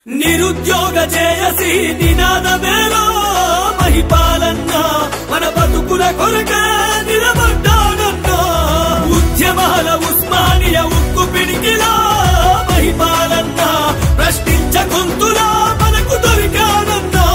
నిరుద్యోగ జేయసి నినాదమేలో మహిపాలన్న మన బతుకుల కొరక నిలబడ్డాడన్నా ఉద్యమాల ఉస్మానియ ఉక్కు పిడికిలా మహిపాలన్న ప్రశ్నించ గొంతులా మనకు దొరికాడన్నా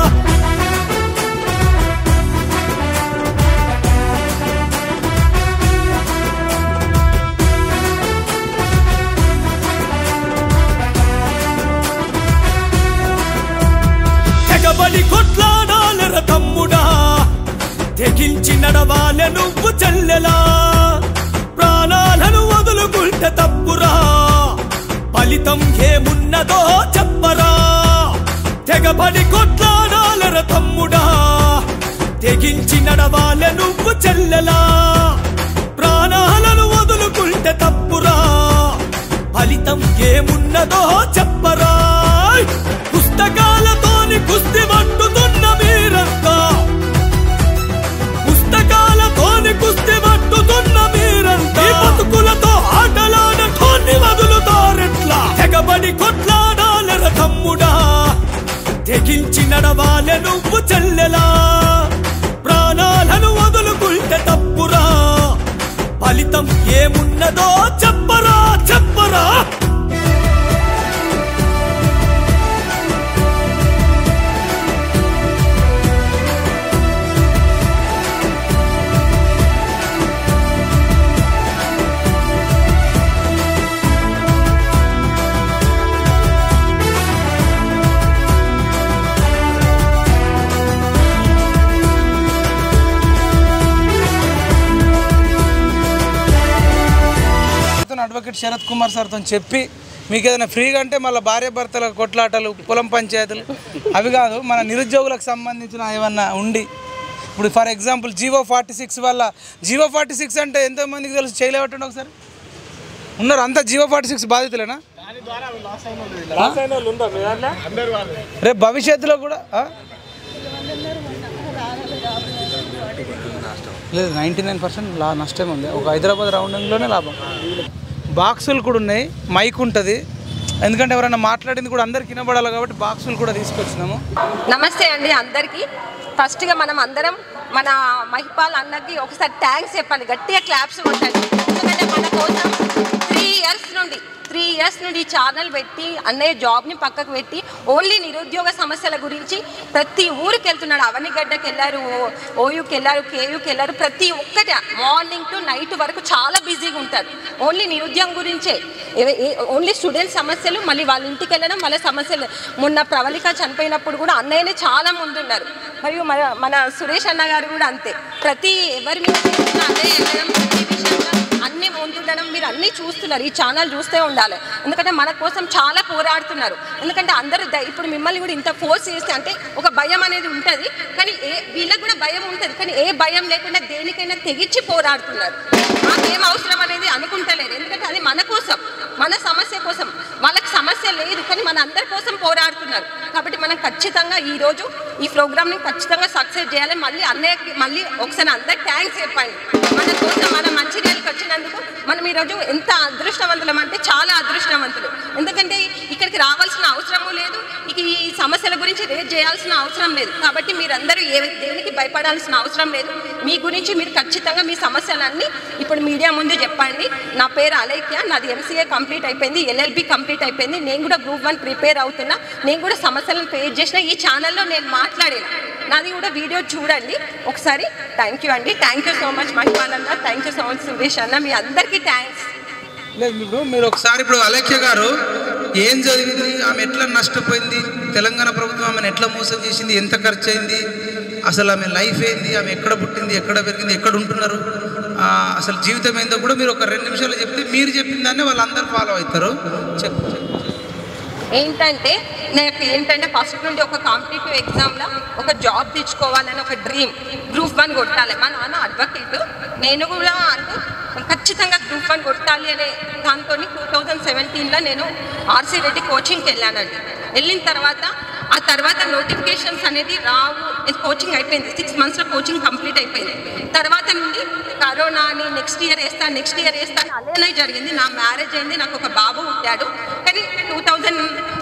తెగబడి కొట్లాడాలర తమ్ముడా తెగించి నడవాలె నువ్వు చెల్లెలా ప్రాణాలను వదులుకుంటే తప్పురా ఫలితం ఏమున్నదో చెప్పరా తెగబడి కొట్లాడాలర తమ్ముడా తెగించి నడవాలె నువ్వు చెల్లెలా ప్రాణాలను వదులుకుంటే తప్పురా ఫలితం ఏమున్నదో చెప్పరా పుస్తకాలతోని కుస్తీ పట్టుతున్న మీరంతా పుస్తకాలతోని కుస్తీ పట్టుతున్న మీరంతా ఈ బతుకులతో ఆటలాడటోని వదులుతారెట్లా తెగబడి కొట్లాడాలర తమ్ముడా తెగించి నడవాలె నువ్వు చెల్లెలా ప్రాణాలను వదులుకుంటే తప్పురా ఫలితం ఏమున్నదో చెప్పరా చెప్పరా అతను అడ్వకేట్ శరత్ కుమార్ సార్తో చెప్పి మీకు ఏదైనా ఫ్రీగా అంటే మళ్ళీ భార్య భర్తల కొట్లాటలు పొలం పంచాయతీలు అవి కాదు మన నిరుద్యోగులకు సంబంధించిన ఏమన్నా ఉండి ఇప్పుడు for example GO forty six వల్ల జీవో ఫార్టీ సిక్స్ అంటే ఎంతమందికి తెలుసు చేయలేవట్టండి ఒకసారి ఉన్నారు అంతా జీవో ఫార్టీ సిక్స్ బాధితులేనా రేపు భవిష్యత్తులో కూడా ఆ? లేదు నైంటీ నైన్ పర్సెంట్ లా నష్టం ఉంది ఒక హైదరాబాద్ రౌండింగ్లోనే లాభం బాక్సులు కూడా ఉన్నాయి మైక్ ఉంటుంది ఎందుకంటే ఎవరైనా మాట్లాడింది కూడా అందరికి వినబడాలి కాబట్టి బాక్సులు కూడా తీసుకొచ్చినాము నమస్తే అండి అందరికీ ఫస్ట్గా మనం అందరం మన మహిపాల్ అన్నకి ఒకసారి థ్యాంక్స్ చెప్పండి గట్టిగా క్లాప్స్ కొట్టండి ఎందుకంటే మన కోసం త్రీ ఇయర్స్ నుండి త్రీ ఇయర్స్ నుండి ఈ ఛానల్ పెట్టి అన్నయ్య జాబ్ని పక్కకు పెట్టి ఓన్లీ నిరుద్యోగ సమస్యల గురించి ప్రతి ఊరికి వెళ్తున్నాడు అవనిగడ్డకి వెళ్ళారు ఓ- ఓయూకి వెళ్ళారు కేయూకి వెళ్ళారు ప్రతి ఒక్కటి మార్నింగ్ టు నైట్ వరకు చాలా బిజీగా ఉంటారు ఓన్లీ నిరుద్యోగం గురించే ఏ- ఏ- ఓన్లీ స్టూడెంట్ సమస్యలు మళ్ళీ వాళ్ళ ఇంటికి వెళ్ళడం వాళ్ళ సమస్యలు మొన్న ప్రవళిక చనిపోయినప్పుడు కూడా అన్నయ్యనే చాలా ముందున్నారు మరియు మన మన సురేష్ అన్న గారు కూడా అంతే ప్రతి ఎవరి మీద చేసిన అన్నయ్య వెళ్ళడం ప్రతి విషయంలో అన్ని ముందుండడం మీరు అన్ని చూస్తున్నారు ఈ ఛానల్ చూస్తే ఉండాలి ఎందుకంటే మన కోసం చాలా పోరాడుతున్నారు ఎందుకంటే అందరూ ద- ఇప్పుడు మిమ్మల్ని కూడా ఇంత ఫోర్స్ చేస్తే అంటే ఒక భయం అనేది ఉంటుంది కానీ ఏ వీళ్ళకి కూడా భయం ఉంటుంది కానీ ఏ భయం లేకుండా దేనికైనా తెగించి పోరాడుతున్నారు మాకేం అవసరం అనేది అనుకుంటలేరు ఎందుకంటే అది మన కోసం మన సమస్య కోసం వాళ్ళకి సమస్య లేదు కానీ మన అందరి కోసం పోరాడుతున్నారు కాబట్టి మనం ఖచ్చితంగా ఈ రోజు ఈ ప్రోగ్రామ్ని ఖచ్చితంగా సక్సెస్ చేయాలి మళ్ళీ అన్నయ్యకి మళ్ళీ ఒకసారి అందరికి థ్యాంక్స్ చెప్పండి మన కోసం మన మంచిర్యాలకి వచ్చినందుకు మనం ఈరోజు ఎంత అదృష్టవంతులం అంటే చాలా అదృష్టవంతులు ఎందుకంటే ఇక్కడికి రావాల్సిన అవసరము లేదు ఇక ఈ సమస్యల గురించి రేట్ చేయాల్సిన అవసరం లేదు కాబట్టి మీరందరూ ఏ దేనికి భయపడాల్సిన అవసరం లేదు మీ గురించి మీరు ఖచ్చితంగా మీ సమస్యలన్నీ ఇప్పుడు మీడియా ముందు చెప్పండి నా పేరు అలైక్య నాది ఎంసీఏ కంప్లీట్ అయిపోయింది ఎల్ఎల్బి కంప్లీట్ అయిపోయింది నేను కూడా గ్రూప్ వన్ ప్రిపేర్ అవుతున్నా నేను కూడా సమస్యలను ఫేస్ చేసిన ఈ ఛానల్లో నేను మాట్లాడిన నాది కూడా వీడియో చూడండి ఒకసారి థ్యాంక్ యూ అండి thank you so much Mahipal అన్న thank you so much Suresh అన్న మీ అందరికీ థ్యాంక్స్ లేదు ఇప్పుడు మీరు ఒకసారి ఇప్పుడు అలేఖ్య గారు ఏం జరిగింది ఆమె ఎట్లా నష్టపోయింది తెలంగాణ ప్రభుత్వం ఆమెను ఎట్లా మోసం చేసింది ఎంత ఖర్చు అయింది అసలు ఆమె లైఫ్ ఏంది ఆమె ఎక్కడ పుట్టింది ఎక్కడ పెరిగింది ఎక్కడ ఉంటున్నారు ఆ, అసలు జీవితం ఏందో కూడా మీరు ఒక రెండు నిమిషాలు చెప్తే మీరు చెప్పిన దాన్ని వాళ్ళందరూ ఫాలో అవుతారు చెప్పు ఏంటంటే నాకు ఏంటంటే ఫస్ట్ నుండి ఒక కాంపిటేటివ్ ఎగ్జామ్లో ఒక జాబ్ తెచ్చుకోవాలని ఒక డ్రీమ్ గ్రూప్ వన్ కొట్టాలి మా నాన్న అడ్వకేట్ నేను కూడా అంటే ఖచ్చితంగా గ్రూప్ వన్ కొట్టాలి అనే దాంతో టూ థౌజండ్ సెవెంటీన్లో నేను ఆర్సీ రెడ్డి కోచింగ్కి వెళ్ళానండి వెళ్ళిన తర్వాత ఆ తర్వాత నోటిఫికేషన్స్ అనేది రావు కోచింగ్ అయిపోయింది సిక్స్ మంత్స్లో కోచింగ్ కంప్లీట్ అయిపోయింది తర్వాత నుండి కరోనా అని నెక్స్ట్ ఇయర్ వేస్తా నెక్స్ట్ ఇయర్ వేస్తా అని అలానే జరిగింది నా మ్యారేజ్ అయింది నాకు ఒక బాబు పుట్టాడు కానీ టూ థౌజండ్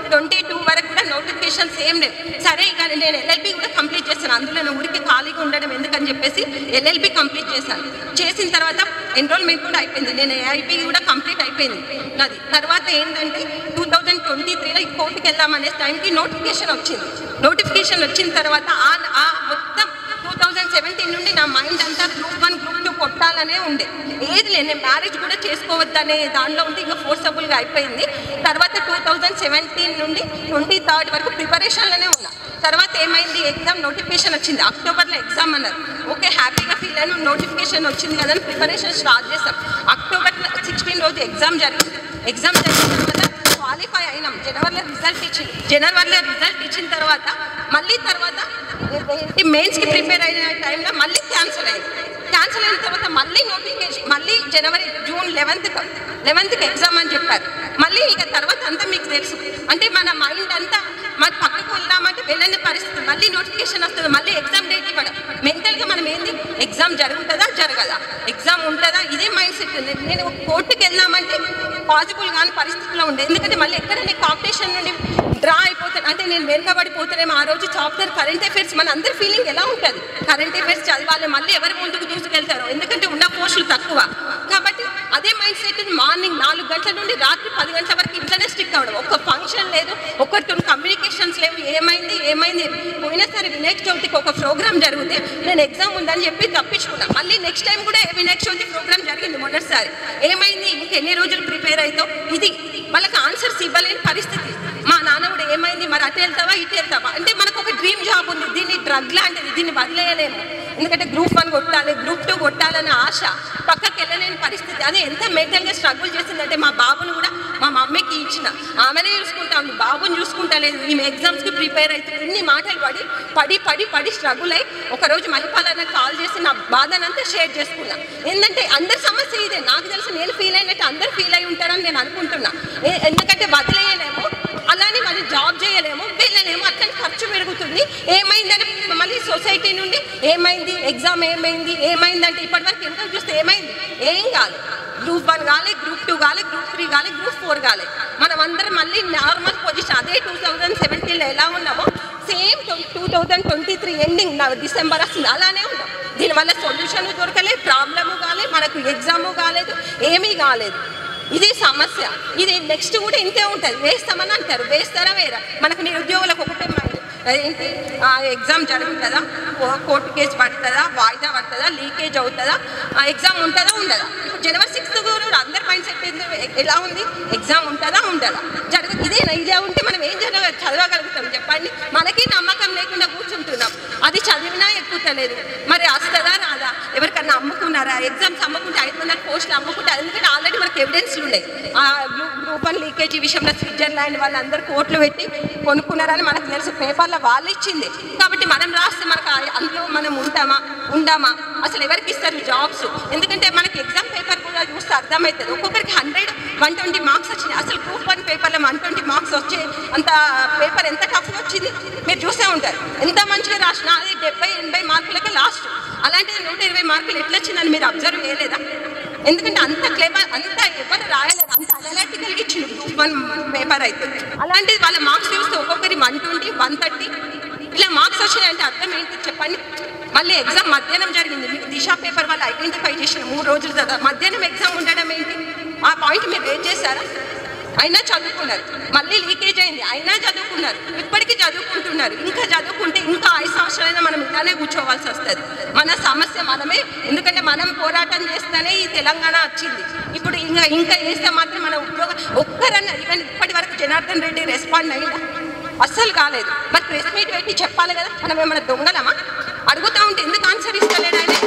ట్వంటీ టూ వరకు కూడా నోటిఫికేషన్స్ ఏం లేవు సరే ఇక నేను ఎల్ఎల్బి కూడా కంప్లీట్ చేశాను అందులో నేను ఊరికి ఖాళీగా ఉండడం ఎందుకని చెప్పేసి ఎల్ఎల్బి కంప్లీట్ చేశాను చేసిన తర్వాత ఎన్రోల్మెంట్ కూడా అయిపోయింది నేను ఏఐపి కూడా కంప్లీట్ అయిపోయింది నాది తర్వాత ఏంటంటే టూ థౌజండ్ ట్వంటీ త్రీలో ఈ కోర్టుకి వెళ్దామనే టైంకి నోటిఫికేషన్ వచ్చింది నోటిఫికేషన్ వచ్చిన తర్వాత ఆ ఆ మొత్తం టూ థౌజండ్ సెవెంటీన్ నుండి నా మైండ్ అంతా గ్రూప్ వన్ గ్రూప్ టూ కొట్టాలనే ఉండే ఏది లేదు నేను మ్యారేజ్ కూడా చేసుకోవద్దనే దానిలో ఉండి ఇంకా ఫోర్సబుల్గా అయిపోయింది తర్వాత టూ థౌజండ్ సెవెంటీన్ నుండి ట్వంటీ థర్డ్ వరకు ప్రిపరేషన్లోనే ఉన్నా తర్వాత ఏమైంది ఎగ్జామ్ నోటిఫికేషన్ వచ్చింది అక్టోబర్లో ఎగ్జామ్ అన్నారు ఓకే హ్యాపీగా ఫీల్ అయిన నోటిఫికేషన్ వచ్చింది కదా అని ప్రిపరేషన్ స్టార్ట్ చేసాం అక్టోబర్ సిక్స్టీన్ రోజు ఎగ్జామ్ జరిగింది ఎగ్జామ్ జరిగిన తర్వాత క్వాలిఫై అయినాం జనవరిలో రిజల్ట్ ఇచ్చింది జనవరిలో రిజల్ట్ ఇచ్చిన తర్వాత మళ్ళీ తర్వాత మెయిన్స్కి ప్రిపేర్ అయిన టైంలో మళ్ళీ క్యాన్సిల్ అయింది క్యాన్సిల్ అయిన తర్వాత మళ్ళీ నోటిఫికేషన్ మళ్ళీ జనవరి జూన్ లెవెన్త్ లెవెన్త్కి ఎగ్జామ్ అని చెప్పారు మళ్ళీ ఇక తర్వాత అంతా మీకు తెలుసు అంటే మన మైండ్ అంతా మన పక్కకు వెళ్దామంటే వెళ్ళని పరిస్థితి మళ్ళీ నోటిఫికేషన్ వస్తుంది మళ్ళీ ఎగ్జామ్ డేట్ ఇవ్వడం మెంటల్గా మనం ఏంది ఎగ్జామ్ జరుగుతుందా జరగదా ఎగ్జామ్ ఉంటుందా ఇదే మైండ్ సెట్ నేను కోర్టుకి వెళ్దామంటే పాసిబుల్ కాని పరిస్థితిలో ఉండే ఎందుకంటే మళ్ళీ ఎక్కడ నేను కాంపిటీషన్ నుండి డ్రా అయిపోతాను అంటే నేను వెనుకబడిపోతానేమో ఆ రోజు చాప్టర్ కరెంట్ అఫైర్స్ మన అందరి ఫీలింగ్ ఎలా ఉంటుంది కరెంట్ అఫైర్స్ చదవాలి మళ్ళీ ఎవరి ముందుకు దూసుకెళ్తారు ఎందుకంటే ఉన్న పోస్టులు తక్కువ కాబట్టి అదే మైండ్ సెట్ మార్నింగ్ నాలుగు గంటల నుండి రాత్రి పది గంటల వరకు ఇంట్లోనే స్టిక్ అవ్వడం ఒక్క ఫంక్షన్ లేదు ఒక్కరితో కమ్యూనికేషన్స్ లేవు ఏమైంది ఏమైంది పోయినసారి వినాయక చవితికి ఒక ప్రోగ్రామ్ జరిగితే నేను ఎగ్జామ్ ఉందని చెప్పి తప్పించుకున్నా మళ్ళీ నెక్స్ట్ టైం కూడా వినాయక చవితి ప్రోగ్రామ్ జరిగింది మొదటిసారి ఏమైంది ఇంకెన్ని రోజులు ప్రిపేర్ అవుతావు ఇది వాళ్ళకి ఆన్సర్స్ ఇవ్వలేని పరిస్థితి మా నాన్న కూడా ఏమైంది మరి అటు వెళ్తావా ఇటు వెళ్తావా అంటే మనకు ఒక డ్రీమ్ జాబ్ ఉంది దీన్ని డ్రగ్ లాంటిది దీన్ని వదిలేయలేము ఎందుకంటే గ్రూప్ వన్ కొట్టాలి గ్రూప్ టూ కొట్టాలనే ఆశ పక్కకి వెళ్ళలేని పరిస్థితి అది ఎంత మెంటల్గా స్ట్రగుల్ చేసిందంటే మా బాబుని కూడా మా మమ్మీకి ఇచ్చిన ఆమెనే చూసుకుంటా ఉంది బాబుని చూసుకుంటా లేదు ఈమె ఎగ్జామ్స్కి ప్రిపేర్ అవుతుంది ఇన్ని మాటలు పడి పడి పడి పడి స్ట్రగుల్ అయ్యి ఒకరోజు మహిపాలన్న కాల్ చేసి నా బాధనంతా షేర్ చేసుకున్నా ఏంటంటే అందరి సమస్య ఇదే నాకు తెలిసి నేను ఫీల్ అయినట్టు అందరు ఫీల్ అయి ఉంటారని నేను అనుకుంటున్నా ఏ- ఎందుకంటే వదిలేయలేము అలానే మళ్ళీ జాబ్ చేయలేము వెళ్ళలేము అట్లా ఖర్చు పెరుగుతుంది ఏమైందని మళ్ళీ సొసైటీ నుండి ఏమైంది ఎగ్జామ్ ఏమైంది ఏమైందంటే ఇప్పటివరకు ఎంత చూస్తే ఏమైంది ఏం కాదు గ్రూప్ వన్ కాలే గ్రూప్ టూ కాలే గ్రూప్ త్రీ కాలే గ్రూప్ ఫోర్ కాలే మనం అందరం మళ్ళీ నార్మల్ పొజిషన్ అదే టూ థౌజండ్ సెవెంటీన్లో ఎలా ఉన్నామో same two thousand twenty three ending December వస్తుంది అలానే ఉన్నాం దీనివల్ల సొల్యూషన్ దొరకలేదు ప్రాబ్లము కాలేదు మనకు ఎగ్జాము కాలేదు ఏమీ కాలేదు ఇది సమస్య ఇది నెక్స్ట్ కూడా ఇంతే ఉంటుంది వేస్తామని అంటారు వేస్తారా వేరా మనకు నిరుద్యోగులకు ఒకటే మైండ్ ఏంటి ఆ ఎగ్జామ్ జరుగుతుందా కో- కోర్టు కేసు పడుతుందా వాయిదా పడుతుందా లీకేజ్ అవుతుందా ఆ ఎగ్జామ్ ఉంటుందా ఉండదా ఇప్పుడు జనవరి సిక్స్త్ కూడా అందరి మైండ్ సెట్ ఎలా ఉంది ఎగ్జామ్ ఉంటుందా ఉండదా జరగ ఇదేనా ఇదే ఉంటే మనం ఏం జరగ చదవగలుగుతాం చెప్పండి మనకి నమ్మకం లేకుండా కూర్చుంటున్నాం అది చదివినా ఎక్కుతలేదు మరి వస్తుందా రాదా ఎవరికన్నా అమ్ముకున్నారా ఎగ్జామ్స్ అమ్ముకుంటే ఐదు వందల పోస్టులు అమ్ముకుంటే ఎందుకంటే ఆల్రెడీ మనకు ఎవిడెన్స్లు ఉన్నాయి ఆ గ్రూప్ గ్రూప్ వన్ లీకేజీ విషయంలో స్విట్జర్లాండ్ వాళ్ళందరూ కోట్లు పెట్టి కొనుక్కున్నారని మనకు తెలుసు పేపర్లో వాళ్ళు ఇచ్చింది కాబట్టి మనం రాస్తే మనకు ఆ- అందులో మనం ఉంటామా ఉండామా అసలు ఎవరికి ఇస్తారు జాబ్స్ ఎందుకంటే మనకి ఎగ్జామ్ పేపర్ కూడా చూస్తే అర్థమవుతుంది ఒక్కొక్కరికి హండ్రెడ్ వన్ ట్వంటీ మార్క్స్ వచ్చినాయి అసలు గ్రూప్ వన్ పేపర్లో వన్ ట్వంటీ మార్క్స్ వచ్చే అంత పేపర్ ఎంత టఫ్గా వచ్చింది మీరు చూసే ఉంటారు ఎంత మంచిగా రాసినా అది డెబ్బై ఎనభై మార్కులకే లాస్ట్ అలాంటిది నూట ఇరవై మార్కులు ఎట్లా వచ్చిందని మీరు అబ్జర్వ్ చేయలేదా ఎందుకంటే అంత క్లెవర్ అంత ఎవరు రాయలేదు అంత అనలిటికల్గా ఇచ్చింది గ్రూప్ వన్ పేపర్ అయితే అలాంటిది వాళ్ళ మార్క్స్ చూస్తే ఒక్కొక్కరి వన్ ట్వంటీ వన్ థర్టీ ఇలా మార్క్స్ వచ్చినాయంటే అర్థం ఏంటి చెప్పండి మళ్ళీ ఎగ్జామ్ మధ్యాహ్నం జరిగింది మీకు దిశ పేపర్ వాళ్ళు ఐడెంటిఫై చేసిన మూడు రోజులు కదా మధ్యాహ్నం ఎగ్జామ్ ఉండడం ఏంటి ఆ పాయింట్ మీరు రేట్ చేశారా అయినా చదువుకున్నారు మళ్ళీ లీకేజ్ అయింది అయినా చదువుకున్నారు ఇప్పటికీ చదువుకుంటున్నారు ఇంకా చదువుకుంటే ఇంకా ఐదు సంవత్సరాలైనా మనం ఇలానే కూర్చోవాల్సి వస్తుంది మన సమస్య మనమే ఎందుకంటే మనం పోరాటం చేస్తేనే ఈ తెలంగాణ వచ్చింది ఇప్పుడు ఇంకా ఇంకా చేస్తే మాత్రం మన ఉద్యోగం ఒక్కరన్నా ఈవెన్ ఇప్పటి వరకు జనార్దన్ రెడ్డి రెస్పాండ్ అయిందా అస్సలు కాలేదు మరి ప్రెస్ మీట్ పెట్టి చెప్పాలి కదా మనం ఏమైనా దొంగలమా అడుగుతా ఉంటే ఎందుకు ఆన్సర్ ఇస్తలేడు ఆయన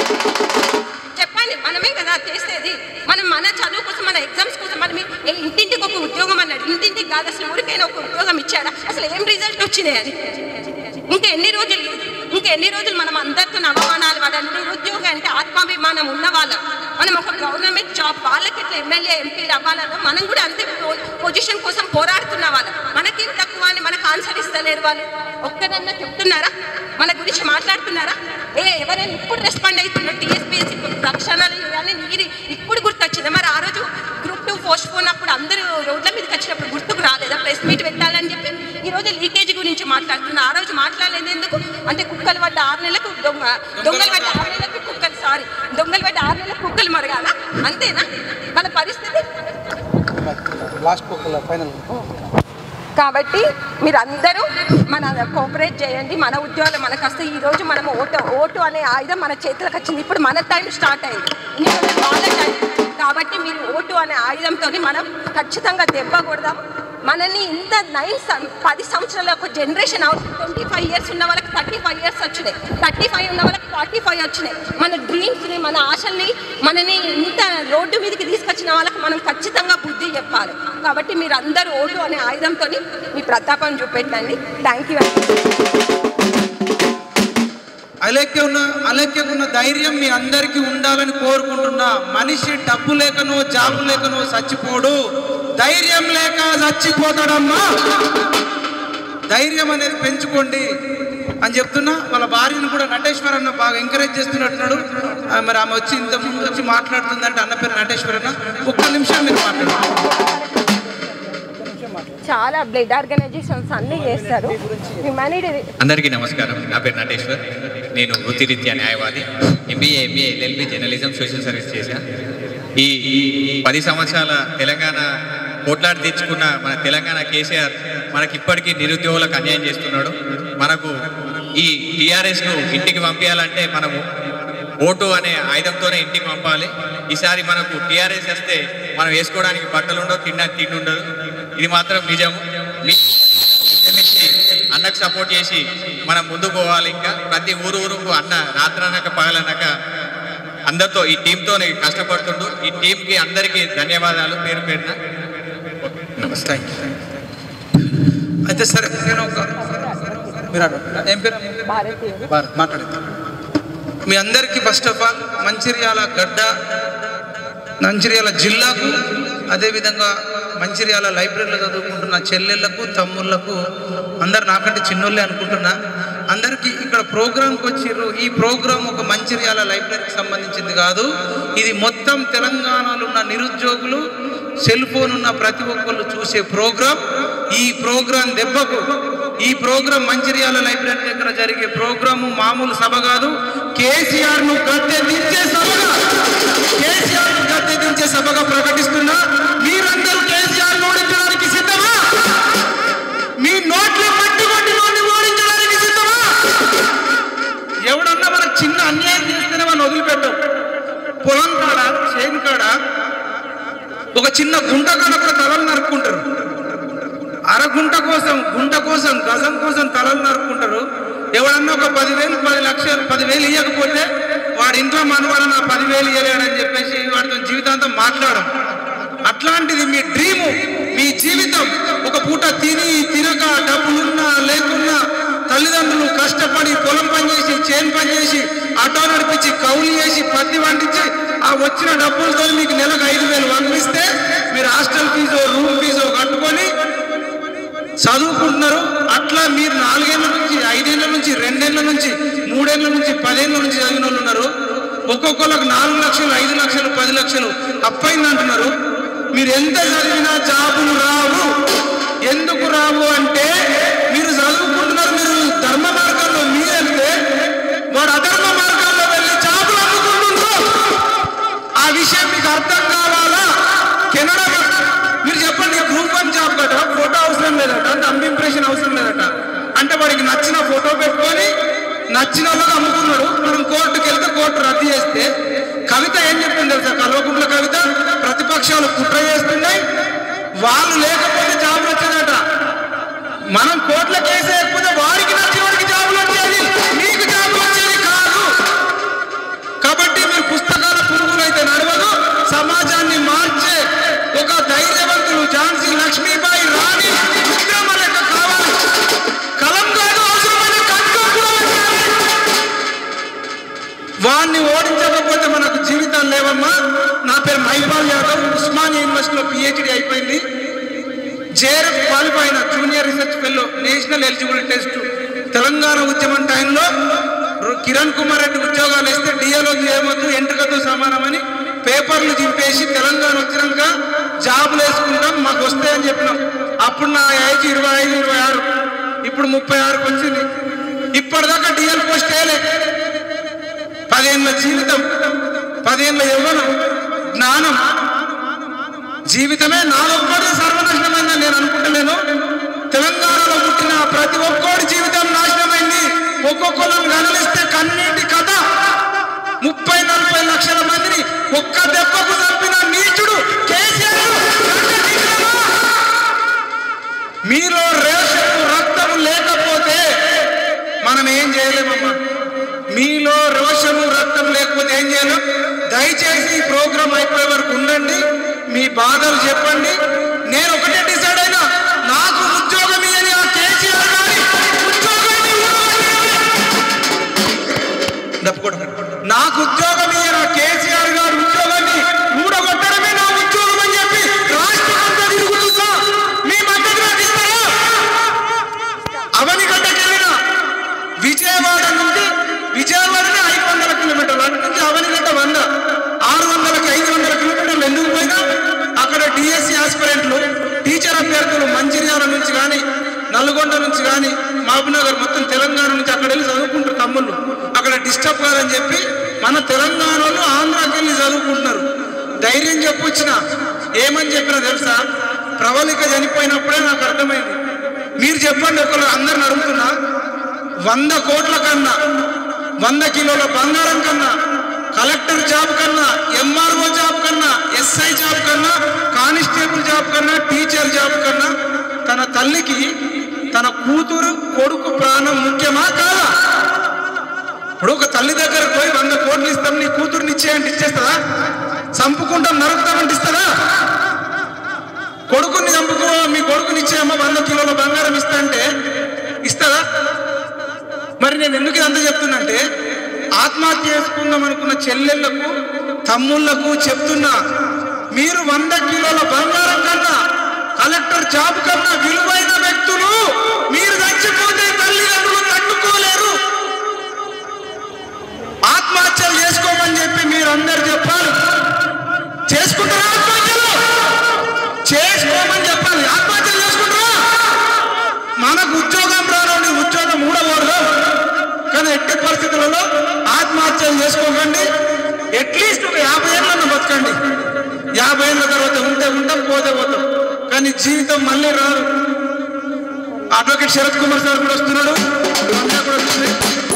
చెప్పండి మనమే కదా చేసేది మనం మన చదువు కోసం మన ఎగ్జామ్స్ కోసం మనం ఏ ఇంటింటికి ఒక ఉద్యోగం అన్నాడు ఇంటింటికి కాదు అసలు ఊరికైనా ఒక ఉద్యోగం ఇచ్చాడా అసలు ఏం రిజల్ట్ వచ్చినాయి అది ఇంకా ఎన్ని రోజులు ఇంకా ఎన్ని రోజులు మనం అందరితో అవమానాలు పడాలి నిరుద్యోగం అంటే ఆత్మాభిమానం ఉన్న వాళ్ళం మనం ఒక గవర్నమెంట్ జాబ్ వాళ్ళకి ఇట్లా ఎమ్మెల్యే ఎంపీలు అవ్వాలన్నా మనం కూడా అంతే పొజిషన్ కోసం పోరాడుతున్న వాళ్ళం మనకేం తక్కువ అని మనకు ఆన్సర్ ఇస్తలేరు వాళ్ళు ఒక్కరన్నా చెప్తున్నారా మన గురించి మాట్లాడుతున్నారా ఏ ఎవరైనా ఇప్పుడు రెస్పాండ్ అవుతున్నారు టీఎస్పీఎస్సీ రక్షణలు ఇవన్నీ నీరు ఇప్పుడు గుర్తొచ్చింది మరి ఆ రోజు గ్రూప్ టూ పోస్ట్ పోనప్పుడు అందరూ రోడ్ల మీదకి వచ్చినప్పుడు గుర్తుకు రాలేదా ప్రెస్ మీట్ పెట్టాలని చెప్పి ఈ రోజు లీకేజ్ గురించి మాట్లాడుతున్నా ఆ రోజు మాట్లాడలేదు ఎందుకు అంటే కుక్కలు పడ్డ ఆరు నెలలకు దొంగ దొంగలు పడ్డ ఆరు నెలలకు కుక్కలు సారీ దొంగలు పడ్డ ఆరు నెలలకు కుక్కలు మరగాల అంతేనా మన పరిస్థితి లాస్ట్ ఫైనల్ కాబట్టి మీరు అందరూ మన కోఆపరేట్ చేయండి మన ఉద్యోగాలు మనకు వస్తే ఈ రోజు మనం ఓటు ఓటు అనే ఆయుధం మన చేతులకు వచ్చింది ఇప్పుడు మన టైం స్టార్ట్ అయింది ఇంకా వాళ్ళ టైం కాబట్టి మీరు ఓటు అనే ఆయుధంతో మనం ఖచ్చితంగా దెబ్బ కొడదాం మనల్ని ఇంత నైన్ సం- పది సంవత్సరాల ఒక జనరేషన్ ట్వంటీ ఫైవ్ ఇయర్స్ ఉన్న వాళ్ళకి థర్టీ ఫైవ్ ఇయర్స్ వచ్చినాయి థర్టీ ఫైవ్ ఉన్న వాళ్ళకి ఫార్టీ ఫైవ్ వచ్చినాయి మన డ్రీమ్స్ని మన ఆశల్ని మనని ఇంత రోడ్డు మీదకి తీసుకొచ్చిన వాళ్ళకి మనం ఖచ్చితంగా బుద్ధి చెప్పాలి కాబట్టి మీరు అందరూ ఓటు అనే ఆయుధంతో మీ ప్రతాపం చూపెట్టండి థ్యాంక్ యూ అలెక్య ఉన్న అలెక్యకు ఉన్న ధైర్యం మీ అందరికీ ఉండాలని కోరుకుంటున్నా మనిషి డబ్బు లేకనో జాబు లేకనో చచ్చిపోడు ధైర్యం లేక చచ్చిపోతాడమ్మా ధైర్యం అనేది పెంచుకోండి అని చెప్తున్నా వాళ్ళ భార్యను కూడా నటేశ్వర్ అన్న బాగా ఎంకరేజ్ చేస్తున్నట్టున్నాడు ఆ, మరి ఆమె వచ్చి ఇంత ముందు వచ్చి మాట్లాడుతుందంటే అన్న పేరు నటేశ్వర్ అన్న ఒక్క నిమిషం మీరు మాట్లాడండి చాలా బ్లడ్ ఆర్గనైజేషన్స్ అన్నీ చేస్తారు హ్యుమానిటీ అందరికీ నమస్కారం నా పేరు నటేశ్వర్ నేను వృత్తిరీత్యా న్యాయవాది MBA MBA LLB journalism social service చేశాను ఈ పది సంవత్సరాల తెలంగాణ పోట్లాడి తెచ్చుకున్న మన తెలంగాణ కేసీఆర్ మనకి ఇప్పటికీ నిరుద్యోగులకు అన్యాయం చేస్తున్నాడు మనకు ఈ టీఆర్ఎస్ను ఇంటికి పంపించాలంటే మనము ఓటు అనే ఆయుధంతోనే ఇంటికి పంపాలి ఈసారి మనకు టీఆర్ఎస్ వస్తే మనం వేసుకోవడానికి బట్టలు ఉండవు తినడానికి తిండి ఉండదు ఇది మాత్రం నిజము మీ నుంచి అన్నకు సపోర్ట్ చేసి మనం ముందుకు పోవాలి ఇంకా ప్రతి ఊరు ఊరుకు అన్న రాత్రనక పగలనక అందరితో ఈ టీంతో కష్టపడుతుండు ఈ టీంకి అందరికీ ధన్యవాదాలు పేరు పేరున నమస్తే అయితే సరే నేను ఒక మీరు అడగండి. ఏం పేరు భారతీయ భారత్ మాట్లాడేద్దాం మీ అందరికీ ఫస్ట్ ఆఫ్ ఆల్ మంచిర్యాల గడ్డ మంచిర్యాల జిల్లాకు అదేవిధంగా మంచిర్యాల లైబ్రరీలో చదువుకుంటున్న చెల్లెళ్లకు తమ్ముళ్లకు అందరు నాకంటే చిన్నోళ్ళే అనుకుంటున్నా అందరికీ ఇక్కడ ప్రోగ్రాంకి వచ్చిర్రు ఈ ప్రోగ్రాం ఒక మంచిర్యాల లైబ్రరీకి సంబంధించింది కాదు ఇది మొత్తం తెలంగాణలో ఉన్న నిరుద్యోగులు సెల్ ఫోన్ ఉన్న ప్రతి ఒక్కళ్ళు చూసే ప్రోగ్రాం ఈ ప్రోగ్రాం దెబ్బకు ఈ ప్రోగ్రాం మంచిర్యాల లైబ్రరీ దగ్గర జరిగే ప్రోగ్రాము మామూలు సభ కాదు కేసీఆర్ ను గద్దె దించే సభగా కేసీఆర్ ను గద్దె దించే సభగా ప్రకటిస్తున్నా మీరందరూ కేసీఆర్ ను ఓడించడానికి సిద్ధమా మీ నోట్ల మట్టి కొట్టి నోటిని ఓడించడానికి సిద్ధమా ఎవడన్నా మనకు చిన్న అన్యాయం చేస్తేనే మనం వదిలిపెట్టాం పొలం కాడ చేను కాడ ఒక చిన్న గుంట కాడ కూడా తలలు నరుక్కుంటారు అరగుంట కోసం గుంట కోసం గజం కోసం తలలు నరుక్కుంటారు ఎవడన్నా ఒక పదివేలు పది లక్షలు పదివేలు ఇవ్వకపోతే వాడి ఇంట్లో మనవాడు నా పదివేలు ఇవ్వలేడని చెప్పేసి వాడితో జీవితాంతం మాట్లాడడం అట్లాంటిది మీ డ్రీము మీ జీవితం ఒక పూట తిని తినక డబ్బులున్నా లేకున్నా తల్లిదండ్రులు కష్టపడి పొలం పనిచేసి చేను పనిచేసి ఆటో నడిపించి కౌలు చేసి పత్తి పండించి ఆ వచ్చిన డబ్బులతో మీకు నెలకు ఐదు వేలు పంపిస్తే మీరు హాస్టల్ ఫీజు రూమ్ ఫీజు కట్టుకొని చదువుకుంటున్నారు అట్లా మీరు నాలుగేళ్ల నుంచి ఐదేళ్ల నుంచి రెండేళ్ల నుంచి మూడేళ్ల నుంచి పదేళ్ల నుంచి చదివిన వాళ్ళు ఉన్నారు ఒక్కొక్కరికి నాలుగు లక్షలు ఐదు లక్షలు పది లక్షలు అప్పైంది అంటున్నారు మీరు ఎంత చదివినా జాబులు రావు ఎందుకు రావు అంటే మీరు చదువుకుంటున్నారు మీరు ధర్మ మార్గంలో మీరు వెళ్తే వాడు అధర్మ మార్గంలో వెళ్ళి జాబులు అమ్ముకుంటున్నారు ఆ విషయం మీకు అర్థం కావాలా కెనడా మీరు చెప్పండి గ్రూప్ వన్ జాబ్ కట ఫోటో అవసరం లేదట థంబ్ ఇంప్రెషన్ అవసరం లేదట అంటే వాడికి నచ్చిన ఫోటో పెట్టుకొని నచ్చిన వాళ్ళకి అమ్ముకున్నాడు మనం కోర్టుకి వెళ్తే కోర్టు రద్దు చేస్తే కవిత ఏం చెప్పింది తెలుసా కల్వకుంట్ల కవిత ప్రతిపక్షాలు కుట్ర చేస్తున్నాయి వాళ్ళు లేకపోతే జాబ్ వచ్చేదట మనం కోర్టుల కేసు వేయకపోతే వాడికి నచ్చిన వాడికి జాబులు వచ్చేది మీకు జాబులు వచ్చేది కాదు కాబట్టి మీరు పుస్తకాల పురుగులు అయితే నడవదు సమాజాన్ని మార్చే ఒక ధైర్యవంతులు ఝాన్సీ లక్ష్మీబాయి రాణి విక్రమ లెక్క కావాలి కలం కాదు అవసరమైన ఖడ్గం కూడా ఉండాలి. వాడిని ఓడించకపోతే మనకు జీవితాలు లేవమ్మా నా పేరు మైపాల్ యాదవ్ ఉస్మానియా యూనివర్సిటీలో పిహెచ్డి అయిపోయింది జేఆర్ఎఫ్ క్వాలిఫై అయిన junior research fellow national eligible test Telangana ఉద్యమం టైంలో రు- కిరణ్ కుమార్ రెడ్డి ఉద్యోగాలు ఇస్తే డిఎల్ఓ చేయవద్దు ఎంట్రికతో సమానమని పేపర్లు చింపేసి తెలంగాణ వచ్చినాక జాబులు వేసుకుంటాం మాకు వస్తాయని చెప్పినాం అప్పుడు నా ఏజ్ ఇరవై ఐదు ఇరవై ఆరు ఇప్పుడు ముప్పై ఆరుకు వచ్చింది ఇప్పటిదాకా డిఎల్ పోస్ట్ వేయలే పదేళ్ళ జీవితం పదేళ్ళ యవ్వనం జ్ఞానం జీవితమే నాదొక్కడే సర్వనాశనమైందని నేను అనుకుంటలేను తెలంగాణలో పుట్టిన ప్రతి ఒక్కడి జీవితం నాశనమైంది ఒక్కొక్కరిని గమనిస్తే కన్నీటి కథ ముప్పై నలభై లక్షల మందిని ఒక్క దెబ్బకు చంపిన నీచుడు కేసీఆర్ గంట తీసినామా? మీలో రేషపు రక్తము లేకపోతే మనం ఏం చేయలేమమ్మా మీలో రోషము రక్తం లేకపోతే ఏం చేయలేం దయచేసి ఈ ప్రోగ్రాం అయిపోయే వరకు ఉండండి మీ బాధలు చెప్పండి నేను ఒకటే డిసైడ్ అయినా నాకు ఉద్యోగం ఇయ్యని ఆ కేసీఆర్ గారి ఉద్యోగాన్ని ఊడగొట్టడమే. డప్పుకోవడం. నాకు ఉద్యోగం ఇయ్యని ఆ కేసీఆర్ గారి ఉద్యోగాన్ని ఊడగొట్టడమే నా ఉద్యోగం అని చెప్పి రాష్ట్రమంతా తిరుగుతున్నా మీ మద్దతు నాకు ఇస్తారా అవనిగడ్డకెళ్ళిన విజయవాడ నుండి విజయవాడనే ఐదు వందల కిలోమీటర్లు అటు నుంచి అవనిగడ్డ వంద ఆరు వందలకి ఐదు వందల కిలోమీటర్లు ఎందుకు పోయినా అక్కడ డిఎస్సి ఆస్పిరెంట్లు టీచర్ అభ్యర్థులు మంచిర్యాల నుంచి కానీ నల్గొండ నుంచి కానీ మహబూబ్నగర్ మొత్తం తెలంగాణ నుంచి అక్కడ వెళ్ళి చదువుకుంటారు తమ్ముళ్ళు అక్కడ డిస్టర్బ్ కాదని చెప్పి మన తెలంగాణలో ఆంధ్రాకి వెళ్ళి చదువుకుంటున్నారు ధైర్యం చెప్పొచ్చిన ఏమని చెప్పినా తెలుసా ప్రవళిక చనిపోయినప్పుడే నాకు అర్థమైంది మీరు చెప్పండి ఒకరు అందరిని అడుగుతున్నా వంద కోట్ల కన్నా వంద కిలోల బంగారం కన్నా కలెక్టర్ జాబ్ కన్నా ఎంఆర్ఓ జాబ్ కన్నా ఎస్ఐ జాబ్ కన్నా కానిస్టేబుల్ జాబ్ కన్నా టీచర్ జాబ్ కన్నా తన తల్లికి తన కూతురు కొడుకు ప్రాణం ముఖ్యమా కాదా ఇప్పుడు ఒక తల్లి దగ్గరకు పోయి వంద కోట్లు ఇస్తాం నీ కూతురుని ఇచ్చేయండి ఇచ్చేస్తుందా చంపుకుంటాం నరుకుతామంటే ఇస్తుందా కొడుకుని చంపుకో మీ కొడుకుని ఇచ్చేయమ్మ వంద కిలోల బంగారం ఇస్తా అంటే ఇస్తుందా మరి నేను ఎందుకు ఇదంతా చెప్తున్నంటే ఆత్మహత్య చేసుకుందాం అనుకున్న చెల్లెళ్లకు తమ్ముళ్లకు చెప్తున్నా మీరు వంద కిలోల బంగారం కన్నా కలెక్టర్ జాబ్ కన్నా విలువైన వ్యక్తులు మీరు చచ్చిపోతే తల్లిదండ్రులు తట్టుకోలేరు ఆత్మహత్యలు చేసుకోమని చెప్పి మీరందరు చెప్పాలి చేసుకుంటారా ఆత్మహత్యలు చేసుకోమని చెప్పాలి ఆత్మహత్యలు చేసుకుంటారా మనకు ఉద్యోగం రానండి ఉద్యోగం ఊడకూడదు కానీ ఎట్టి పరిస్థితులలో ఆత్మహత్యలు చేసుకోకండి అట్లీస్ట్ ఒక యాభై ఏళ్ళను బతకండి యాభై ఏళ్ళ తర్వాత ఉంటే ఉంటాం పోతే పోతాం కానీ జీవితం మళ్ళీ రాదు అడ్వకేట్ శరత్ కుమార్ సార్ కూడా వస్తున్నాడు రమ్య కూడా వస్తుంది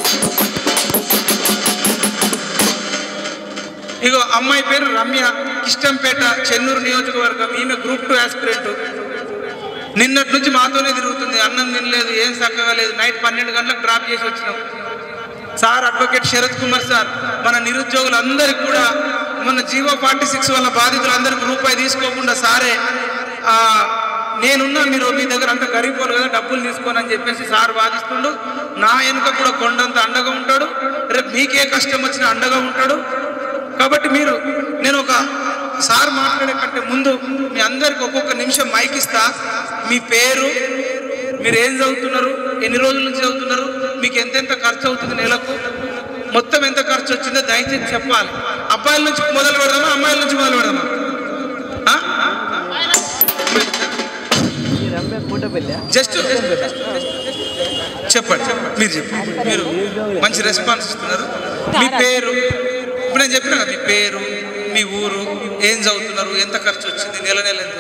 ఇగో అమ్మాయి పేరు రమ్య కిష్టంపేట చెన్నూరు నియోజకవర్గం ఈమె గ్రూప్ టూ ఆస్పిరెంట్ నిన్నటి నుంచి మాతోనే తిరుగుతుంది అన్నం తినలేదు ఏం చక్కగా లేదు నైట్ పన్నెండు గంటలకు డ్రాప్ చేసి వచ్చినాం sir advocate Sharath Kumar sir మన నిరుద్యోగులందరికీ కూడా మన జీవో ఫార్టీ సిక్స్ వల్ల బాధితులందరికీ రూపాయి తీసుకోకుండా సారే ఆ, నేనున్నా మీరు మీ దగ్గర అంత గరీబోలు కదా డబ్బులు తీసుకోని అని చెప్పేసి సార్ వాదిస్తుండు నా వెనుక కూడా కొండంత అండగా ఉంటాడు రేపు మీకే కష్టం వచ్చినా అండగా ఉంటాడు కాబట్టి మీరు నేను ఒక సార్ మాట్లాడే కంటే ముందు మీ అందరికి ఒక్కొక్క నిమిషం మైక్ ఇస్తా మీ పేరు మీరు ఏం చదువుతున్నారు ఎన్ని రోజుల నుంచి చదువుతున్నారు మీకు ఎంతెంత ఖర్చు అవుతుంది నెలకు మొత్తం ఎంత ఖర్చు వచ్చిందో దయచేసి చెప్పాలి అబ్బాయిల నుంచి మొదలు పెడదామా అమ్మాయిల నుంచి మొదలు పెడదామా ఆ? జస్ట్ చెప్పండి మీరు చెప్పండి మీరు మంచి రెస్పాన్స్ ఇస్తున్నారు మీ పేరు ఇప్పుడు నేను చెప్పిన కదా, మీ పేరు మీ ఊరు ఏం చదువుతున్నారు ఎంత ఖర్చు వచ్చింది నెల నెల ఎంత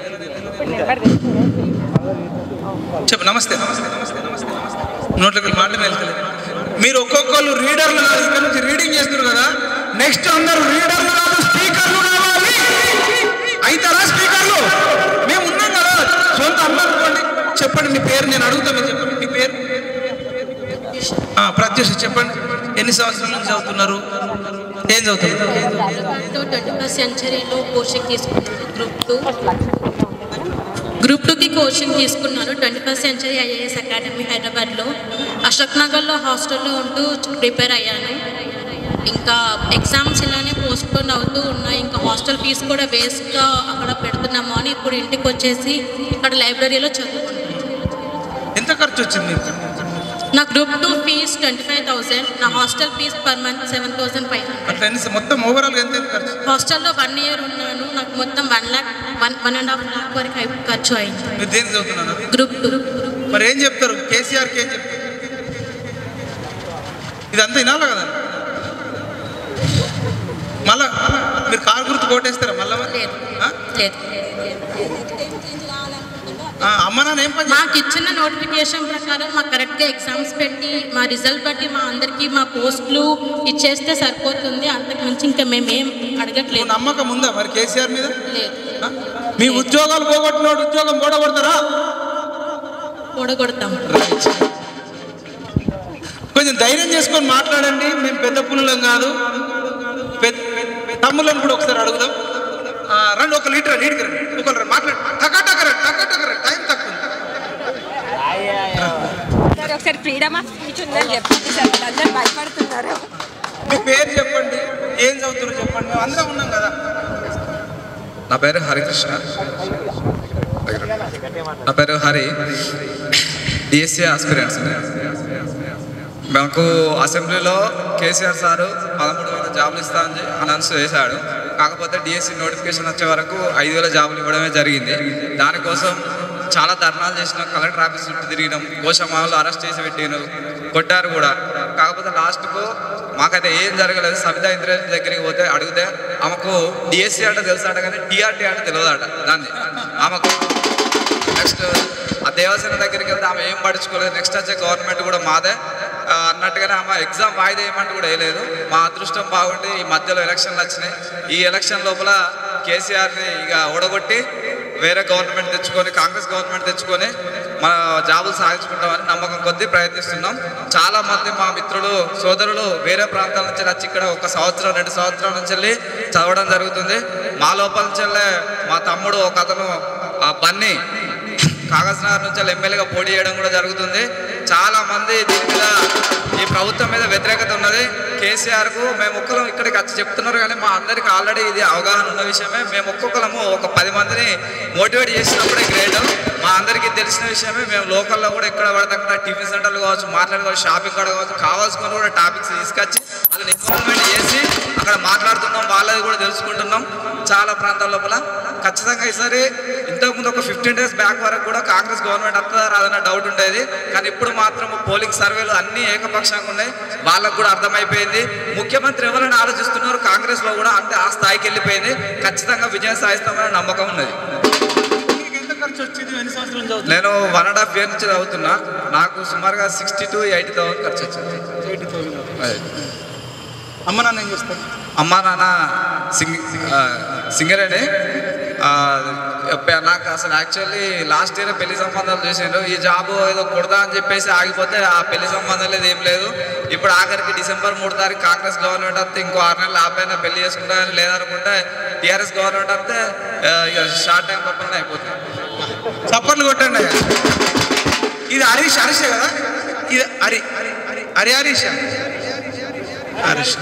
చెప్పు నమస్తే నమస్తే నమస్తే నమస్తే నమస్తే నోట్లోకి వెళ్ళి మాట వెళ్తలేదు మీరు ఒక్కొక్కరు రీడర్లు కాదు ఇక్కడ నుంచి రీడింగ్ చేస్తున్నారు కదా నెక్స్ట్ అందరూ రీడర్లు కాదు స్పీకర్లు కావాలి అయితారా స్పీకర్లు మేము ఉన్నాం కదా సొంత అమ్మ అనుకోండి చెప్పండి మీ పేరు నేను అడుగుతాను మీరు చెప్పండి మీ పేరు ఆ, ప్రత్యూష చెప్పండి ఎన్ని సంవత్సరాల నుంచి చదువుతున్నారు ఏం చదువుతున్నారు ట్వంటీ ఫస్ట్ సెంచరీలో కోచింగ్ తీసుకున్నాను గ్రూప్ టూ గ్రూప్ టూకి కోచింగ్ తీసుకున్నాను twenty first century IAS academy హైదరాబాద్లో అశోక్ నగర్లో హాస్టల్లో ఉంటూ ప్రిపేర్ అయ్యాను ఇంకా ఎగ్జామ్స్ ఇలానే పోస్ట్ పోన్ అవుతూ ఉన్నాయి ఇంకా హాస్టల్ ఫీజు కూడా వేస్ట్గా అక్కడ పెడుతున్నాము అని ఇప్పుడు ఇంటికి వచ్చేసి ఇక్కడ లైబ్రరీలో చదువుకుంటాను ఎంత ఖర్చు వచ్చింది మీకు నా group two fees twenty five thousand నా hostel fees per month seven thousand five hundred అట్లా ఎన్ని మొత్తం ఓవరాల్ ఎంత ఎంత ఖర్చు హాస్టల్లో వన్ ఇయర్ ఉన్నాను నాకు మొత్తం one lakh one one and half lakh వరకు అయి- ఖర్చు అయింది మీరు దేనికి చదువుతున్నారు గ్రూప్ టూ మరి ఏం చెప్తారు కేసీఆర్కి ఏం చెప్తారు ఇదంతా వినాలి కదా మళ్ళా మీరు కారు గుర్తు కొట్టేస్తారా మళ్ళా మరి? లేదు ఆ? లేదు ఆ, అమ్మ నాన్న ఏం పని మాకు ఇచ్చిన నోటిఫికేషన్ ప్రకారం మాకు కరెక్ట్గా ఎగ్జామ్స్ పెట్టి మా రిజల్ట్ బట్టి మా అందరికీ మా పోస్టులు ఇచ్చేస్తే సరిపోతుంది అంతకు మించి ఇంకా మేమేం చేస్తారు? అడగట్లేదు నమ్మకం ఉందా మరి కేసీఆర్ మీద లేదు ఆ? మీ ఉద్యోగాలు పోగొట్టినోడు ఉద్యోగం పోడగొడతారా ఓడగొడతాం కొంచెం ధైర్యం చేసుకొని మాట్లాడండి మేము పెద్ద పుల్లం కాదు పెద్ద తమ్ములను కూడా ఒకసారి అడుగుదాం ఆ, రండి ఒక లీటర్ లీటర్ రండి ఒకరు రండి మాట్లాడు టకా టక రండి టకా టక రండి టైం తక్కువ ఉంది. సార్ ఒకసారి ఫ్రీడమ్ ఆఫ్ స్పీచ్ ఉందని చెప్పండి సార్ అందరూ భయపడుతున్నారు మీ పేరు చెప్పండి ఏం చదువుతారో చెప్పండి మేము అందరం ఉన్నాం కదా నా పేరు హరికృష్ణ నా పేరు హరి డిఎస్సీ ఆస్పిరెంట్స్ మాకు అసెంబ్లీలో కేసీఆర్ సారు పదమూడు వేల జాబులు ఇస్తా అని అనౌన్స్ చేశాడు కాకపోతే డిఎస్సి నోటిఫికేషన్ వచ్చే వరకు ఐదు వేల జాబులు ఇవ్వడమే జరిగింది దానికోసం చాలా ధర్నాలు చేసిన కలెక్టర్ ఆఫీస్ చుట్టూ తిరిగినాం గోషమాలు అరెస్ట్ చేసి పెట్టినారు కొట్టారు కూడా కాకపోతే లాస్ట్కు మాకైతే ఏం జరగలేదు సబితా ఇంద్రేష్ దగ్గరికి పోతే అడిగితే ఆమెకు డిఎస్సి అంటే తెలుసాట కానీ టీఆర్టీ అంటే తెలియదట దాన్ని ఆమెకు నెక్స్ట్ ఆ దేవసేన దగ్గరికి వెళ్తే ఆమె ఏం పడుచుకోలేదు నెక్స్ట్ వచ్చే గవర్నమెంట్ కూడా మాదే ఆ, అన్నట్టుగానే ఆమె ఎగ్జామ్ వాయిదా ఏమంటూ కూడా వేయలేదు మా అదృష్టం బాగుండి ఈ మధ్యలో ఎలక్షన్లు వచ్చినాయి ఈ ఎలక్షన్ లోపల కేసీఆర్ని ఇక ఓడగొట్టి వేరే గవర్నమెంట్ తెచ్చుకొని కాంగ్రెస్ గవర్నమెంట్ తెచ్చుకొని మన జాబులు సాధించుకుంటామని నమ్మకం కొద్దీ ప్రయత్నిస్తున్నాం చాలా మంది మా మిత్రులు సోదరులు వేరే ప్రాంతాల నుంచి వచ్చి ఇక్కడ ఒక సంవత్సరం రెండు సంవత్సరాల నుంచి వెళ్ళి చదవడం జరుగుతుంది మా లోపల నుంచి వెళ్ళే మా తమ్ముడు ఒక అతను ఆ బన్నీ కాగజ్ నగర్ నుంచి ఎమ్మెల్యేగా పోటీ చేయడం కూడా జరుగుతుంది చాలా మంది దీని మీద ఈ ప్రభుత్వం మీద వ్యతిరేకత ఉన్నది కేసీఆర్ కు మేము ఒక్కరం ఇక్కడికి వచ్చి చెప్తున్నారు కానీ మా అందరికి ఆల్రెడీ ఇది అవగాహన ఉన్న విషయమే మేము ఒక్కొక్కరము ఒక పది మందిని మోటివేట్ చేసినప్పుడే గ్రేట్ మా అందరికీ తెలిసిన విషయమే మేము లోకల్లో కూడా ఇక్కడ పడితే అక్కడ టిఫిన్ సెంటర్లు కావచ్చు మాట్లాడుకోవచ్చు షాపింగ్ కాడ కావచ్చు కావాల్సుకొని కూడా టాపిక్స్ తీసుకొచ్చి అది ఇన్వాల్వ్మెంట్ చేసి అక్కడ మాట్లాడుతున్నాం వాళ్ళది కూడా తెలుసుకుంటున్నాం చాలా ప్రాంతాల లోపల ఖచ్చితంగా ఈసారి ఇంతకుముందు ఒక ఫిఫ్టీన్ డేస్ బ్యాక్ వరకు కూడా కాంగ్రెస్ గవర్నమెంట్ వస్తుందా రాదన్న డౌట్ ఉండేది కానీ ఇప్పుడు మాత్రం పోలింగ్ సర్వేలు అన్ని ఏకపక్షంగా ఉన్నాయి వాళ్ళకు కూడా అర్థమైపోయింది ముఖ్యమంత్రి ఎవరైనా ఆలోచిస్తున్నారు కాంగ్రెస్ లో కూడా అంటే ఆ స్థాయికి వెళ్ళిపోయింది ఖచ్చితంగా విజయం సాధిస్తామని నమ్మకం ఉన్నది మీకు ఎంత ఖర్చు వచ్చింది ఎన్ని సంవత్సరాలు చదువుతుంది నేను వన్ అండ్ హాఫ్ ఇయర్ నుంచి చదువుతున్నా నాకు సుమారుగా సిక్స్టీ టు ఎయిటీ థౌసండ్ ఖర్చు వచ్చింది ఎయిటీ థౌసండ్ అదే. అమ్మ నాన్న ఏం చేస్తారు అమ్మా నాన్న సింగ్ ఆ, సింగరేణి ఆ, ఎప్ప- నాకు అసలు యాక్చువల్లీ లాస్ట్ ఇయర్ పెళ్లి సంబంధాలు చేసిండ్రు ఈ జాబ్ ఏదో కొడదా అని చెప్పేసి ఆగిపోతే ఆ పెళ్లి సంబంధం లేదు ఏం లేదు ఇప్పుడు ఆఖరికి డిసెంబర్ మూడు తారీఖు కాంగ్రెస్ గవర్నమెంట్ వస్తే ఇంకో ఆరు నెలలు ఆపైనా పెళ్లి చేసుకుంటా లేదనుకుంటే టీఆర్ఎస్ గవర్నమెంట్ వస్తే ఆ, ఇక షార్ట్ టైం లోపలనే అయిపోతుంది చప్పట్లు కొట్టండి అయ్యా. ఇది హరీష్ హరీషే కదా ఇది హరి హరి హరీష్ హరీష్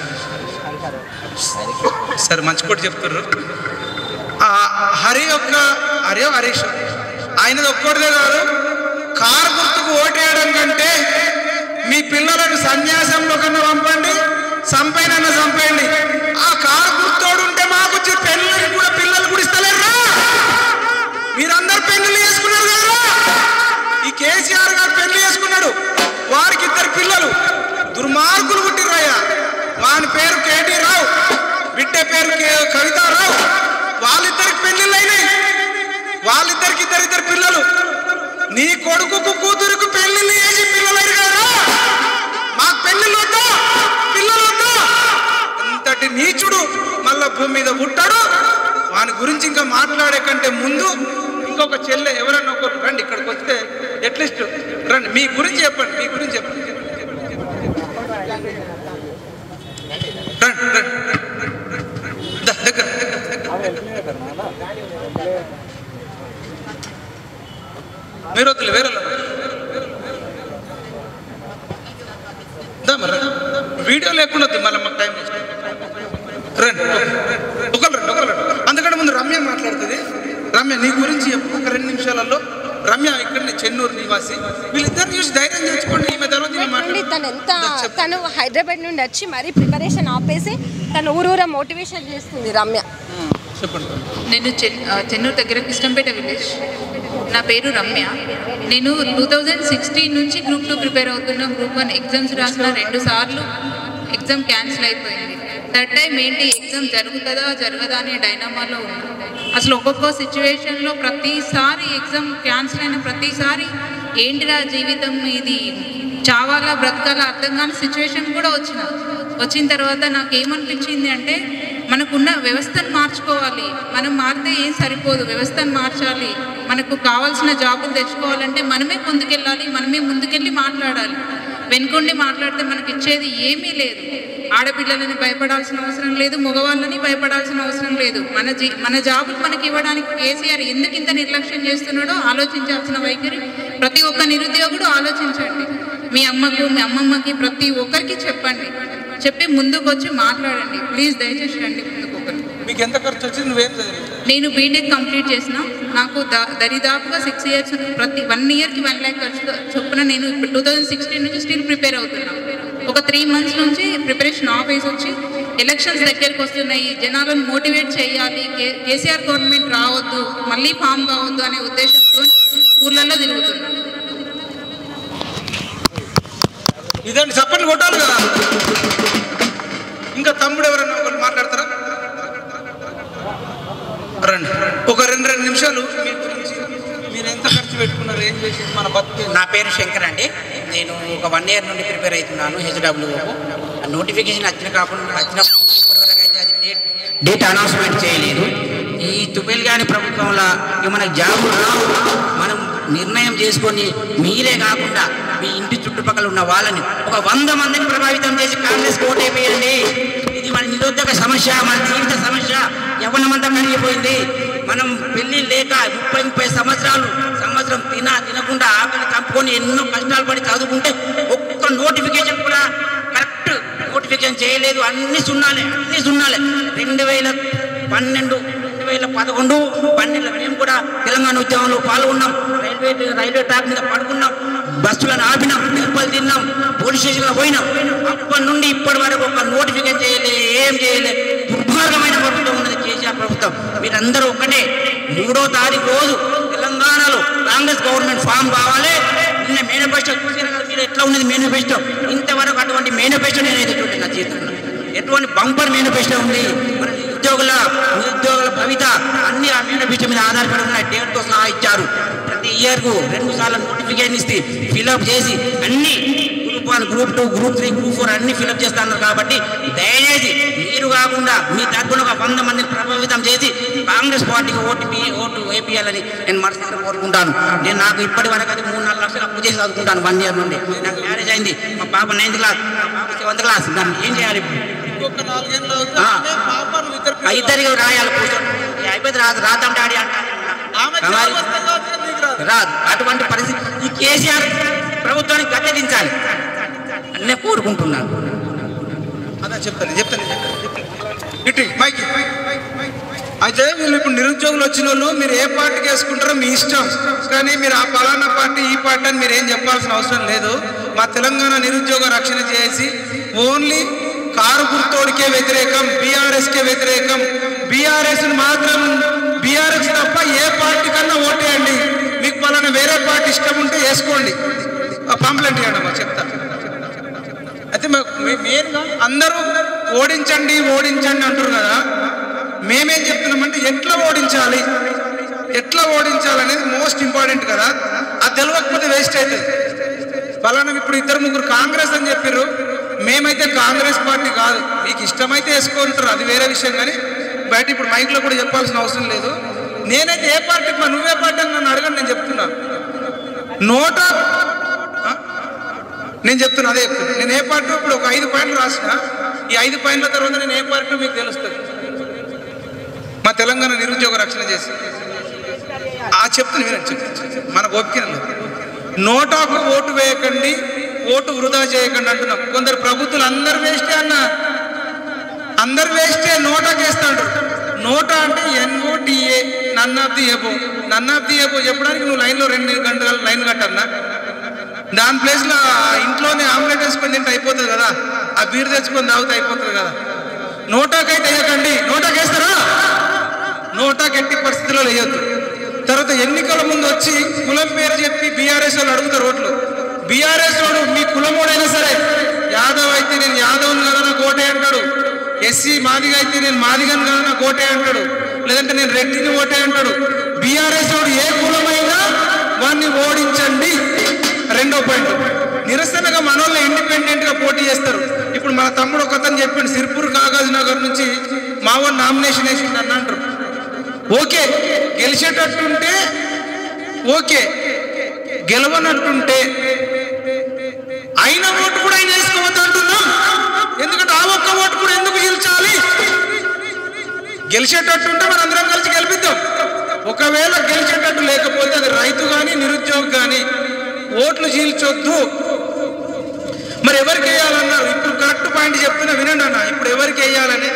సరే మంచి కూడా చెప్తుర్రు ఆ, హరి యొక్క హరి హరీష్ ఆయనది ఒక్కటిదే కాదు కారు గుర్తుకు ఓటేయడం కంటే మీ పిల్లలను సన్యాసంలో కన్నా పంపండి సంపైనన్నా చంపేయండి ఆ కారు గుర్తోడు ఉంటే మాకు వచ్చి పెళ్ళికి కూడా పిల్లలు కూడా ఇస్తలేరా మీరందరు పెళ్లి చేసుకున్నారు కదా ఈ కేసీఆర్ గారు పెళ్లి చేసుకున్నాడు వారికి ఇద్దరు పిల్లలు దుర్మార్గులు పుట్టిర్రయ్యా వాని పేరు కేటీ రావు బిడ్డ పేరు కే- కవితారావు వాళ్ళిద్దరికి పెళ్లిళ్ళు అయినాయి వాళ్ళిద్దరికి ఇద్దరిద్దరు పిల్లలు నీ కొడుకుకు కూతురుకు పెళ్లిళ్ళు చేసి పిల్లలు కదా మాకు పెళ్లిళ్ళు వద్దా పిల్లలు వద్దా అంతటి నీచుడు మళ్ళా భూమి మీద పుట్టాడు వాని గురించి ఇంకా మాట్లాడే కంటే ముందు ఇంకొక చెల్లె ఎవరన్నా ఒకరు రండి ఇక్కడికి వస్తే అట్లీస్ట్ రండి మీ గురించి చెప్పండి మీ గురించి చెప్పండి రండి రండి దా, దగ్గర మీరు వద్దులే వేరే వాళ్ళు రండి. దా మరి రా. వీడియో లేకుండా వద్దు మళ్ళీ మాకు టైం వేస్ట్. రండి ఒకరు రండి ఒకరు రండి అందుకంటే ముందు రమ్య మాట్లాడుతుంది రమ్య నీ గురించి చెప్పు ఒక రెండు నిమిషాలలో రమ్య ఇక్కడనే చెన్నూరు నివాసి వీళ్ళిద్దరు చూసి ధైర్యం తెచ్చుకోండి ఈమె తర్వాత ఈమె నుండి తను ఎంత మాట్లాడు తను హైదరాబాద్ నుండి వచ్చి మరీ ప్రిపరేషన్ ఆపేసి తను ఊరూరా మోటివేషన్ చేస్తుంది రమ్య చెప్పండి నేను చెన్- ఆ, చెన్నూరు దగ్గర కృష్ణంపేట విలేజ్ నా పేరు రమ్య నేను టూ థౌజండ్ సిక్స్టీన్ నుంచి గ్రూప్ టూ ప్రిపేర్ అవుతున్న గ్రూప్ వన్ ఎగ్జామ్స్ రాసిన రెండు సార్లు ఎగ్జామ్ క్యాన్సిల్ అయిపోయింది థర్డ్ టైం ఏంటి ఎగ్జామ్ జరుగుతుందా జరగదా అనే డైనామాలో ఉన్నాను అసలు ఒక్కొక్క సిచ్యువేషన్లో ప్రతిసారి ఎగ్జామ్ క్యాన్సిల్ అయిన ప్రతిసారి ఏంటిరా జీవితం ఇది చావాలా బ్రతకాలా అర్థం కాని సిచ్యువేషన్ కూడా వచ్చిన వచ్చిన తర్వాత నాకు ఏమనిపించింది అంటే మనకున్న వ్యవస్థను మార్చుకోవాలి మనం మారితే ఏం సరిపోదు వ్యవస్థను మార్చాలి మనకు కావాల్సిన జాబులు తెచ్చుకోవాలంటే మనమే ముందుకెళ్ళాలి మనమే ముందుకెళ్ళి మాట్లాడాలి వెనుకొండి మాట్లాడితే మనకి ఇచ్చేది ఏమీ లేదు ఆడపిల్లలని భయపడాల్సిన అవసరం లేదు మగవాళ్ళని భయపడాల్సిన అవసరం లేదు మన జీ మన జాబులు మనకి ఇవ్వడానికి కేసీఆర్ ఎందుకు ఇంత నిర్లక్ష్యం చేస్తున్నాడో ఆలోచించాల్సిన వైఖరి ప్రతి ఒక్క నిరుద్యోగుడు ఆలోచించండి మీ అమ్మకు మీ అమ్మమ్మకి ప్రతి ఒక్కరికి చెప్పండి చెప్పి ముందుకు వచ్చి మాట్లాడండి ప్లీజ్ దయచేసి రండి ముందుకు ఒకరు మీకు ఎంత ఖర్చు వచ్చింది నువ్వేం చదివి నేను బీటెక్ కంప్లీట్ చేసిన నాకు ద- దరిదాపుగా సిక్స్ ఇయర్స్ ప్రతి వన్ ఇయర్కి వన్ ల్యాక్ ఖర్చు చొప్పున నేను ఇప్పుడు టూ థౌజండ్ సిక్స్టీన్ నుంచి స్టిల్ ప్రిపేర్ అవుతున్నా ఒక త్రీ మంత్స్ నుంచి ప్రిపరేషన్ ఆఫ్ వేసి వచ్చి ఎలక్షన్స్ దగ్గరికి వస్తున్నాయి జనాలను మోటివేట్ చేయాలి కే- కేసీఆర్ గవర్నమెంట్ రావద్దు మళ్ళీ ఫామ్ కావద్దు అనే ఉద్దేశంతో ఊర్లలో తిరుగుతున్నాను ఇదండి చప్పట్లు కొట్టాలి కదా ఇంకా తమ్ముడు ఎవరైనా ఒకరు మాట్లాడతారా రండి ఒక రెండు రెండు నిమిషాలు మీ గురించి మీరు ఎంత ఖర్చు పెట్టుకున్నారు ఏం చేసి మన బతుకు నా పేరు శంకర్ అండి నేను ఒక వన్ ఇయర్ నుండి ప్రిపేర్ అవుతున్నాను హెచ్డబ్ల్యూఓకు నోటిఫికేషన్ వచ్చిన కాకుండా వచ్చిన ఇప్పటివరకు అయితే అది డేట్ డేట్ అనౌన్స్మెంట్ చేయలేదు ఈ తుబెల్గాని ప్రభుత్వంలో ఇక మనకు జాబులు రావు మనం నిర్ణయం చేసుకొని మీరే కాకుండా మీ ఇంటి చుట్టుపక్కల ఉన్న వాళ్ళని ఒక వంద మందిని ప్రభావితం చేసి కాంగ్రెస్ ఓటేపేయండి ఇది మన నిరుద్యోగ సమస్య మన జీవిత సమస్య యవ్వనమంతా పెరిగిపోయింది మనం పెళ్లి లేక ముప్పై ముప్పై సంవత్సరాలు సంవత్సరం తిన తినకుండా ఆకలి చంపుకొని ఎన్నో కష్టాలు పడి చదువుకుంటే ఒక్క నోటిఫికేషన్ కూడా కరెక్ట్ నోటిఫికేషన్ చేయలేదు అన్ని సున్నాలే అన్ని సున్నాలే రెండు వేల పన్నెండు రెండు వేల పదకొండు పన్నెండు మేము కూడా తెలంగాణ ఉద్యమంలో పాల్గొన్నాం రైల్వే రైల్వే ట్రాక్ మీద పడుకున్నాం బస్సులను ఆపినాం దెబ్బలు తిన్నాం పోలీస్ స్టేషన్లో పోయినాం అప్పటి నుండి ఇప్పటి వరకు ఒక నోటిఫికేషన్ చేయలే ఏం చేయలే దుర్మార్గమైన ప్రభుత్వం ఉన్నది కేసీఆర్ ప్రభుత్వం మీరందరూ ఒక్కటే మూడో తారీఖు రోజు తెలంగాణలో కాంగ్రెస్ గవర్నమెంట్ ఫామ్ కావాలి నిన్న మేనిఫెస్టో చూసిన కదా మీరు ఎట్లా ఉన్నది మేనిఫెస్టో ఇంతవరకు అటువంటి మేనిఫెస్టో నేనైతే చూడండి నా జీవితంలో ఎటువంటి బంపర్ మేనిఫెస్టో ఉంది మన నిరుద్యోగుల నిరుద్యోగుల భవిత అన్ని ఆ మేనిఫెస్టో మీద ఆధారపడి ఉన్నాయి డేట్తో సహా ఇచ్చారు ప్రతి ఇయర్కు రెండు సార్లు నోటిఫికేషన్ ఇస్తే ఫిలప్ చేసి అన్ని group one group two group three group four అన్ని ఫిలప్ చేస్తున్నారు కాబట్టి దయచేసి మీరు కాకుండా మీ తరపున ఒక వంద మందిని ప్రభావితం చేసి కాంగ్రెస్ పార్టీకి ఓటు పి- ఓటు వేపియాలని నేను మనసులో కోరుకుంటాను నేను నాకు ఇప్పటి వరకు అయితే మూడు నాలుగు లక్షలు అప్పు చేసి చదువుకుంటాను వన్ ఇయర్ నుండి నాకు మ్యారేజ్ అయింది మా పాప నైన్త్ క్లాస్ మా పాప సెవెంత్ క్లాస్ దాన్ని ఏం చేయాలి ఇప్పుడు? ఇంకొక నాలుగేళ్ళు ఆ. అవుతుంది పాపను ఇద్దరు ఆ ఇద్దరికి రాయాలి కూర్చొని ఈ అయిపోయింది రాదు రాద్దాం డాడీ అంటాను ఆమె జాబ్ వస్తే కావచ్చు, నీకు రాదు. రాదు అటువంటి పరిస్థితి ఈ కేసీఆర్ ప్రభుత్వానికి గద్దె దించాలి అన్నీ కోరుకుంటున్నాను అదే చెప్తాను చెప్తాను ఇటు మైక్ అయితే వీళ్ళు ఇప్పుడు నిరుద్యోగులు వచ్చిన వాళ్ళు మీరు ఏ పార్టీకి వేసుకుంటారో మీ ఇష్టం కానీ మీరు ఆ పలానా పార్టీ ఈ పార్టీ అని మీరు ఏం చెప్పాల్సిన అవసరం లేదు మా తెలంగాణ నిరుద్యోగ రక్షణ చేసి ఓన్లీ కారు గుర్తోడికే వ్యతిరేకం బీఆర్ఎస్కే వ్యతిరేకం బీఆర్ఎస్ మాత్రం బీఆర్ఎస్ తప్ప ఏ పార్టీ కన్నా ఓటేయండి మీకు పలానా వేరే పార్టీ ఇష్టం ఉంటే వేసుకోండి పాంప్లెంట్ ఇవ్వండి అమ్మా చెప్తా అయితే మే- మే- మెయిన్గా అందరూ ఓడించండి ఓడించండి అంటారు కదా మేమేం చెప్తున్నామంటే ఎట్లా ఓడించాలి ఎట్లా ఓడించాలి అనేది మోస్ట్ ఇంపార్టెంట్ కదా అది తెలియకపోతే వేస్ట్ అవుతుంది ఫలానా ఇప్పుడు ఇద్దరు ముగ్గురు కాంగ్రెస్ అని చెప్పారు మేమైతే కాంగ్రెస్ పార్టీ కాదు మీకు ఇష్టమైతే వేసుకుంటారు అది వేరే విషయం కానీ బయట ఇప్పుడు మైక్లో కూడా చెప్పాల్సిన అవసరం లేదు నేనైతే ఏ పార్టీ మా నువ్వే పార్టీ అని నన్ను అడగండి నేను చెప్తున్నా నోట ఆ? నేను చెప్తున్నా అదే చెప్తున్నా నేను ఏ పార్టీ ఇప్పుడు ఒక ఐదు పాయింట్లు రాసిన ఈ ఐదు పాయింట్ల తర్వాత నేను ఏ పార్టీ మీకు తెలుస్తుంది మా తెలంగాణ నిరుద్యోగ రక్షణ చేసి ఆ చెప్తున్నా వినండి చెప్తున్నా మన ఓపిక నోటాకు ఓటు వేయకండి ఓటు వృధా చేయకండి అంటున్నాం కొందరు ప్రభుత్వాలు అందరు వేస్టే అన్న అందరు వేస్టే నోటాకి వేస్తాడు నోటా అంటే NOTA none of the above none of the above చెప్పడానికి నువ్వు లైన్లో రెండు గంటలు లైన్ కట్టన్నా దాని ప్లేస్లో ఇంట్లోనే ఆమ్లెట్ వేసుకొని తింటే అయిపోతుంది కదా ఆ బీర్ తెచ్చుకొని తాగితే అయిపోతుంది కదా నోటాకైతే వేయకండి నోటాకి వేస్తారా నోటాకి ఎట్టి పరిస్థితుల్లో వేయొద్దు తర్వాత ఎన్నికల ముందు వచ్చి కులం పేరు చెప్పి బీఆర్ఎస్ వాళ్ళు అడుగుతారు ఓట్లు బీఆర్ఎస్ వాడు మీ కులమోడైనా సరే యాదవ్ అయితే నేను యాదవ్ కదా నా కోటే అంటాడు ఎస్సీ మాదిగ అయితే నేను మాదిగను కదా నా కోటే అంటాడు లేదంటే నేను రెడ్డిని ఓటే అంటాడు బీఆర్ఎస్ వాడు ఏ కులమైనా వాడిని ఓడించండి రెండో పాయింట్ నిరసనగా మనోళ్ళు ఇండిపెండెంట్ గా పోటీ చేస్తారు ఇప్పుడు మన తమ్ముడు ఒక అతను చెప్పిండు సిర్పూర్ కాగజ్ నగర్ నుంచి మావో నామినేషన్ వేసిండు అన్న అంటారు ఓకే గెలిచేటట్టుంటే ఓకే గెలవనట్టుంటే అయిన ఓటు కూడా ఆయన వేసుకోవద్దు అంటున్నాం ఎందుకంటే ఆ ఒక్క ఓటు కూడా ఎందుకు గెలిచాలి గెలిచేటట్టుంటే మనం అందరం కలిసి గెలిపిద్దాం ఒకవేళ గెలిచేటట్టు లేకపోతే అది రైతు కానీ నిరుద్యోగి కానీ ఓట్లు చీల్చొద్దు మరి ఎవరికి వేయాలన్నారు ఇప్పుడు కరెక్ట్ పాయింట్ చెప్తున్నా వినండి అన్న ఇప్పుడు ఎవరికి వేయాలనేది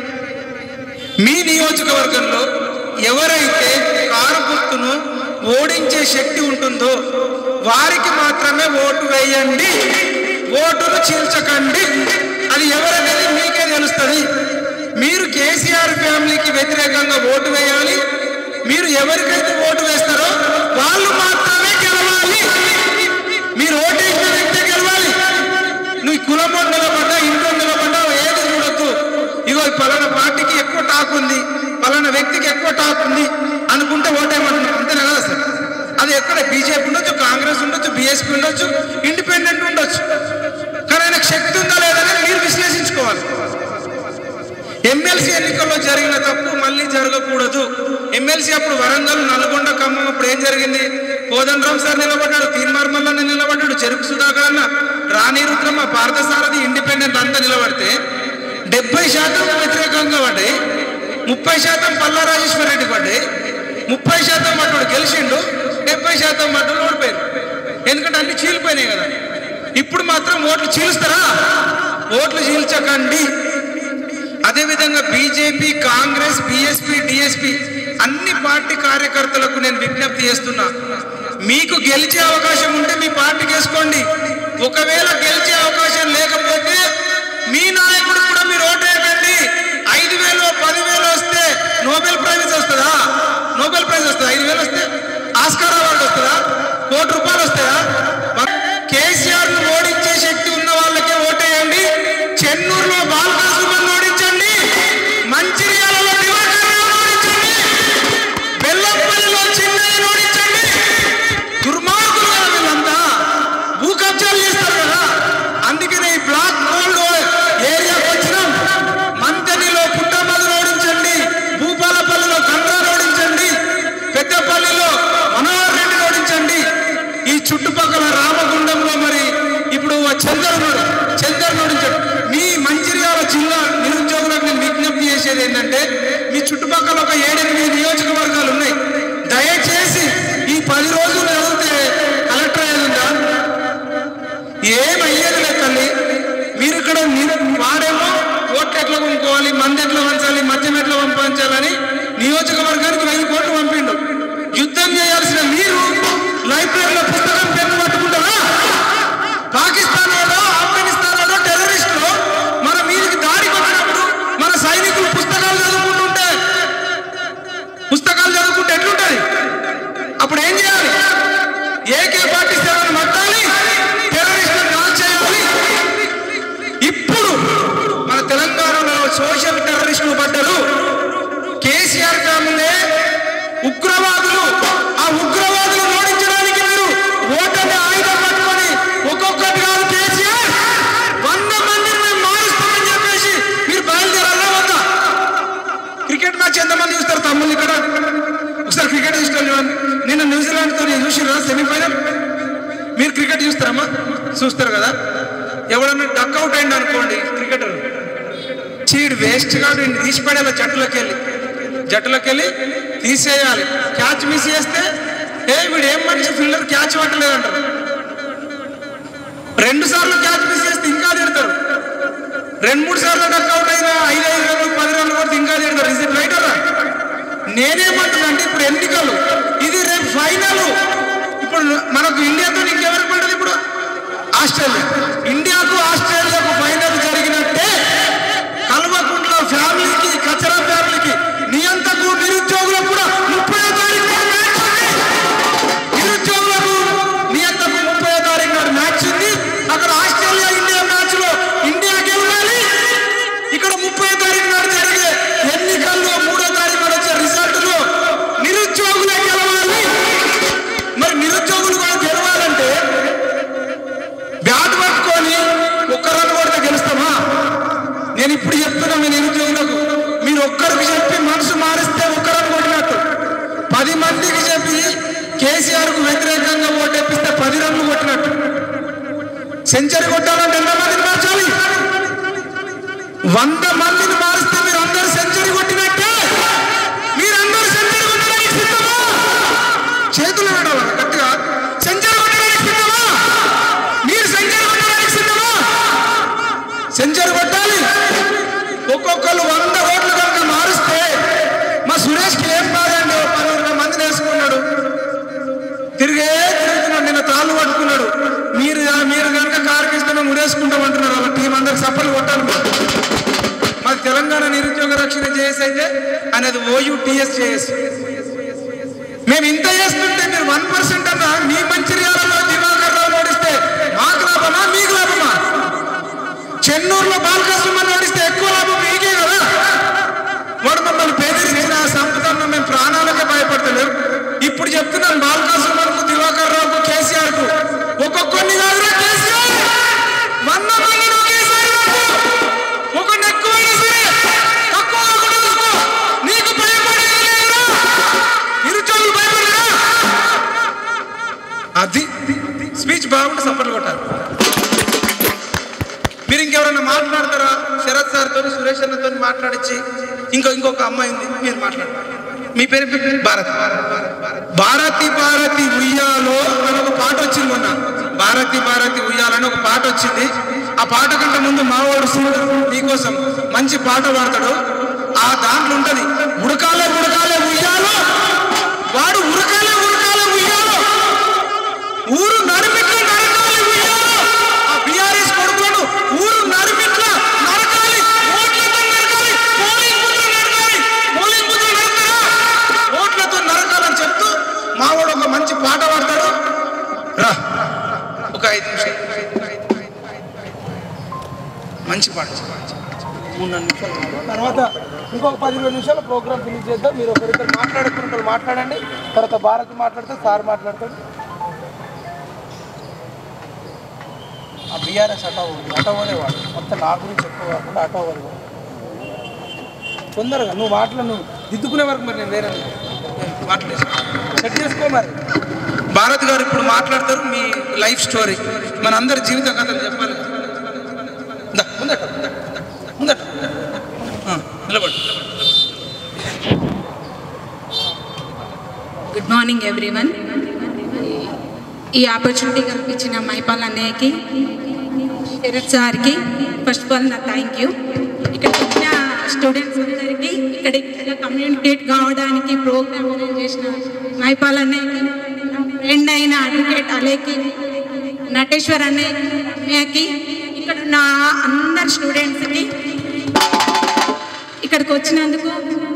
మీ నియోజకవర్గంలో ఎవరైతే కారు గుర్తును ఓడించే శక్తి ఉంటుందో వారికి మాత్రమే ఓటు వేయండి ఓటును చీల్చకండి అది ఎవరనేది మీకే తెలుస్తుంది మీరు కేసీఆర్ ఫ్యామిలీకి వ్యతిరేకంగా ఓటు వేయాలి మీరు ఎవరికైతే ఓటు వేస్తారో వాళ్ళు మాత్రమే గెలవాలి మీరు ఓటేసిన వ్యక్తే గెలవాలి నువ్వు కులమో నిలబడ్డా ఇంట్లో నిలబడ్డా ఏది చూడొద్దు ఇగో ఈ పలానా పార్టీకి ఎక్కువ టాక్ ఉంది పలానా వ్యక్తికి ఎక్కువ టాక్ ఉంది అనుకుంటే ఓటేయమంటున్నాం అంతేనా కదా సార్ అది ఎక్కడ బీజేపీ ఉండొచ్చు కాంగ్రెస్ ఉండొచ్చు బీఎస్పీ ఉండొచ్చు ఇండిపెండెంట్ ఉండొచ్చు కానీ ఆయనకు శక్తి ఉందా లేదని మీరు విశ్లేషించుకోవాలి ఎమ్మెల్సీ ఎన్నికల్లో జరిగిన తప్పు మళ్ళీ జరగకూడదు ఎమ్మెల్సీ అప్పుడు వరంగల్ నల్గొండ ఖమ్మం అప్పుడు ఏం జరిగింది కోదండరామ్ సార్ నిలబడ్డాడు తీన్మార్ మల్లన్న నిలబడ్డాడు చెరుకు సుధాకర్ అన్న రాణి రుద్రమ్మ పార్థసారథి ఇండిపెండెంట్ అంతా నిలబడితే డెబ్బై శాతం వ్యతిరేకంగా పడ్డాయి ముప్పై శాతం పల్లా రాజేశ్వర రెడ్డి పడ్డాయి ముప్పై శాతం మట్టుడు గెలిచిండు డెబ్బై శాతం మట్టుడు ఓడిపోయారు ఎందుకంటే అన్ని చీలిపోయినాయి కదా ఇప్పుడు మాత్రం ఓట్లు చీలుస్తారా ఓట్లు చీల్చకండి అదేవిధంగా బీజేపీ కాంగ్రెస్ బీఎస్పీ డిఎస్పీ అన్ని పార్టీ కార్యకర్తలకు నేను విజ్ఞప్తి చేస్తున్నా మీకు గెలిచే అవకాశం ఉంటే మీ పార్టీకి వేసుకోండి ఒకవేళ గెలిచే అవకాశం లేకపోతే మీ నాయకుడు కూడా మీరు ఓటేయకండి ఐదు వేలు పదివేలు వస్తే నోబెల్ ప్రైజ్ వస్తుందా నోబెల్ ప్రైజ్ వస్తుందా ఐదు వేలు వస్తే ఆస్కార్ అవార్డు వస్తుందా కోటి రూపాయలు వస్తాయా కేసీఆర్ ను ఓడించే శక్తి ఉన్న వాళ్ళకే ఓటేయండి చెన్నూరులో బాలకృష్ణ ఓడించండి మంచిర్యాలలో దివాకర్ రావును ఓడించండి బెల్లంపల్లిలో చిన్నయ్యను ఓడించండి దుర్మార్గులు కదా వీళ్ళంతా భూ కబ్జాలు చేస్తారు కదా అందుకనే ఈ బ్లాక్ గోల్డ్ ఏరియాకి వచ్చినాం మంతనిలో పుట్టమదులు ఓడించండి భూపాలపల్లిలో గంగారు ఓడించండి పెద్దపల్లిలో మనోహర్ రెడ్డిని ఓడించండి ఈ చుట్టుపక్కల రామగుండంలో మరి ఇప్పుడు చందర్ ఉన్నాడు చందర్ ఓడించాడు మీ మంచిర్యాల జిల్లా నిరుద్యోగులకు నేను విజ్ఞప్తి చేసేది ఏంటంటే మీ చుట్టుపక్కల ఒక ఏడెనిమిది నియోజకవర్గాలు ఉన్నాయి దయచేసి ఈ పది రోజులు చదివితే కలెక్టర్ అయ్యేది ఉందా ఏమయ్యేది లేదు తల్లి మీరు ఇక్కడ ని- వాడేమో ఓట్లు ఎట్లా కొనుక్కోవాలి మంది ఎట్లా పంచాలి మద్యం ఎట్లా పంపించాలని నియోజకవర్గానికి వెయ్యి కోట్లు పంపిండు యుద్ధం చేయాల్సిన మీరు లైబ్రరీలో పుస్తకం పెన్ను పట్టుకుంటారా పాకిస్తాన్ వాడో ఆఫ్ఘనిస్తాన్ వాడో టెర్రరిస్టులు మన మీదికి దాడికి వచ్చినప్పుడు మన సైనికులు పుస్తకాలు చదువుకుంటుంటే పుస్తకాలు చదువుకుంటే ఎట్లుంటది అప్పుడు ఏం చేయాలి ఏకే పార్టీ సేవలు మట్టాలి టెర్రరిస్టులు కాల్ చేయాలి ఇప్పుడు మన తెలంగాణలో సోషల్ టెర్రరిస్టులు పడ్డారు కేసీఆర్ కాముందే ఉగ్రవాదులు ఆ ఉగ్రవాదులు ఓడించడానికి మీరు ఓటమి ఆయుధం పట్టుకొని ఒక్కొక్కటి కాదు కేసీఆర్ వంద మందిని మేము మారుస్తామని చెప్పేసి మీరు బయలుదేరాలా వద్దా క్రికెట్ మ్యాచ్ ఎంతమంది చూస్తారు తమ్ముళ్ళు ఇక్కడ ఒకసారి క్రికెట్ చూసుకోండి నిన్న న్యూజిలాండ్ తో చూసిరా సెమీఫైనల్ మీరు క్రికెట్ చూస్తారమ్మా చూస్తారు కదా ఎవడన్నా డక్ అవుట్ అయింది అనుకోండి క్రికెటర్ చీడు వేస్ట్ కాదు ఈయన్ని తీసి పడేలా జట్టులోకి వెళ్ళి జట్టులోకి వెళ్ళి తీసేయాలి క్యాచ్ మిస్ చేస్తే ఏ వీడు ఏం మనిషి ఫీల్డర్ క్యాచ్ పట్టలేదంటారు రెండు సార్లు క్యాచ్ మిస్ చేస్తే ఇంకా తిడతారు రెండు మూడు సార్లు డక్ అవుట్ అయినా ఐదు ఐదు రన్లు పది రన్లు కొడితే ఇంకా తిడతారు ఇది రైట్ అలా నేనేమంటున్నా అంటే ఇప్పుడు ఎన్నికలు ఇది రేపు ఫైనల్ ఇప్పుడు మనకు ఇండియాతో ఇంకెవరికి పడ్డది ఇప్పుడు ఆస్ట్రేలియా ఇండియాకు ఆస్ట్రేలియాకు ఫైనల్ జరిగినట్టే కల్వకుంట్ల ఫ్యామిలీకి కచరా ఫ్యామిలీకి నియంతకు నిరుద్యోగులకు కూడా ముప్పై తారీఖు మ్యాచ్ నేను ఇప్పుడు చెప్తున్నా మీ నిరుద్యోగులకు మీరు ఒక్కరికి చెప్పి మనసు మారిస్తే ఒక్కరు కొట్టినట్టు పది మందికి చెప్పి కేసీఆర్ కు వ్యతిరేకంగా ఓటేపిస్తే పది రన్లు కొట్టినట్టు సెంచరీ కొట్టాలంటే ఎంతమందిని మార్చాలి వంద మందిని మారిస్తే మీరు అందరు సెంచరీ కొట్టినట్టే మీరందరూ సెంచరీ కొట్టడానికి సిద్ధమా చేతులు పెట్టాలి గట్టిగా సెంచరీ కొట్టడానికి సిద్ధమా మీరు సెంచరీ కొట్టడానికి సిద్ధమా సెంచరీ కొట్టాలి ఒక్కొక్కరు వంద ఓట్లు కనుక మారిస్తే మా సురేష్కి ఏం బాధండి ఓ పది ఇరవై మందిని వేసుకున్నాడు తిరిగే తిరుగుతున్నాడు నిన్న తాళ్ళు పట్టుకున్నాడు మీరు మీరు కనుక కారుకిస్తున్న ముడేసుకుంటాం అంటున్నారు వాళ్ళ టీం అందరికి సప్పలు కొట్టాలి మాది తెలంగాణ నిరుద్యోగ రక్షణ చేసి అయితే అనేది ఓయూ టీఎస్ చేసి మేము ఇంత చేస్తుంటే మీరు వన్ పర్సెంట్ అన్నా మీ మంచిర్యాలలో దివాకర్ రావు ఓడిస్తే మాకు లాభమా మీకు లాభమా చెన్నూరులో బాలకృష్ణ ఓడిస్తే ఎక్కువ లాభం మీకే కదా వాడు మమ్మల్ని బెదిరించిన సంపదన్న మేము ప్రాణాలకే భయపడతలేం ఇప్పుడు చెప్తున్నాను బాలకృష్ణకు దివాకర్ రావుకు కేసీఆర్ కు ఒక్కొక్కరిని కాదురా కేసీఆర్ వంద మందిని ఒకేసారి పట్టు. ఒకడిని ఎక్కువైనా సరే తక్కువ కాకుండా చూసుకో. నీకు భయపడేది లేదురా. నిరుద్యోగులు భయపడరా అది స్పీచ్ బాగుంటే సపోర్ట్ కొట్టాలి మీరు ఇంకెవరైనా మాట్లాడతారా శరత్ సార్తో సురేష్ అన్నతో మాట్లాడించి ఇంకో ఇంకొక అమ్మాయి ఉంది మీరు మాట్లాడారు మీ పేరు మీ పేరు? భారత్ భారతి భారతి ఉయ్యాలో అని ఒక పాట వచ్చింది మొన్న భారతి భారతి ఉయ్యాలని ఒక పాట వచ్చింది ఆ పాట కంటే ముందు మావాడు సూర్యుడు నీకోసం మంచి పాట పాడతాడు ఆ దాంట్లో ఉంటది ఉడకాలే ఉడకాలే ఉయ్యాలో వాడు ఉరకాలే ఉరకాలే ఉయ్యాలో ఊరు నడిమిట్ల నరకాలి ఉయ్యాలో ఆ బీఆర్ఎస్ కొడుకులను ఊరు నడిమిట్ల నరకాలి ఓట్లతో నరకాలి పోలింగ్ బూత్లు నరకాలి పోలింగ్ బూత్లు నరకరా ఓట్లతో నరకాలని చెప్తూ మావాడు ఒక మంచి పాట పాడతాడు రా ఒక ఐదు నిమిషాలు మంచి పాట మూడు నాలుగు నిమిషాలు తర్వాత ఇంకొక పది ఇరవై నిమిషాలు ప్రోగ్రామ్ ఫినిష్ చేద్దాం మీరు ఒకరిద్దరు మాట్లాడుకున్న మాట్లాడండి తర్వాత భారత్ మాట్లాడితే సార్ మాట్లాడతాడు ఆ బీఆర్ఎస్ అటో అటో వాడు మొత్తం నా గురించి ఎక్కువ కాకుండా అటో వాడు తొందరగా నువ్వు మాటలు నువ్వు దిద్దుకునే వరకు మరి నేను వేరే మాట్లాడేసి సెట్ చేసుకో మరి భారత్ గారు ఇప్పుడు మాట్లాడతారు మీ లైఫ్ స్టోరీ మన అందరి జీవిత కథలు చెప్పాలి దా, ముందట ముందట ఆ, నిలబడు గుడ్ మార్నింగ్ ఎవ్రీవన్ ఈ ఆపర్చునిటీ కల్పించిన మైపాల్ అన్నయ్యకి శరత్ సార్కి ఫస్ట్ ఆఫ్ ఆల్ నా థ్యాంక్ యూ ఇక్కడ వచ్చిన స్టూడెంట్స్ అందరికీ ఇక్కడ ఇక్కడ కమ్యూనికేట్ కావడానికి ప్రోగ్రామ్ అరేంజ్ చేసిన మైపాల్ అన్నయ్యకి నా ఫ్రెండ్ అయిన అడ్వకేట్ అలేకి నటేశ్వర్ అన్నయ్యకి ఇక్కడ ఉన్న అందరు స్టూడెంట్స్కి ఇక్కడికి వచ్చినందుకు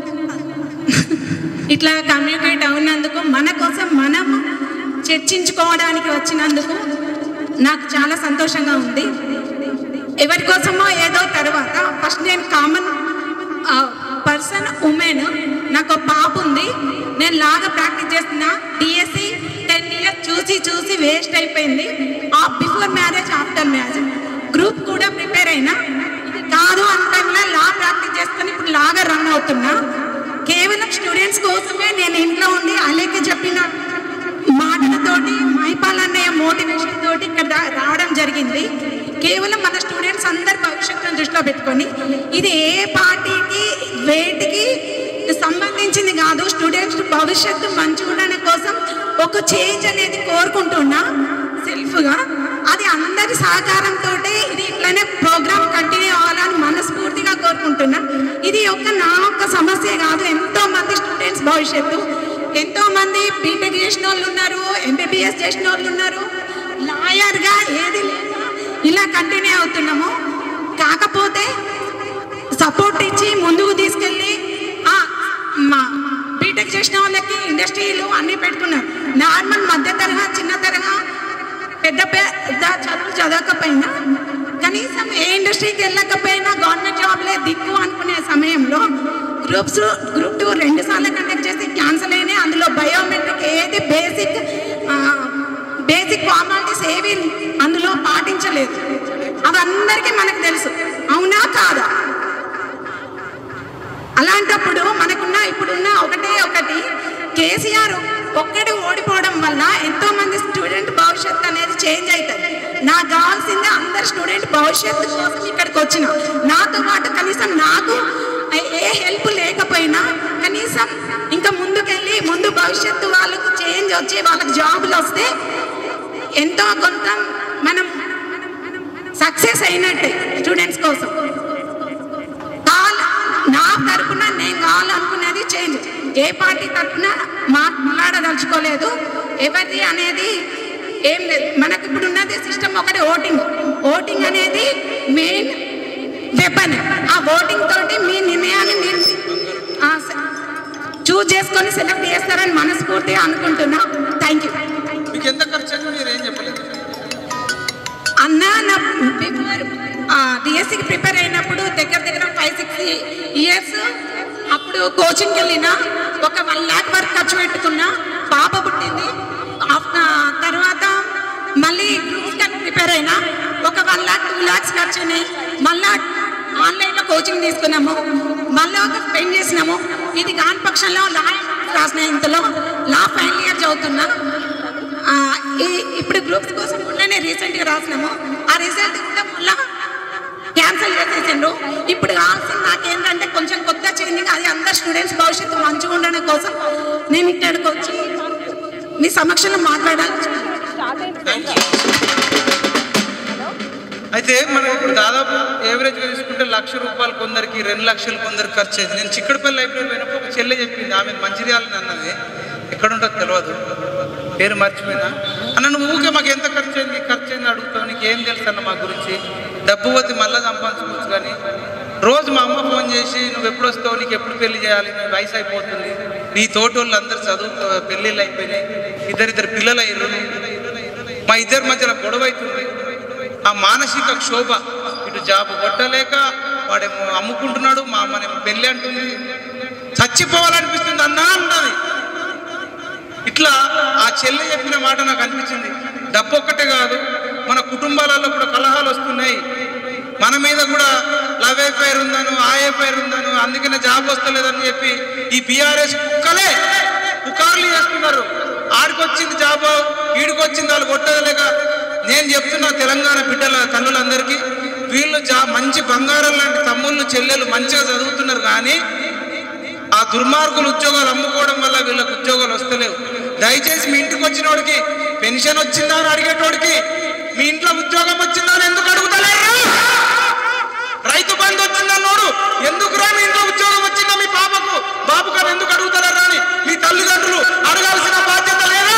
ఇట్లా కమ్యూనికేట్ అవునందుకు మన కోసం మనం చర్చించుకోవడానికి వచ్చినందుకు నాకు చాలా సంతోషంగా ఉంది ఎవరి కోసమో ఏదో తర్వాత ఫస్ట్ నేను కామన్ పర్సన్ ఉమెన్ నాకు ఒక పాప ఉంది నేను లాగా ప్రాక్టీస్ చేస్తున్నా డిఎస్సి టెన్ ఇయర్స్ చూసి చూసి వేస్ట్ అయిపోయింది before marriage after marriage group కూడా ప్రిపేర్ అయినా ఇది కాదు అన్న టైంలో లా ప్రాక్టీస్ చేసుకొని ఇప్పుడు లాగా రన్ అవుతున్నా కేవలం స్టూడెంట్స్ కోసమే నేను ఇంట్లో ఉండి అలేక చెప్పిన మాటలతోటి మైపాల్ అన్నయ్య మోటివేషన్ తోటి ఇక్కడ రా- రావడం జరిగింది కేవలం మన స్టూడెంట్స్ అందరి భవిష్యత్తును దృష్టిలో పెట్టుకొని ఇది ఏ పార్టీకి వేటికి సంబంధించింది కాదు స్టూడెంట్స్ భవిష్యత్తు మంచిగా ఉండడం కోసం ఒక చేంజ్ అనేది కోరుకుంటున్నా సెల్ఫ్గా అది అందరి సహకారంతో ఇది ఇట్లనే ప్రోగ్రామ్ కంటిన్యూ అవ్వాలని మనస్ఫూర్తిగా కోరుకుంటున్నా ఇది ఒక నా ఒక్క సమస్య కాదు ఎంతో మంది స్టూడెంట్స్ భవిష్యత్తు ఎంతో మంది బీటెక్ చేసిన వాళ్ళు ఉన్నారు ఎంబీబీఎస్ చేసిన వాళ్ళు ఉన్నారు లాయర్గా ఏది లేక ఇలా కంటిన్యూ అవుతున్నాము కాకపోతే సపోర్ట్ ఇచ్చి ముందుకు తీసుకెళ్ళి ఆ, మా బీటెక్ చేసిన వాళ్ళకి ఇండస్ట్రీలు అన్నీ పెట్టుకున్నారు నార్మల్ మధ్య తరహా చిన్న తరహా పెద్ద పెద్ద చదువులు చదవకపోయినా కనీసం ఏ ఇండస్ట్రీకి వెళ్ళకపోయినా గవర్నమెంట్ జాబ్లే దిక్కు అనుకునే సమయంలో గ్రూప్స్ గ్రూప్ టూ రెండు సార్లు కండక్ట్ చేసి క్యాన్సిల్ అయినాయి అందులో బయోమెట్రిక్ ఏది బేసిక్ బేసిక్ ఫార్మాలిటీస్ ఏవి అందులో పాటించలేదు అవి అందరికీ మనకు తెలుసు అవునా కాదా అలాంటప్పుడు మనకున్న ఇప్పుడున్న ఒకటే ఒకటి కేసీఆర్ ఒక్కడు ఓడిపోవడం వల్ల ఎంతో మంది స్టూడెంట్ భవిష్యత్తు అనేది చేంజ్ అవుతుంది నాకు కావాల్సింది అందరు స్టూడెంట్ భవిష్యత్తు కోసం ఇక్కడికి వచ్చిన నాతో పాటు కనీసం నాకు ఏ హెల్ప్ లేకపోయినా కనీసం ఇంకా ముందుకెళ్ళి ముందు భవిష్యత్తు వాళ్ళకు చేంజ్ వచ్చి వాళ్ళకి జాబులు వస్తే ఎంతో కొంత మనం సక్సెస్ అయినట్టే స్టూడెంట్స్ కోసం కావాల నా తరపున నేను కావాలనుకునేది చేంజ్ ఏ పార్టీ తరపున మాట్లాడదలుచుకోలేదు ఎవరిది అనేది ఏం లేదు మనకు ఇప్పుడు ఉన్నది సిస్టమ్ ఒకటి ఓటింగ్ ఓటింగ్ అనేది మెయిన్ వెపన్ ఆ ఓటింగ్ తోటి మీ నిర్ణయాన్ని మీరు చూజ్ చేసుకొని సెలెక్ట్ చేస్తారని మనస్ఫూర్తిగా అనుకుంటున్నా థ్యాంక్ యూ మీకు ఎంత ఖర్చు అయిందో మీరు ఏం చెప్పలేదు అన్న నా బిఫోర్ డిఎస్సికి ప్రిపేర్ అయినప్పుడు దగ్గర దగ్గర ఫైవ్ సిక్స్ ఇయర్స్ అప్పుడు కోచింగ్కి వెళ్ళిన ఒక వన్ ల్యాక్ వరకు ఖర్చు పెట్టుకున్నా పాప పుట్టింది ఆఫ్టర్ తర్వాత మళ్ళీ గ్రూప్స్ కానీ ప్రిపేర్ అయినా ఒక వన్ ల్యాక్ టూ ల్యాక్స్ ఖర్చు అయినాయి మళ్ళా ఆన్లైన్లో కోచింగ్ తీసుకున్నాము మళ్ళీ ఒక స్పెండ్ చేసినాము ఇది కాని పక్షంలో లా రాసిన ఇంతలో లా ఫైనల్ ఇయర్ చదువుతున్నా ఆ, ఈ- ఇప్పుడు గ్రూప్స్ కోసం మొన్ననే రీసెంట్గా రాసినాము ఆ రిజల్ట్ కూడా మళ్ళా క్యాన్సిల్ చేసేసిండ్రు ఇప్పుడు కావాల్సింది నాకేంటంటే కొంచెం కొత్త చేంజింగ్ అది అందరు స్టూడెంట్స్ భవిష్యత్తు మంచిగా ఉండడం కోసం నేను ఇక్కడికి వచ్చి మీ సమక్షంలో మాట్లాడాలి అయితే మనం ఇప్పుడు దాదాపు ఏవరేజ్గా తీసుకుంటే లక్ష రూపాయలు కొందరికి రెండు లక్షలు కొందరికి ఖర్చు అయింది నేను చిక్కడపల్లి లైబ్రరీ పోయినప్పుడు ఒక చెల్లె చెప్పింది ఆమె మంచిర్యాలని అన్నది ఎక్కడ ఉంటుందో తెలియదు పేరు మర్చిపోయినా అన్న నువ్వు ఊకే మాకు ఎంత ఖర్చు అయింది ఖర్చు అయింది అడుగుతావు నీకు ఏం తెలుసు అన్న మా గురించి డబ్బు పోతే మళ్ళీ సంపాదించుకోవచ్చు కానీ రోజు మా అమ్మ ఫోన్ చేసి నువ్వు ఎప్పుడు వస్తావు నీకు ఎప్పుడు పెళ్లి చేయాలి నీ వయసు అయిపోతుంది నీ తోటి వాళ్ళు అందరు చదువు పెళ్ళిళ్ళు అయిపోయినాయి ఇద్దరిద్దరు పిల్లలు అయ్యారు మా ఇద్దరి మధ్యలో గొడవ అవుతుంది ఆ మానసిక క్షోభ ఇటు జాబ్ కొట్టలేక వాడేమో అమ్ముకుంటున్నాడు మా అమ్మనేమో పెళ్ళి అంటుంది చచ్చిపోవాలనిపిస్తుంది అన్నా అన్నది ఇట్లా ఆ చెల్లె చెప్పిన మాట నాకు అనిపించింది డబ్బు ఒక్కటే కాదు మన కుటుంబాలలో కూడా కలహాలు వస్తున్నాయి మన మీద కూడా లవ్ ఎఫైర్ ఉందను ఆ ఎఫైర్ ఉందను అందుకనే జాబ్ వస్తలేదని చెప్పి ఈ బీఆర్ఎస్ కుక్కలే పుకార్లు చేస్తున్నారు ఆడికొచ్చింది జాబ్ ఈడికొచ్చింది వాళ్ళు కొట్టలేక నేను చెప్తున్నా తెలంగాణ బిడ్డల తల్లులందరికీ వీళ్ళు జా మంచి బంగారం లాంటి తమ్ముళ్ళు చెల్లెలు మంచిగా చదువుతున్నారు కానీ ఆ దుర్మార్గులు ఉద్యోగాలు అమ్ముకోవడం వల్ల వీళ్ళకి ఉద్యోగాలు వస్తలేవు దయచేసి మీ ఇంటికి వచ్చినోడికి పెన్షన్ వచ్చిందా అని అడిగేటోడికి మీ ఇంట్లో ఉద్యోగం వచ్చిందా అని ఎందుకు అడుగుతలేరు రైతు బంధు వచ్చిందన్నోడు ఎందుకు రా మీ ఇంట్లో ఉద్యోగం వచ్చిందా మీ పాపకు బాబు గారు ఎందుకు అడుగుతలేరా అని మీ తల్లిదండ్రులు అడగాల్సిన బాధ్యత లేదా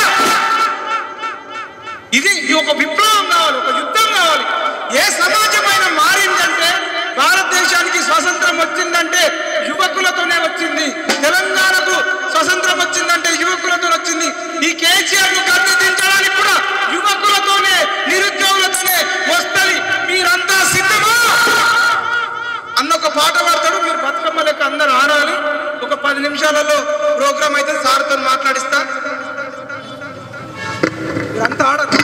ఇది ఇది ఒక విప్లవం కావాలి ఒక యుద్ధం కావాలి ఏ సమాజమైన మారిందంటే భారతదేశానికి స్వతంత్రం వచ్చిందంటే యువకులతోనే వచ్చింది తెలంగాణకు స్వతంత్రం వచ్చిందంటే యువకులతో వచ్చింది ఈ కేసీఆర్ ను గద్దెదించడానికి కూడా యువకులతోనే నిరుద్యోగులతోనే వస్తుంది మీరంతా సిద్ధమా అన్న ఒక పాట పాడతాడు మీరు బతుకమ్మ లెక్క అందరూ ఆడాలి ఒక పది నిమిషాలలో ప్రోగ్రామ్ అయితే సార్తో మాట్లాడిస్తా మీరంతా ఆడరు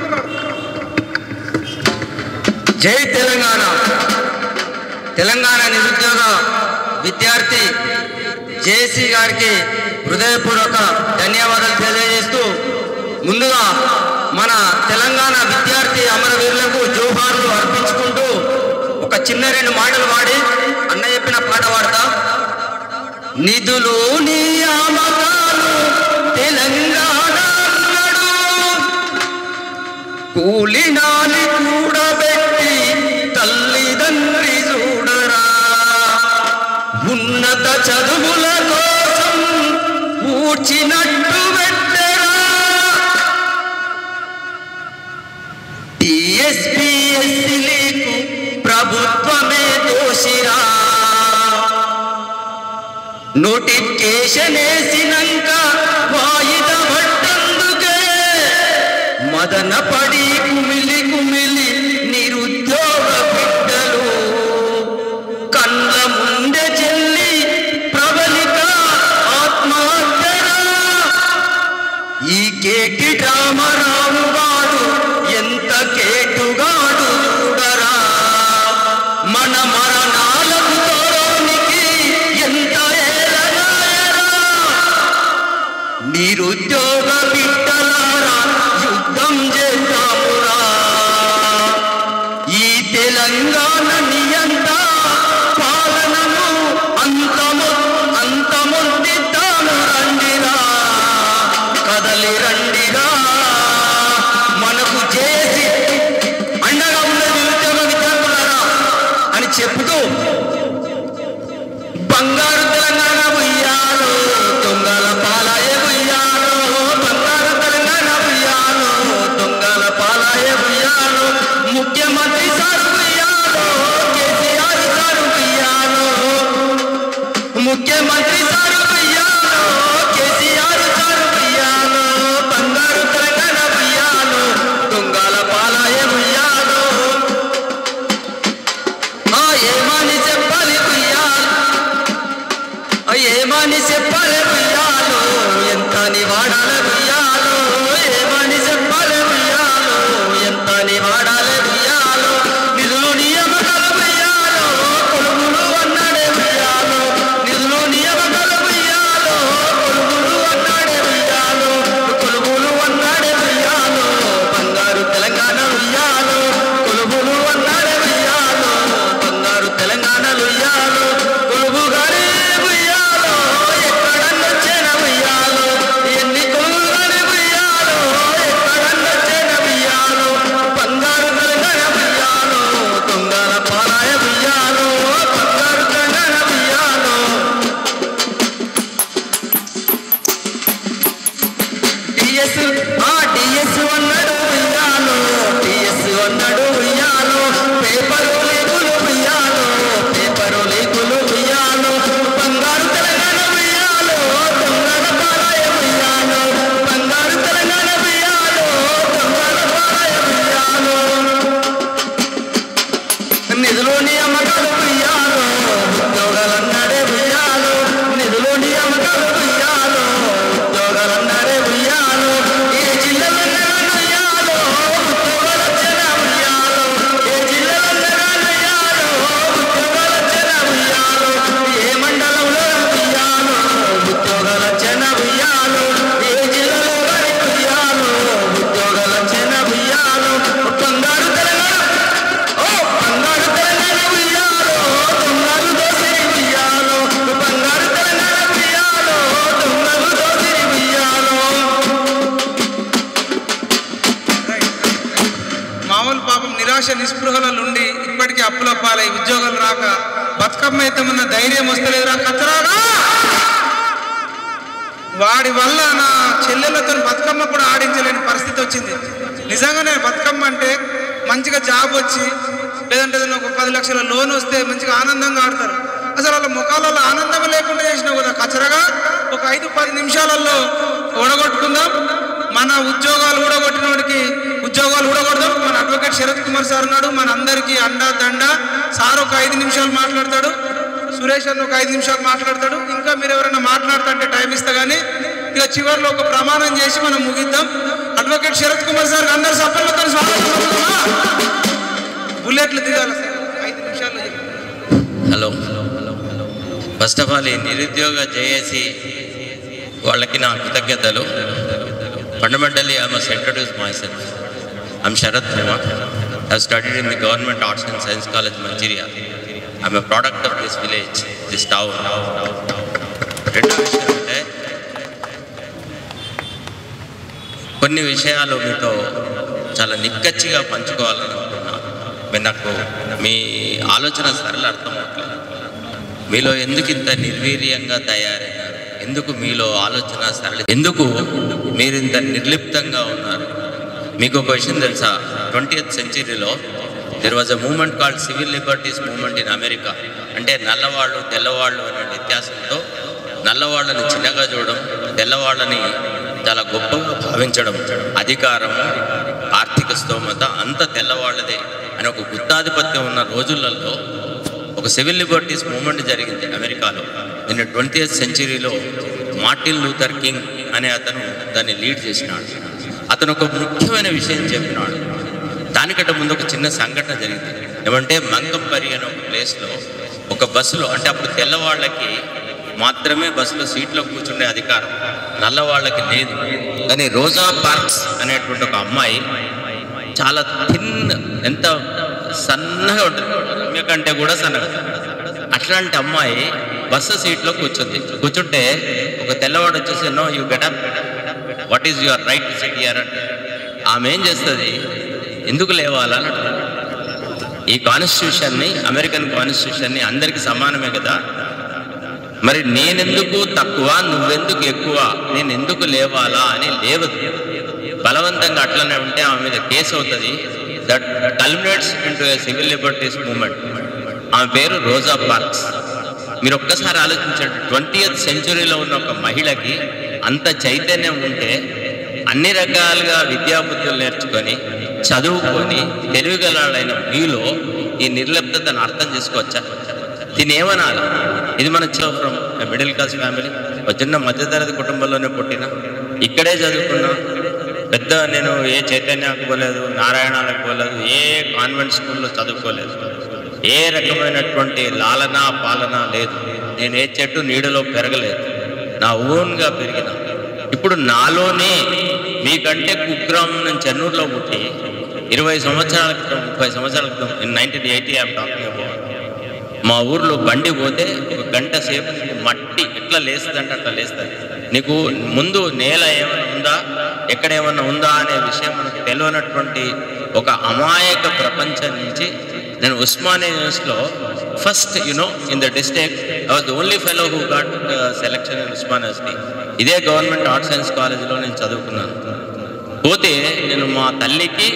జై తెలంగాణ తెలంగాణ నిరుద్యోగ విద్యార్థి జేసీ గారికి హృదయపూర్వక ధన్యవాదాలు తెలియజేస్తూ ముందుగా మన తెలంగాణ విద్యార్థి అమరవీరులకు జోహార్లు అర్పించుకుంటూ ఒక చిన్న రెండు మాటలు వాడి అన్న చెప్పిన పాట పాడతా నిధులు నియామకాలు తెలంగాణ అన్నాడు కూలినాలి కూడబెట్టి తల్లిదండ్రి చూడరా ఉన్నత చదువుల కోసం ఊడ్చినట్టు పెట్టరా టీఎస్పీఎస్సీలకు ప్రభుత్వమే దోషిరా నోటిఫికేషన్ వేసినాక వాయిదా పట్టందుకే మదన పడి కుమిలి కుమిలి నిరుద్యోగ బిడ్డలు కళ్ళ ముందే చెల్లి ప్రబలిక ఆత్మహత్యరా ఈ కేటి రామరావు వాడు ఎంత కేటుగాడు చూడరా మన మరణాలకు తోనికి ఎంత పాపం నిరాశ నిస్పృహలలో ఉండి ఇప్పటికీ అప్పుల పాలై ఉద్యోగాలు రాక బతుకమ్మ ఎత్తమన్న ధైర్యం వస్తలేదురా కచ్చరాగా వాడి వల్ల నా చెల్లెలతో బతుకమ్మ కూడా ఆడించలేని పరిస్థితి వచ్చింది నిజంగానే బతుకమ్మ అంటే మంచిగా జాబ్ వచ్చి లేదంటే ఏదైనా ఒక పది లక్షల లోన్ వస్తే మంచిగా ఆనందంగా ఆడతారు అసలు వాళ్ళ ముఖాలలో ఆనందం లేకుండా చేసినావు కదా కచ్చరగా ఒక ఐదు పది నిమిషాలలో ఓడగొట్టుకుందాం మన ఉద్యోగాలు ఊడగొట్టిన వాడికి ఉద్యోగాలు ఊడగొడదాం మన అడ్వకేట్ శరత్ కుమార్ సార్ ఉన్నాడు మన అందరికీ అండ దండ సార్ ఒక ఐదు నిమిషాలు మాట్లాడతాడు సురేష్ అన్న ఒక ఐదు నిమిషాలు మాట్లాడతాడు ఇంకా మీరు ఎవరైనా మాట్లాడుతుంటే టైం ఇస్తా కానీ ఇక చివరిలో ఒక ప్రమాణం చేసి మనం ముగిద్దాం అడ్వకేట్ శరత్ కుమార్ సార్ అందరు సభ్యులతో స్వాగతం పలుకుదామా? బుల్లెట్లు దిగాలి సార్ ఐదు నిమిషాల్లో చెప్పు. హలో ఫస్ట్ ఆఫ్ ఆల్ ఈ నిరుద్యోగ జేఏసి వాళ్ళకి నా కృతజ్ఞతలు fundamentally I must introduce myself I'm Sharath Kumar I studied in the government arts and science college Mancherial I'm a product of this village this town రెండో విషయం అంటే కొన్ని విషయాలు మీతో చాలా నిక్కచ్చిగా పంచుకోవాలని అనుకున్నాను మీరు నాకు మీ ఆలోచన సరళ అర్థమవుతుంది మీలో ఎందుకు ఇంత నిర్వీర్యంగా తయారైనారు ఎందుకు మీలో ఆలోచన సరళ ఎందుకు మీరు ఇంత నిర్లిప్తంగా ఉన్నారు మీకు ఒక విషయం తెలుసా twentieth century there was a movement called civil liberties movement in America అంటే నల్లవాళ్ళు తెల్లవాళ్ళు అనే వ్యత్యాసంతో నల్లవాళ్ళని చిన్నగా చూడడం తెల్లవాళ్ళని చాలా గొప్పగా భావించడం అధికారం ఆర్థిక స్తోమత అంత తెల్లవాళ్ళదే అని ఒక గుత్తాధిపత్యం ఉన్న రోజులలో ఒక సివిల్ లిబర్టీస్ మూమెంట్ జరిగింది అమెరికాలో నిన్న twenty century Martin Luther King అనే అతను దాన్ని లీడ్ చేసినాడు అతను ఒక ముఖ్యమైన విషయం చెప్పినాడు దానికంటే ముందు ఒక చిన్న సంఘటన జరిగింది ఏమంటే మంగంపరి అనే ఒక ప్లేస్లో ఒక బస్సులో అంటే అప్పుడు తెల్లవాళ్ళకి మాత్రమే బస్సులో సీట్లో కూర్చుండే అధికారం నల్లవాళ్ళకి లేదు కానీ రోజా పార్క్స్ అనేటువంటి ఒక అమ్మాయి చాలా థిన్ ఎంత సన్నగా ఉంటుంది రమ్య కంటే కూడా సన్నగా అట్లాంటి అమ్మాయి బస్సు సీట్లో కూర్చుంది కూర్చుంటే ఒక తెల్లవాడు వచ్చేసి no you get up what is your right sit here అంటే ఆమె ఏం చేస్తుంది ఎందుకు లేవాలని అంటుంది. ఈ కాన్స్టిట్యూషన్ని అమెరికన్ కాన్స్టిట్యూషన్ని అందరికీ సమానమే కదా మరి నేనెందుకు తక్కువ నువ్వెందుకు ఎక్కువ నేను ఎందుకు లేవాలా అని లేవదు బలవంతంగా అట్లనే ఉంటే ఆమె మీద కేసు అవుతుంది that culminates into a civil liberties movement ఆమె పేరు రోజా పార్క్స్ మీరు ఒక్కసారి ఆలోచించండి ట్వంటీ సెంచురీలో ఉన్న ఒక మహిళకి అంత చైతన్యం ఉంటే అన్ని రకాలుగా విద్యాబుద్ధులు నేర్చుకొని చదువుకొని తెలివిగలైన మీలో ఈ నిర్లిప్తతను అర్థం చేసుకోవచ్చా దీన్ని ఏమనాలి ఇది మన ఫ్రమ్ మిడిల్ క్లాస్ ఫ్యామిలీ ఒక చిన్న మధ్యతరగతి కుటుంబంలోనే పుట్టిన ఇక్కడే చదువుకున్నా పెద్ద నేను ఏ చైతన్యానికి పోలేదు నారాయణాలకు పోలేదు ఏ కాన్వెంట్ స్కూల్లో చదువుకోలేదు ఏ రకమైనటువంటి లాలన పాలన లేదు నేను ఏ చెట్టు నీడలో పెరగలేదు నా ఓన్గా పెరిగిన ఇప్పుడు నాలోనే మీకంటే కుగ్రామం నేను చెన్నూరులో పుట్టి ఇరవై సంవత్సరాల క్రితం ముప్పై సంవత్సరాల క్రితం in nineteen eighty I'm talking about మా ఊర్లో బండి పోతే ఒక గంట సేపు నీకు మట్టి ఎట్లా లేస్తుందంటే అట్లా లేస్తుంది నీకు ముందు నేల ఏమైనా ఉందా ఎక్కడ ఏమైనా ఉందా అనే విషయం మనకు తెలియనటువంటి ఒక అమాయక ప్రపంచం నుంచి నేను ఉస్మానియా యూనివర్సిటీలో first you know in the district I was the only fellow who got selection in Osmania university ఇదే గవర్నమెంట్ ఆర్ట్స్ సైన్స్ కాలేజీలో నేను చదువుకున్నాను పోతే నేను మా తల్లికి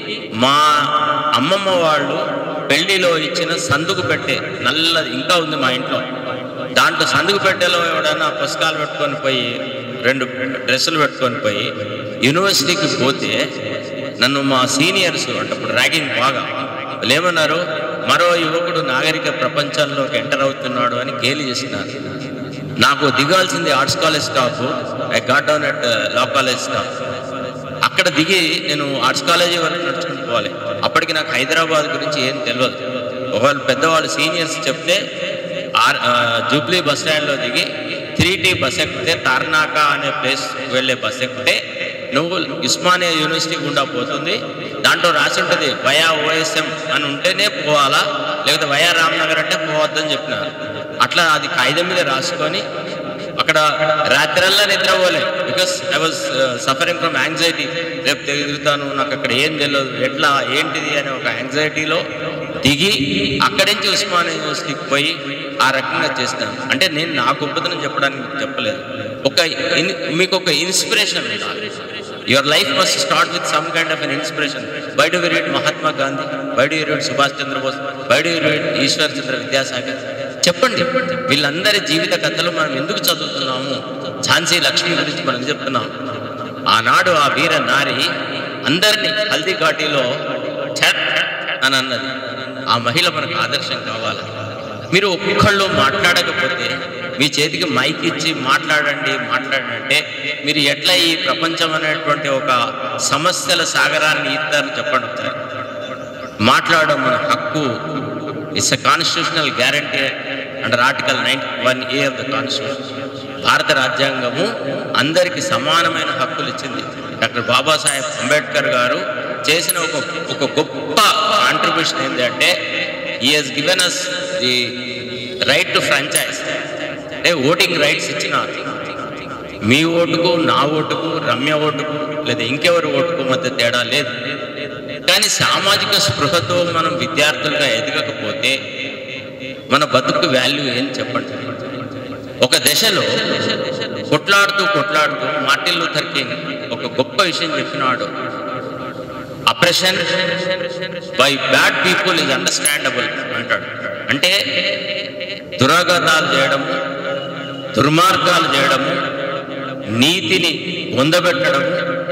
మా అమ్మమ్మ వాళ్ళు పెళ్లిలో ఇచ్చిన సందుకు పెట్టే నల్లది ఇంకా ఉంది మా ఇంట్లో దాంట్లో సందుకు పెట్టేలో ఎవడన్నా పుస్తకాలు పెట్టుకొని పోయి రెండు డ్రెస్సులు పెట్టుకొని పోయి యూనివర్సిటీకి పోతే నన్ను మా సీనియర్స్ అంటే అప్పుడు ర్యాగింగ్ బాగా వాళ్ళు ఏమన్నారు మరో యువకుడు నాగరిక ప్రపంచంలోకి ఎంటర్ అవుతున్నాడు అని గేలి చేసినారు నాకు దిగాల్సింది arts college staff I got down at law college staff అక్కడ దిగి నేను ఆర్ట్స్ కాలేజీ వరకు నడుచుకుంటూ పోవాలి అప్పటికి నాకు హైదరాబాద్ గురించి ఏం తెలియదు ఒకవేళ పెద్దవాళ్ళు సీనియర్స్ చెప్తే ఆర్ ఆ, జూబ్లీ బస్ స్టాండ్లో దిగి త్రీ టీ బస్ ఎక్కితే తార్నాక అనే ప్లేస్ వెళ్ళే బస్ ఎక్కితే నువ్వు ఉస్మానియా యూనివర్సిటీ గుండా పోతుంది దాంట్లో రాసి ఉంటుంది వయా ఓఎస్ఎం అని ఉంటేనే పోవాలా లేకపోతే వయా రామ్నగర్ అంటే పోవద్దని చెప్పినారు అట్లా అది కాగితం మీద రాసుకొని అక్కడ రాత్రల్లా నిద్రపోలే because I was suffering from anxiety రేపు తిరుగుతాను నాకు అక్కడ ఏం తెలియదు ఎట్లా ఏంటిది అనే ఒక యాంగ్జైటీలో దిగి అక్కడి నుంచి ఉస్మానియా యూనివర్సిటీకి పోయి ఆ రకంగా చేస్తాను అంటే నేను నా గొప్పతనం చెప్పడానికి మీకు చెప్పలేదు ఒక ఇన్- మీకు ఒక ఇన్స్పిరేషన్ ఉండాలి your life must start with some kind of an inspiration by do read Mahatma Gandhi by do read Subhash Chandrabose by do read Ishwar Chandra Vidyasagar చెప్పండి వీళ్ళందరి జీవిత కథలు మనం ఎందుకు చదువుతున్నాము ఝాన్సీ లక్ష్మి గురించి మనం చెప్తున్నాం ఆనాడు ఆ వీర నారి అందరినీ హల్దీ ఘాటీలో ఛట్ అని అన్నది ఆ మహిళ మనకు ఆదర్శం కావాలి మీరు ఒక్కళ్ళు మాట్లాడకపోతే మీ చేతికి మైక్ ఇచ్చి మాట్లాడండి మాట్లాడండి అంటే మీరు ఎట్లా ఈ ప్రపంచం అనేటువంటి ఒక సమస్యల సాగరాన్ని ఇస్తారు చెప్పండి ఒకసారి మాట్లాడడం మన హక్కు it's a constitutional guarantee under article nine one A of the constitution భారత రాజ్యాంగము అందరికీ సమానమైన హక్కులు ఇచ్చింది డాక్టర్ బాబాసాహెబ్ అంబేద్కర్ గారు చేసిన ఒక ఒక గొప్ప కాంట్రిబ్యూషన్ ఏంటంటే ఈ he's given us the right to franchise అంటే ఓటింగ్ రైట్స్ ఇచ్చిన మీ ఓటుకు నా ఓటుకు రమ్య ఓటుకు లేదా ఇంకెవరి ఓటుకు మధ్య తేడా లేదు కానీ సామాజిక స్పృహతో మనం విద్యార్థులుగా ఎదగకపోతే మన బతుకు వాల్యూ ఏం చెప్పండి ఒక దశలో కొట్లాడుతూ కొట్లాడుతూ మార్టిన్ లూథర్ కింగ్ ఒక గొప్ప విషయం చెప్పినాడు oppression by bad people is understandable అంటాడు అంటే దురాఘాతాలు చేయడము దుర్మార్గాలు చేయడము నీతిని పొందబెట్టడం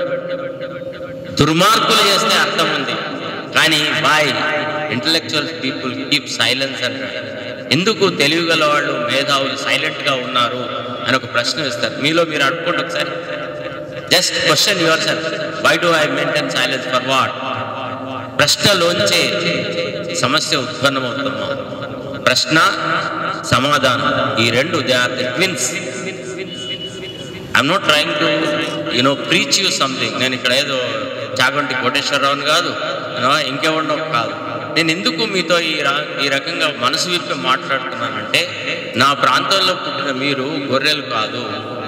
దుర్మార్గులు చేస్తే అర్థం ఉంది కానీ by intellectual people keep silence అంటారు ఎందుకు తెలివిగల వాళ్ళు మేధావులు సైలెంట్గా ఉన్నారు అని ఒక ప్రశ్న ఇస్తారు మీలో మీరు అడుక్కోండి ఒకసారి just question yourself why do I maintain silence for what ప్రశ్నలోంచే సమస్య ఉత్పన్నమవుతుందా ప్రశ్న సమాధానం ఈ రెండు they are the twins I'm not trying to you know preach you something నేను ఇక్కడ ఏదో చాగంటి కోటేశ్వరరావుని కాదు you know, ఇంకెవరినో కాదు నేను ఎందుకు మీతో ఈ రా ఈ రకంగా మనసు విప్పి మాట్లాడుతున్నానంటే నా ప్రాంతంలో పుట్టిన మీరు గొర్రెలు కాదు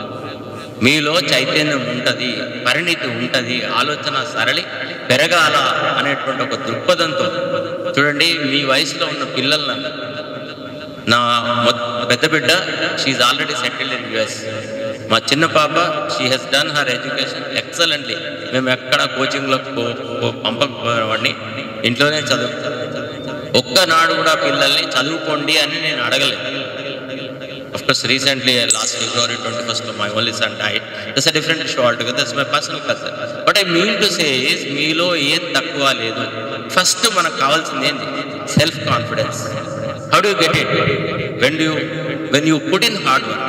మీలో చైతన్యం ఉంటుంది పరిణితి ఉంటుంది ఆలోచన సరళి పెరగాల అనేటువంటి ఒక దృక్పథంతో చూడండి మీ వయసులో ఉన్న పిల్లలను నా మొ- పెద్ద బిడ్డ she already settled in US మా చిన్న పాప she has done her education excellently మేము ఎక్కడ కోచింగ్లో పంపకపోవాడిని ఇంట్లోనే చదువు ఒక్కనాడు కూడా పిల్లల్ని చదువుకోండి అని నేను అడగలేదు Of course, recently, uh, last February 21st, my only son died. That's a different issue altogether. That's my personal concern. What I mean to say is, మీలో ఏం తక్కువ లేదు ఫస్ట్ మనకు కావాల్సింది ఏంటి self confidence how do get it when you when you put in hard work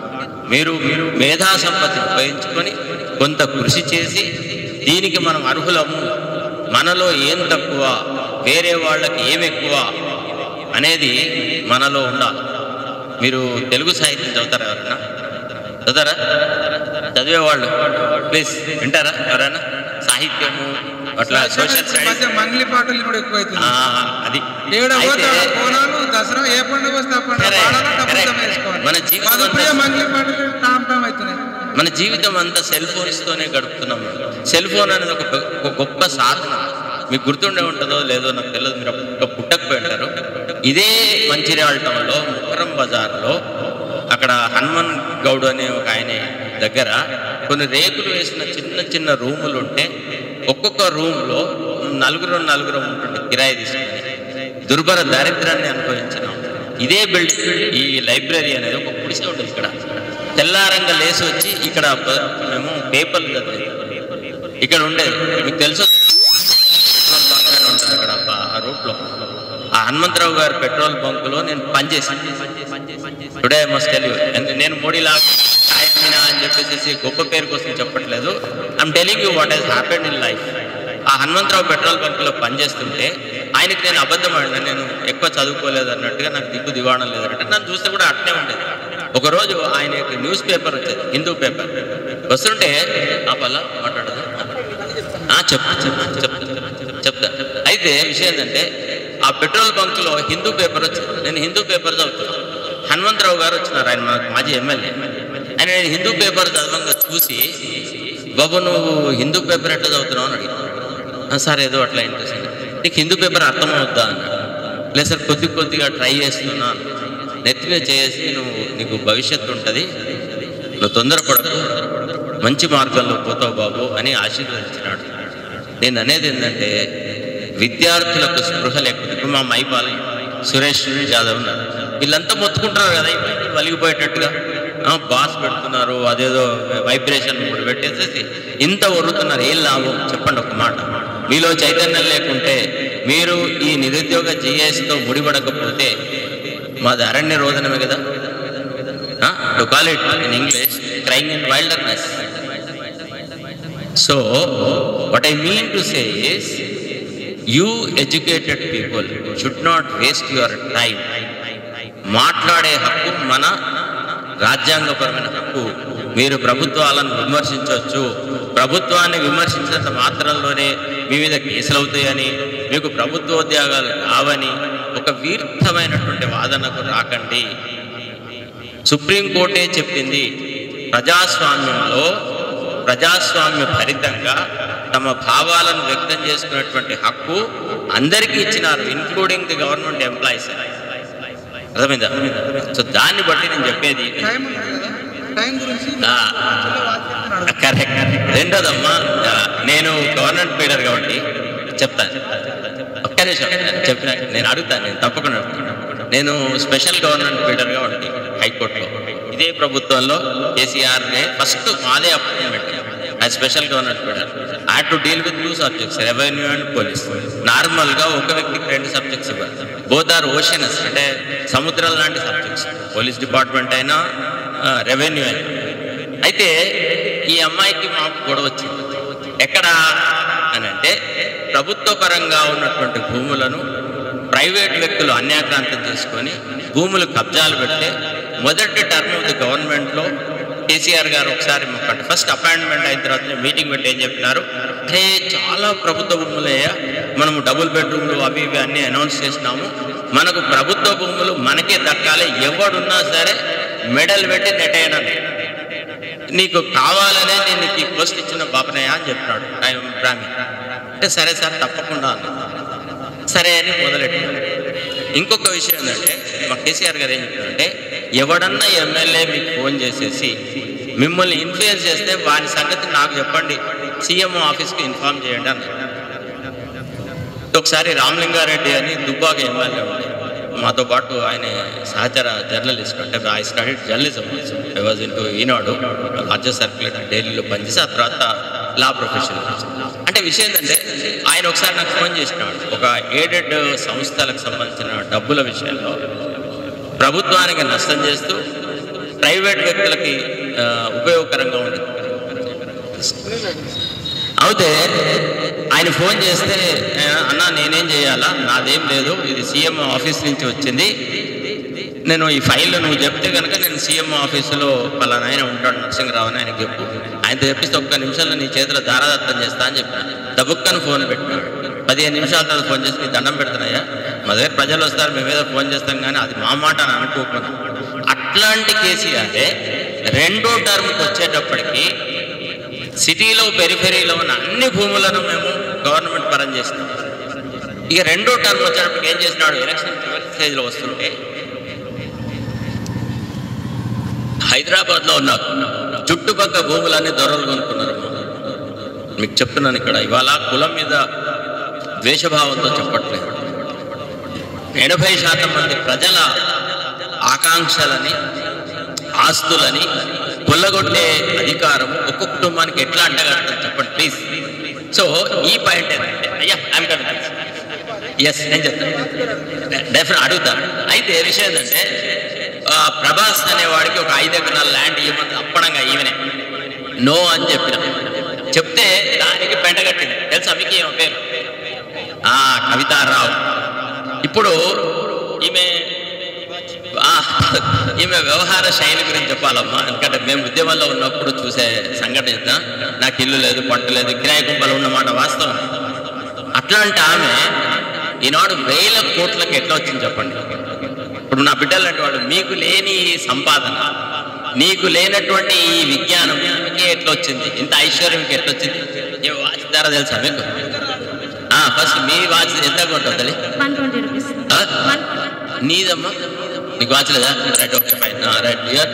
మీరు మేధా సంపత్తిని ఉపయోగించుకొని కొంత కృషి చేసి దీనికి మనం అర్హులము మనలో ఏం తక్కువ వేరే వాళ్ళకి ఏం ఎక్కువ అనేది మనలో ఉండాలి మీరు తెలుగు సాహిత్యం చదువుతారా ఎవరైనా చదువుతారా చదివేవాళ్ళు ప్లీజ్ వింటారా ఎవరైనా సాహిత్యము అట్లా సోషల్ ఈ స్టడీస్ మధ్య మంగ్లీ పాటలు కూడా ఎక్కువైతుంది అది ఏడ పోతే అయితే ఆడ బోనాలు దసరా ఏ పండుగ వస్తే ఆ పండుగ Correct, పాడాలి డబ్బులు correct. జమ చేసుకోవాలి మన జీవితం మధుప్రియ అంతా- మంగ్లీ పాటలు టామ్ టామ్ అవుతున్నాయి మన జీవితం అంతా సెల్ ఫోన్స్తోనే గడుపుతున్నాం సెల్ ఫోన్ అనేది ఒక గొ- ఒక గొప్ప సాధన మీకు గుర్తుండే ఉంటుందో లేదో నాకు తెలియదు మీరు అప్పుడు పుట్టకపోయి ఉంటారు ఇదే మంచిర్యాల టౌన్లో ముక్కరం బజార్లో అక్కడ హనుమాన్ గౌడ్ అనే ఒక ఆయన దగ్గర కొన్ని రేకులు వేసిన చిన్న చిన్న రూములు ఉంటే ఒక్కొక్క రూమ్లో నలుగురు నలుగురు ఉంటుండే కిరాయి తీసుకుని దుర్భర దారిద్రాన్ని అనుభవించినాం ఇదే బిల్డింగ్ ఈ లైబ్రరీ అనేది ఒక గుడిసె ఉంటుంది ఇక్కడ తెల్లారంగా లేసి వచ్చి ఇక్కడ ప- మేము పేపర్లు చదివేది ఇక్కడ ఉండేది మీకు తెలుసు పెట్రోల్ బంక్ అని ఉంటుంది అక్కడ ప- ఆ రూట్లో ఆ హనుమంతరావు గారి పెట్రోల్ బంకులో నేను పనిచేసాను టుడే మస్ట్ టెల్ యూ నేను మోడీలా ఆయన అని చెప్పేసి గొప్ప పేరు కోసం చెప్పట్లేదు I'm telling you what has happened in life ఆ హనుమంతరావు పెట్రోల్ బంకులో పనిచేస్తుంటే ఆయనకి నేను అబద్ధం ఆడినా నేను ఎక్కువ చదువుకోలేదు అన్నట్టుగా నాకు దిక్కు దివాణం లేదంటే నన్ను చూస్తే కూడా అట్నే ఉండేది ఒకరోజు ఆయన యొక్క న్యూస్ పేపర్ వచ్చేది హిందూ పేపర్ వస్తుంటే ఆ పల్ల మాట్లాడదు ఆ, చెప్తా చెప్తా చెప్తా చెప్తా అయితే విషయం ఏంటంటే ఆ పెట్రోల్ బంక్లో హిందూ పేపర్ వచ్చింది నేను హిందూ పేపర్ చదువుతున్నా హనుమంతరావు గారు వచ్చినారు ఆయన మా మాజీ ఎమ్మెల్యే అని నేను హిందూ పేపర్ చదవంగా చూసి బాబు నువ్వు హిందూ పేపర్ ఎట్లా చదువుతున్నావు అని అడిగాను "ఆ, సార్ ఏదో అట్లా ఇంట్రెస్ట్ ఉంది." నీకు హిందూ పేపర్ అర్థమవుద్దా అన్నాడు లేదు సార్ కొద్ది కొద్దిగా ట్రై చేస్తున్నాను నెత్తి మీద చేసి నువ్వు నీకు భవిష్యత్తు ఉంటుంది నువ్వు తొందరపడకు మంచి మార్గంలో పోతావు బాబు అని ఆశీర్వదించినాడు నేను అనేది ఏంటంటే విద్యార్థులకు స్పృహ లేకుండా ఇప్పుడు మా మైపాల్ సురేష్ యాదవ్ ఉన్నారు వీళ్ళంతా మొత్తుకుంటారు కదా ఇప్పుడు వలిగిపోయేటట్టుగా ఆ, బాస్ పెడుతున్నారు అదేదో వైబ్రేషన్ మూడు పెట్టేసేసి ఇంత ఒరుతున్నారు ఏం లాభం చెప్పండి ఒక మాట మీలో చైతన్యం లేకుంటే మీరు ఈ నిరుద్యోగ జిఎస్తో ముడిపడకపోతే మాది అరణ్య రోదనమే కదా to call it in English crime in wilderness so what I mean to say is you educated people should not waste your time మాట్లాడే హక్కు మన రాజ్యాంగపరమైన హక్కు మీరు ప్రభుత్వాలను విమర్శించవచ్చు ప్రభుత్వాన్ని విమర్శించినంత మాత్రంలోనే మీ మీద కేసులు అవుతాయని మీకు ప్రభుత్వోద్యోగాలు రావని ఒక వీర్థమైనటువంటి వాదనకు రాకండి సుప్రీంకోర్టే చెప్పింది ప్రజాస్వామ్యంలో ప్రజాస్వామ్య ఫలితంగా తమ భావాలను వ్యక్తం చేసుకునేటువంటి హక్కు అందరికీ ఇచ్చినారు ఇన్క్లూడింగ్ ది గవర్నమెంట్ ఎంప్లాయీస్ అర్థమైందా సో దాన్ని బట్టి నేను చెప్పేది టైం గురించి కరెక్ట్ రెండోదమ్మా ఆ, నేను గవర్నమెంట్ లీడర్ కాబట్టి చెప్తాను ఒక్క నిమిషం చెప్పిన నేను అడుగుతాను నేను తప్పకుండా అడుగుతాను. నేను స్పెషల్ గవర్నమెంట్ లీడర్గా ఉండి హైకోర్టులో ఇదే ప్రభుత్వంలో కేసీఆర్ ఫస్ట్ మాదే appointment as special government leader I to deal with two subjects revenue and police నార్మల్గా ఒక వ్యక్తికి రెండు సబ్జెక్ట్స్ ఇవ్వాలి బోత్ ఆర్ ఓషనస్ అంటే సముద్రం లాంటి సబ్జెక్ట్స్ పోలీస్ డిపార్ట్మెంట్ అయినా రెవెన్యూ అయినా అయితే ఈ అమ్మాయికి మాకు గొడవ వచ్చింది ఎక్కడ అని అంటే ప్రభుత్వ పరంగా ఉన్నటువంటి భూములను ప్రైవేట్ వ్యక్తులు అన్యాక్రాంతం చేసుకొని భూములు కబ్జాలు పెడితే మొదటి టర్మ్ ఆఫ్ ది గవర్నమెంట్లో కేసీఆర్ గారు ఒకసారి మాకు ఫస్ట్ అపాయింట్మెంట్ అయిన తర్వాత మీటింగ్ పెట్టి ఏం చెప్పినారు అరే చాలా ప్రభుత్వ భూములయ్యా మనము డబుల్ బెడ్రూమ్లు అవి ఇవి అన్నీ అనౌన్స్ చేసినాము మనకు ప్రభుత్వ భూములు మనకే దక్కాలి ఎవడున్నా సరే మెడల్ పెట్టి నెట్టేయనని నీకు కావాలనే నేను నీకు ఈ పోస్ట్ ఇచ్చిన బాపనయ్య అని చెప్పినాడు ఆయన బ్రాహ్మణ్ అంటే సరే సార్ తప్పకుండా అన్నా సరే అని మొదలెట్టాడు ఇంకొక విషయం ఏంటంటే మా కేసీఆర్ గారు ఏం చెప్పారంటే ఎవడన్నా ఎమ్మెల్యే మీకు ఫోన్ చేసేసి మిమ్మల్ని ఇన్ఫ్లుయెన్స్ చేస్తే వాని సంగతి నాకు చెప్పండి సీఎం ఆఫీస్కి ఇన్ఫార్మ్ చేయండి అన్నారు ఒకసారి రామలింగారెడ్డి అని దుబ్బాక ఎమ్మెల్యే ఉండే మాతో పాటు ఆయన సహచర జర్నలిస్ట్ అంటే I study journalism I was into Eenadu largest circulator ఢిల్లీలో పనిచేసి ఆ తర్వాత లా ప్రొఫెషన్ అంటే విషయం ఏంటంటే ఆయన ఒకసారి నాకు ఫోన్ చేసినాడు ఒక ఎయిడెడ్ సంస్థలకు సంబంధించిన డబ్బుల విషయంలో ప్రభుత్వానికి నష్టం చేస్తూ ప్రైవేట్ వ్యక్తులకి ఆ, ఉపయోగకరంగా ఉండేది అయితే ఆయన ఫోన్ చేస్తే "ఆ, అన్న నేనేం చేయాలా నాదేం లేదు ఇది సీఎం ఆఫీస్ నుంచి వచ్చింది నేను ఈ ఫైల్ నువ్వు చెప్తే కనుక నేను సీఎం ఆఫీసులో పలానా ఆయన ఉంటాడు నరసింహరావు అని ఆయనకి చెప్పు ఆయనతో చెప్పిస్తే ఒక్క నిమిషంలో నీ చేతిలో దారాదత్తం చేస్తా అని చెప్పిన దబుక్కని ఫోన్ పెట్టినాడు పదిహేను నిమిషాల తర్వాత ఫోన్ చేసి నీ దండం పెడుతున్నాయా మా దగ్గర ప్రజలు వస్తారు మేము ఏదో ఫోన్ చేస్తాం కానీ అది మా మాట అని అనుకోకుండా అట్లాంటి కేసీఆర్ రెండో టర్మ్కి వచ్చేటప్పటికి సిటీలో పెరిఫెరీలో ఉన్న అన్ని భూములను మేము గవర్నమెంట్ పరం చేసినాం ఇక రెండో టర్మ్ వచ్చేటప్పటికి ఏం చేసినాడు ఎలక్షన్ చివరి స్టేజ్లో వస్తుంటే హైదరాబాద్లో ఉన్న చుట్టుపక్కల భూములన్నీ దొరలు కొనుక్కున్నారు మీకు చెప్తున్నాను ఇక్కడ ఇవాళ కులం మీద ద్వేషభావంతో చెప్పట్లేదు ఎనభై శాతం మంది ప్రజల ఆకాంక్షలని ఆస్తులని కొల్లగొట్టే అధికారం ఒక్క కుటుంబానికి ఎట్లా అంటగలుగుతుంది చెప్పండి ప్లీజ్ సో ఈ పాయింట్ ఏంటంటే అయ్యా ఐమ్ ఎస్ నేను చెప్తాను డెఫినెట్ అడుగుతాను అయితే విషయం ఏంటంటే ఆ, ప్రభాస్ అనేవాడికి ఒక ఐదు ఎకరాల ల్యాండ్ ఇవ్వమంది అప్పడంగా ఈవెనే నో అని చెప్పిన చెప్తే దానికి పెంటగట్టింది తెలుసా మీకు ఏమో పేరు ఆ, కవితారావు ఇప్పుడు ఈమె ఆ, ఈమె వ్యవహార శైలి గురించి చెప్పాలమ్మా ఎందుకంటే మేము ఉద్యమంలో ఉన్నప్పుడు చూసే సంఘటన చెప్తా నాకు ఇల్లు లేదు పట్టు లేదు కిరాయి కుంపలు ఉన్నమాట వాస్తవం అట్లాంటి ఆమె ఈనాడు వేల కోట్లకి ఎట్లా వచ్చింది చెప్పండి ఇప్పుడు నా బిడ్డలు అంటే వాడు మీకు లేని సంపాదన నీకు లేనటువంటి ఈ విజ్ఞానం నీకే ఎట్లా వచ్చింది ఇంత ఐశ్వర్యం మీకు ఎట్లా వచ్చింది ఏ వాచ్ ధర తెలుసా మీకు ఫస్ట్ మీ వాచ్ ఎంత కొంటుంది వన్ ట్వంటీ రూపీస్ నీదమ్మా నీకు వాచ్ లేదా right okay fine right here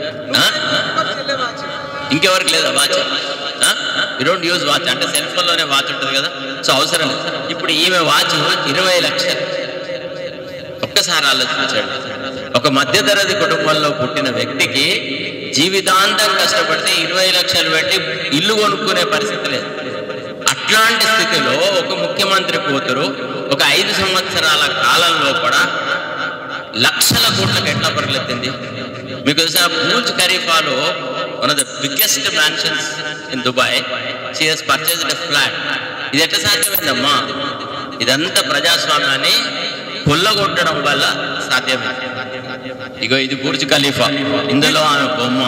ఇంకెవరికి లేదా watch you don't use watch అంటే సెల్ ఫోన్లోనే వాచ్ ఉంటుంది కదా సో అవసరం లేదు ఇప్పుడు ఈమె వాచ్ ఇరవై లక్షలు ఒక్కసారి ఆలోచించండి ఒక మధ్యతరగతి కుటుంబంలో పుట్టిన వ్యక్తికి జీవితాంతం కష్టపడితే ఇరవై లక్షలు పెట్టి ఇల్లు కొనుక్కునే పరిస్థితి లేదు అట్లాంటి స్థితిలో ఒక ముఖ్యమంత్రి కూతురు ఒక ఐదు సంవత్సరాల కాలంలో కూడా లక్షల కోట్లకు ఎట్లా పరిగెత్తింది మీకు తెలుసా బూజ్ ఖరీఫాలో one of the biggest mansions in Dubai she has purchased a flat ఇది ఎట్లా సాధ్యమైందమ్మా ఇదంతా ప్రజాస్వామ్యాన్ని కొల్లగొట్టడం వల్ల సాధ్యమే ఇగో ఇది బుర్జ్ ఖలీఫా ఇందులో ఆమె బొమ్మ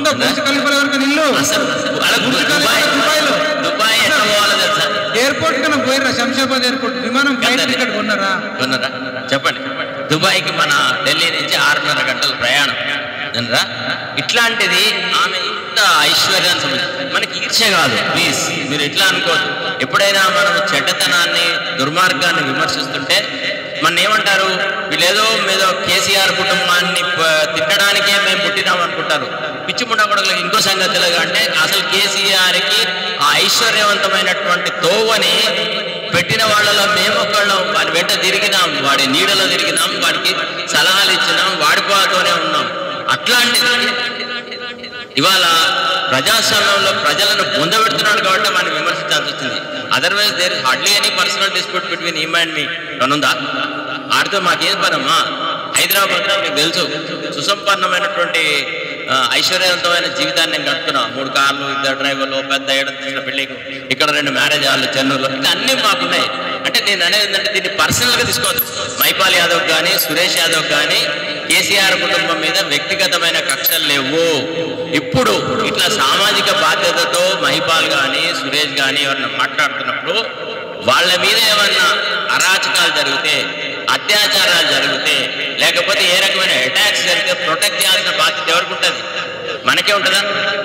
అసలు అలా దుబాయ్ దుబాయ్ ఎట్లా పోవాలో తెలుసా ఎయిర్పోర్ట్ కన్నా పోయిర్రా శంషాబాద్ ఎయిర్పోర్ట్ విమానం ఫ్లైట్ టికెట్ కొన్నారా కొన్నారా చెప్పండి దుబాయ్కి మన ఢిల్లీ నుంచి ఆరున్నర గంటల ప్రయాణం వినరా ఇట్లాంటిది ఆమె ఇంత ఐశ్వర్యాన్ని సంబంధించి మనకి ఈర్ష్య కాదు ప్లీజ్ మీరు ఇట్లా అనుకోవద్దు ఎప్పుడైనా మనం చెడ్డతనాన్ని దుర్మార్గాన్ని విమర్శిస్తుంటే మన ఏమంటారు వీళ్ళేదో మీదో కేసీఆర్ కుటుంబాన్ని ప- తిట్టడానికే మేము పుట్టినాం అనుకుంటారు పిచ్చి పుట్టకూడదు ఇంకో సంగతి ఎలాగా అంటే అసలు కేసీఆర్కి ఆ ఐశ్వర్యవంతమైనటువంటి తోవని పెట్టిన వాళ్ళలో మేము ఒకళ్ళం వాడి వెంట తిరిగినాం వాడి నీడలో తిరిగినాం వాడికి సలహాలు ఇచ్చినాం వాడిపోతూనే ఉన్నాం అట్లాంటిది ఇవాళ ప్రజాస్వామ్యంలో ప్రజలను పొందబెడుతున్నాడు కాబట్టి మనం విమర్శించాల్సి వచ్చింది otherwise there hardly any personal dispute between ఈ అండ్ మీ అనుందా ఆడితో మాకేం పనమ్మా హైదరాబాద్లో మీకు తెలుసు సుసంపన్నమైనటువంటి ఆ, ఐశ్వర్యవంతమైన జీవితాన్ని నేను గడుపుతున్నా మూడు కార్లు ఇద్దరు డ్రైవర్లు పెద్ద ఏడు బిల్డింగ్ ఇక్కడ రెండు మ్యారేజ్ హాల్లు చెన్నూరులో ఇట్లా అన్నీ మాకున్నాయి అంటే నేను అనేది ఏంటంటే దీన్ని పర్సనల్గా తీసుకోవద్దు మైపాల్ యాదవ్ కానీ సురేష్ యాదవ్ కానీ కేసీఆర్ కుటుంబం మీద వ్యక్తిగతమైన కక్షలు లేవు ఇప్పుడు ఇట్లా సామాజిక బాధ్యతతో మహిపాల్ కానీ సురేష్ కానీ ఎవరన్నా మాట్లాడుతున్నప్పుడు వాళ్ళ మీద ఏమన్నా అరాచకాలు జరిగితే అత్యాచారాలు జరిగితే లేకపోతే ఏ రకమైన అటాక్స్ జరిగితే ప్రొటెక్ట్ చేయాల్సిన బాధ్యత ఎవరికి ఉంటుంది మనకే ఉంటుందా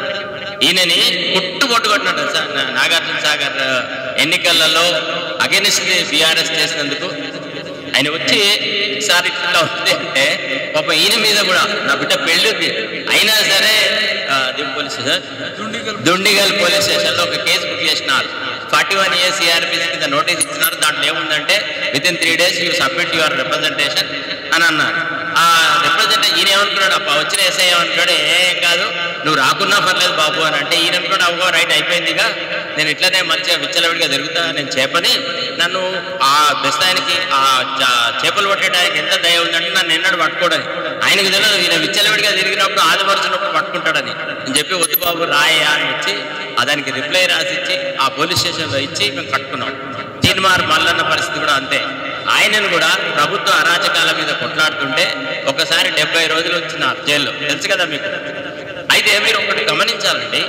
ఈయనని పుట్టు పొట్టు కొట్టినట్టు సార్ నా- నాగార్జున సాగర్ ఎన్నికలలో అగెనిస్ట్ బీఆర్ఎస్ చేసినందుకు ఆయన వచ్చి సార్ ఇట్లా ఉంది అంటే పాప ఈయన మీద కూడా నా బిడ్డ పెళ్ళి ఉంది అయినా సరే ఆ, దిం పోలీస్ స్టేషన్ దుండిగల్ పోలీస్ స్టేషన్లో ఒక కేసు బుక్ చేసినారు ఫార్టీ వన్ ఇయర్స్ సిఆర్పిసి కింద నోటీస్ ఇచ్చినారు దాంట్లో ఏముందంటే within three days you submit your representation అని అన్నారు ఆ రిప్రజెంట్ ఈయన ఏమనుకున్నాడు అప్ప వచ్చిన ఎస్ఐ ఏమనుకున్నాడు ఏం కాదు నువ్వు రాకున్నా పర్లేదు బాబు అని అంటే ఈయన అనుకున్నాడు అవ్వ రైట్ అయిపోయిందిగా నేను ఇట్లనే మంచిగా విచ్చలవిడిగా తిరుగుతా నేను చేపని నన్ను ఆ బెస్తాయనికి ఆ చా- చేపలు పట్టడానికి ఎంత దయ ఉందంటే నన్ను ఎన్నడు పట్టుకోడని ఆయనకు తెలియదు ఈయన విచ్చలవిడిగా తిరిగినప్పుడు ఆదిపరుచినప్పుడు పట్టుకుంటాడని నేను చెప్పి వద్దు బాబు రాయా అని ఇచ్చి ఆ దానికి రిప్లై రాసి ఇచ్చి ఆ పోలీస్ స్టేషన్లో ఇచ్చి మేము కట్టుకున్నాం తీన్మార్ మల్లన్న పరిస్థితి కూడా అంతే ఆయనను కూడా ప్రభుత్వ అరాచకాల మీద కొట్లాడుతుంటే ఒకసారి డెబ్బై రోజులు వచ్చిన జైల్లో తెలుసు కదా మీకు అయితే మీరు ఒకటి గమనించాలండి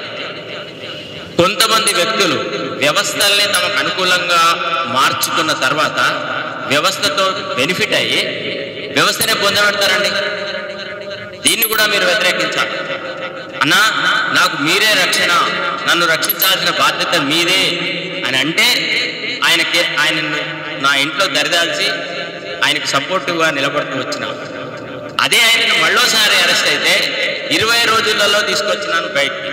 కొంతమంది వ్యక్తులు వ్యవస్థల్ని తమకు అనుకూలంగా మార్చుకున్న తర్వాత వ్యవస్థతో బెనిఫిట్ అయ్యి వ్యవస్థనే పొందబెడతారండి దీన్ని కూడా మీరు వ్యతిరేకించాలి అన్నా నాకు మీరే రక్షణ నన్ను రక్షించాల్సిన బాధ్యత మీదే అని అంటే ఆయనకి ఆయన నా ఇంట్లో దరిదాల్చి ఆయనకు సపోర్టివ్గా నిలబడుతూ వచ్చిన అదే ఆయనను మళ్ళోసారి అరెస్ట్ అయితే ఇరవై రోజులలో తీసుకొచ్చినాను బయట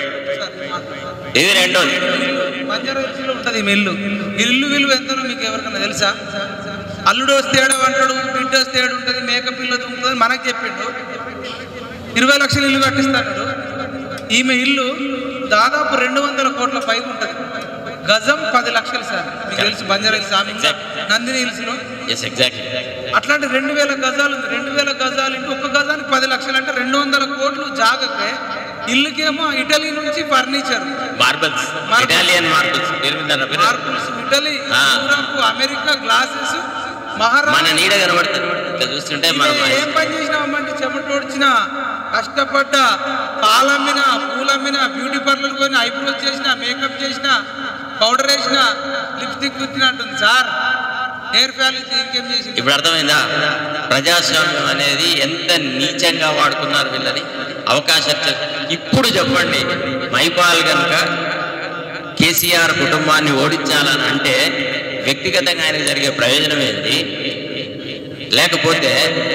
ఇది రెండోది బంజారా హిల్స్లో ఉంటుంది మీ ఇల్లు ఈ ఇల్లు విలువ ఎంతనో మీకు ఎవరికైనా తెలుసా అల్లుడు వస్తే ఏడో అంటాడు బిడ్డ వస్తే ఏడు ఉంటుంది మేకప్ ఇల్లు ఉంటుంది మనకు చెప్పిండు ఇరవై లక్షల ఇల్లు కట్టిస్తాడు ఈమె ఇల్లు దాదాపు రెండు వందల కోట్ల పైకి ఉంటుంది గజం పది లక్షలు సార్ మీకు తెలుసు బంజారా హిల్స్ ఆమె ఇంకా నందిని హిల్స్లో ఎస్ ఎగ్జాక్ట్లీ అట్లాంటి రెండు వేల గజాలు ఉంది రెండు వేల గజాలు ఇంటూ ఒక్క గజానికి పది లక్షలు అంటే రెండు వందల కోట్లు జాగకే ఇల్లుకేమో ఇటలీ నుంచి ఫర్నిచర్ మార్బల్స్ ఇటాలియన్ మార్బల్స్ పేరు విన్నారా మీరు? మార్బుల్స్ ఇటలీ ఆ. యూరప్ అమెరికా గ్లాసెస్ మహారాష్ట్ర మన నీడ కనబడుతుంది ఇట్లా చూస్తుంటే మనం ఏం పని చేసినామంటే చెమట ఓడ్చిన కష్టపడ్డ పాలమ్మిన పూలమ్మిన బ్యూటీ పార్లర్ పోయిన ఐబ్రోస్ చేసిన మేకప్ చేసిన పౌడర్ వేసిన లిప్స్టిక్ గుర్తినట్టుంది సార్ ఎయిర్ ఫ్యాన్ ఇంకేం చేసింది ఇప్పుడు అర్థమైందా ప్రజాస్వామ్యం అనేది ఎంత నీచంగా వాడుకున్నారు వీళ్ళని అవకాశం ఇచ్చారు. ఇప్పుడు చెప్పండి మైపాల్ కనుక కేసీఆర్ కుటుంబాన్ని ఓడించాలని అంటే వ్యక్తిగతంగా ఆయనకు జరిగే ప్రయోజనం ఏంటి లేకపోతే